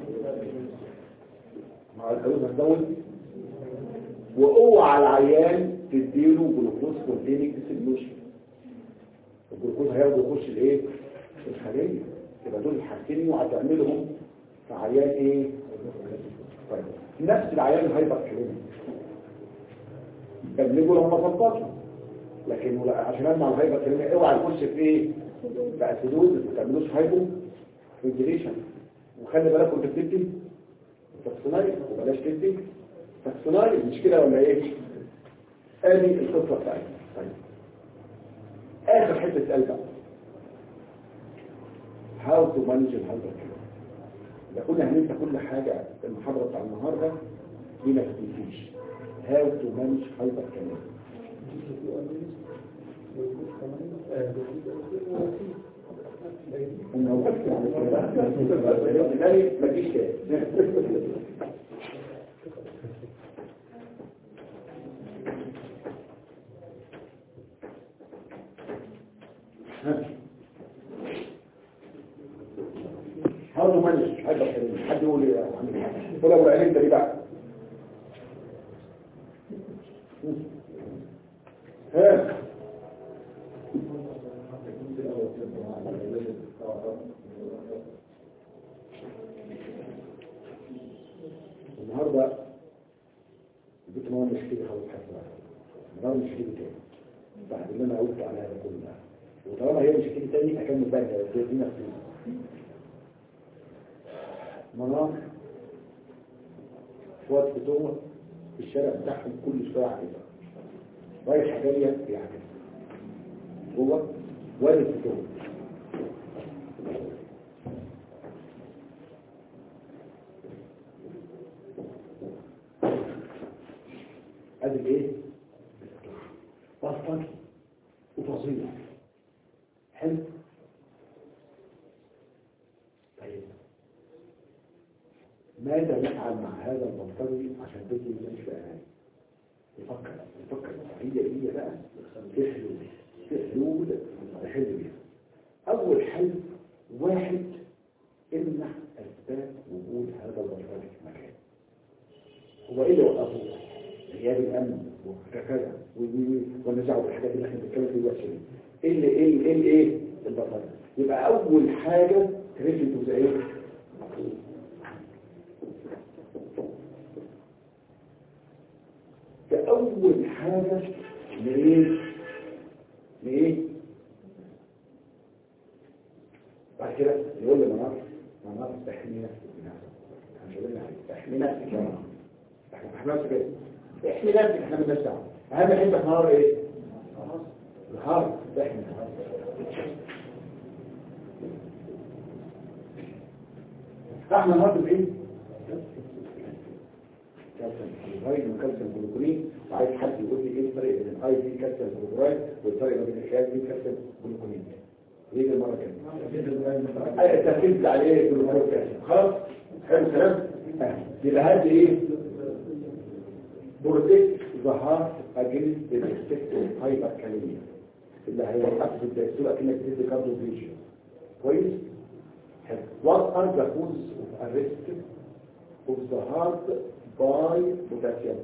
S1: مع الكالوس هتزود واوعى العيان تديله جلوكوز كونتيننج سوليوشن الجلوكوز هياخده يخش الايه الخليه يبقى دول الحاجتين وهتعملهم في عيان ايه طيب نفس العيان الهايبر كلينيك بنجوا لما فضلته لكن ولا- عشان امنع الهايبر كلينيك اوعى يخش في ايه بقى سدود ما تعملوش هايبو فنتيليشن وخلي بالك وانت بتدي تفصيلي وبلاش تدي تفصيلي مش كده ولا ايه ادي القصه بتاعتنا طيب اخر حته سؤال بقى هاو تو مانج الهايبر كلينيك ده قلنا هننسى كل حاجه المحاضره بتاع النهارده دي ما تنسيش هاو تو مانج هايبر كلينيك انا وقفت على كده لا ما تجيش تاني هذا مانج هذا الكلام حد يقول لي عندي حاجه ولا ولا انت ليه بقى ها النهارده قلت ما هو مش كده خلاص حسنا النهارده مش كده تاني بعد اللي انا قلت على هذا كله وطالما هي مش كده تاني اكمل بقى دي دي نفسي منار في وقت فتوة في الشارع بتاعهم كل شوية عجبة رايح جاية في عجبة هو وادي فتوة ادي الايه بسطك وفظيع حلو طيب ماذا نفعل مع هذا البلطجي عشان بيتي مش في امان يفكر يفكر هي هي بقى في حلول في حلول نحل بيها اول حل واحد امنع اسباب وجود هذا البلطجي في مكان هو ايه اللي وقفه غياب الامن وكذا والنزاع والحاجات اللي احنا بنتكلم فيها دلوقتي دي. ايه اللي ايه اللي ايه اللي ايه البلطجه يبقى اول حاجه تريد زي ايه ده أول حاجة لإيه؟ لإيه؟ بعد كده يقول لي منار منار احمي نفسك بنفسك مش هقول لك احمي نفسك يا منار احنا احنا نفسك ايه؟ احمي نفسك احنا مالناش دعوه اهم حاجه في منار ايه؟ الهارد احمي احنا النهارده بايه؟ كالسيوم كلورايد وكالسيوم جلوكونين وعايز حد يقول لي ايه الفرق بين الاي في كالسيوم كلورايد والفرق بين الخيال في كالسيوم جلوكونين ليه المره كده اي التركيز على ايه جلوكونين كالسيوم خلاص حلو الكلام آه. يبقى هذه ايه بروتكت ظهار اجنس بالستيك هايبر كاليميا اللي هيوقف في الدكتور اكنك بتدي كارديو فيجن كويس What are the causes of arrest of the heart by potassium?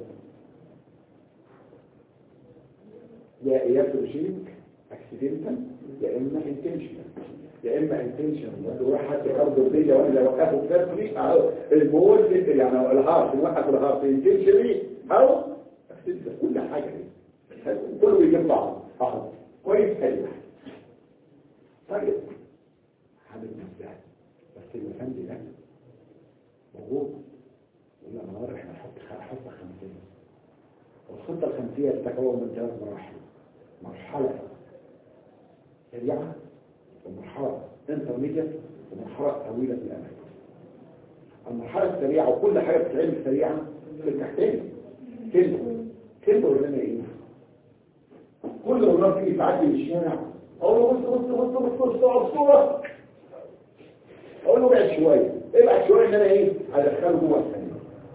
S1: يا ياتروجينيك اكسيدنتال يا اما انتنشنال يا اما انتنشنال لو واحد حد كاردو بيا ولا وقفه فيرتلي او المول يعني الهارت نوقف الهارت انتنشنالي او اكسيدنتال كل حاجه دي كله بيجيب بعض اهو كويس حلو طيب حابب نفسها بس الفندي ده موجود ولا انا احنا نحط نحط خمسين والخطه الخمسيه تتكون من ثلاث مراحل مرحله سريعه ومرحله انترميديت ومرحله طويله الامد المرحله السريعه وكل حاجه بتتعمل سريعه في التحتين كلمه كلمه ولا انا ايه كل ما الناس تيجي تعدي من الشارع اقول له بص بص بص بص بص بص بص اقول له ابعد شويه ابعد شويه ان انا ايه هدخله جوه الثانيه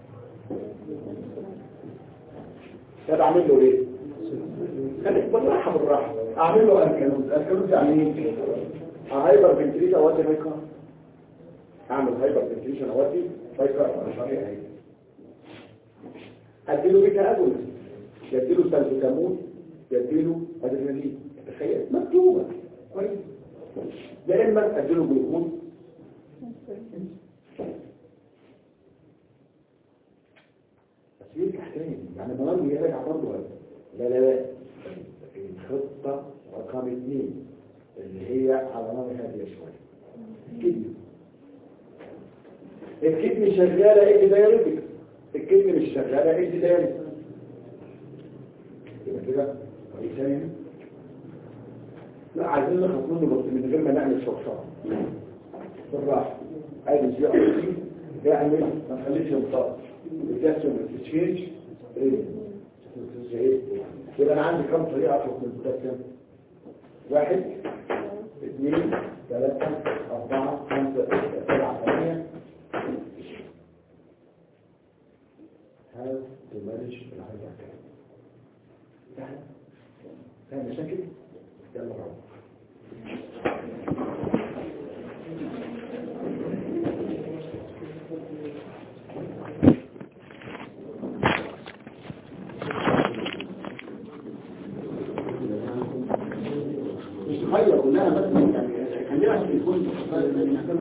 S1: طب اعمل له ايه خليك بالراحه بالراحه اعمل له الكالوز الكالوز يعني ايه هايبر فنتريشن اوتي فايكر اعمل هايبر فنتريشن اوتي فايكر مشاريع اهي اديله بيتا اجول يديله سلفوتامول يديله ادرينالين تخيل مكتوبه كويس يا اما اديله جلوكوز بس يرجع تاني يعني مرض يرجع برضه لا لا لا الخطة رقم اثنين اللي هي على نار هادية شوية الكدني الكدني شغالة ايه دايرتك الكدني مش شغالة ايه دايرتك يبقى كده طريق ثاني لا عايزين نخلص منه بس من غير ما نعمل شرشرة بالراحة عايز يجي أرضي يعمل ما نخليش يمطار الكالسيوم التشينج ايه يبقى انا عندي كم طريقة اخلص من البوتاسيوم واحد اثنين ثلاثة أربعة خمسة ستة سبعة ثمانية هذا تمارج العيادة سهل سهل مشاكل يلا روح مش تغير كلها بس يعني خليها في الكل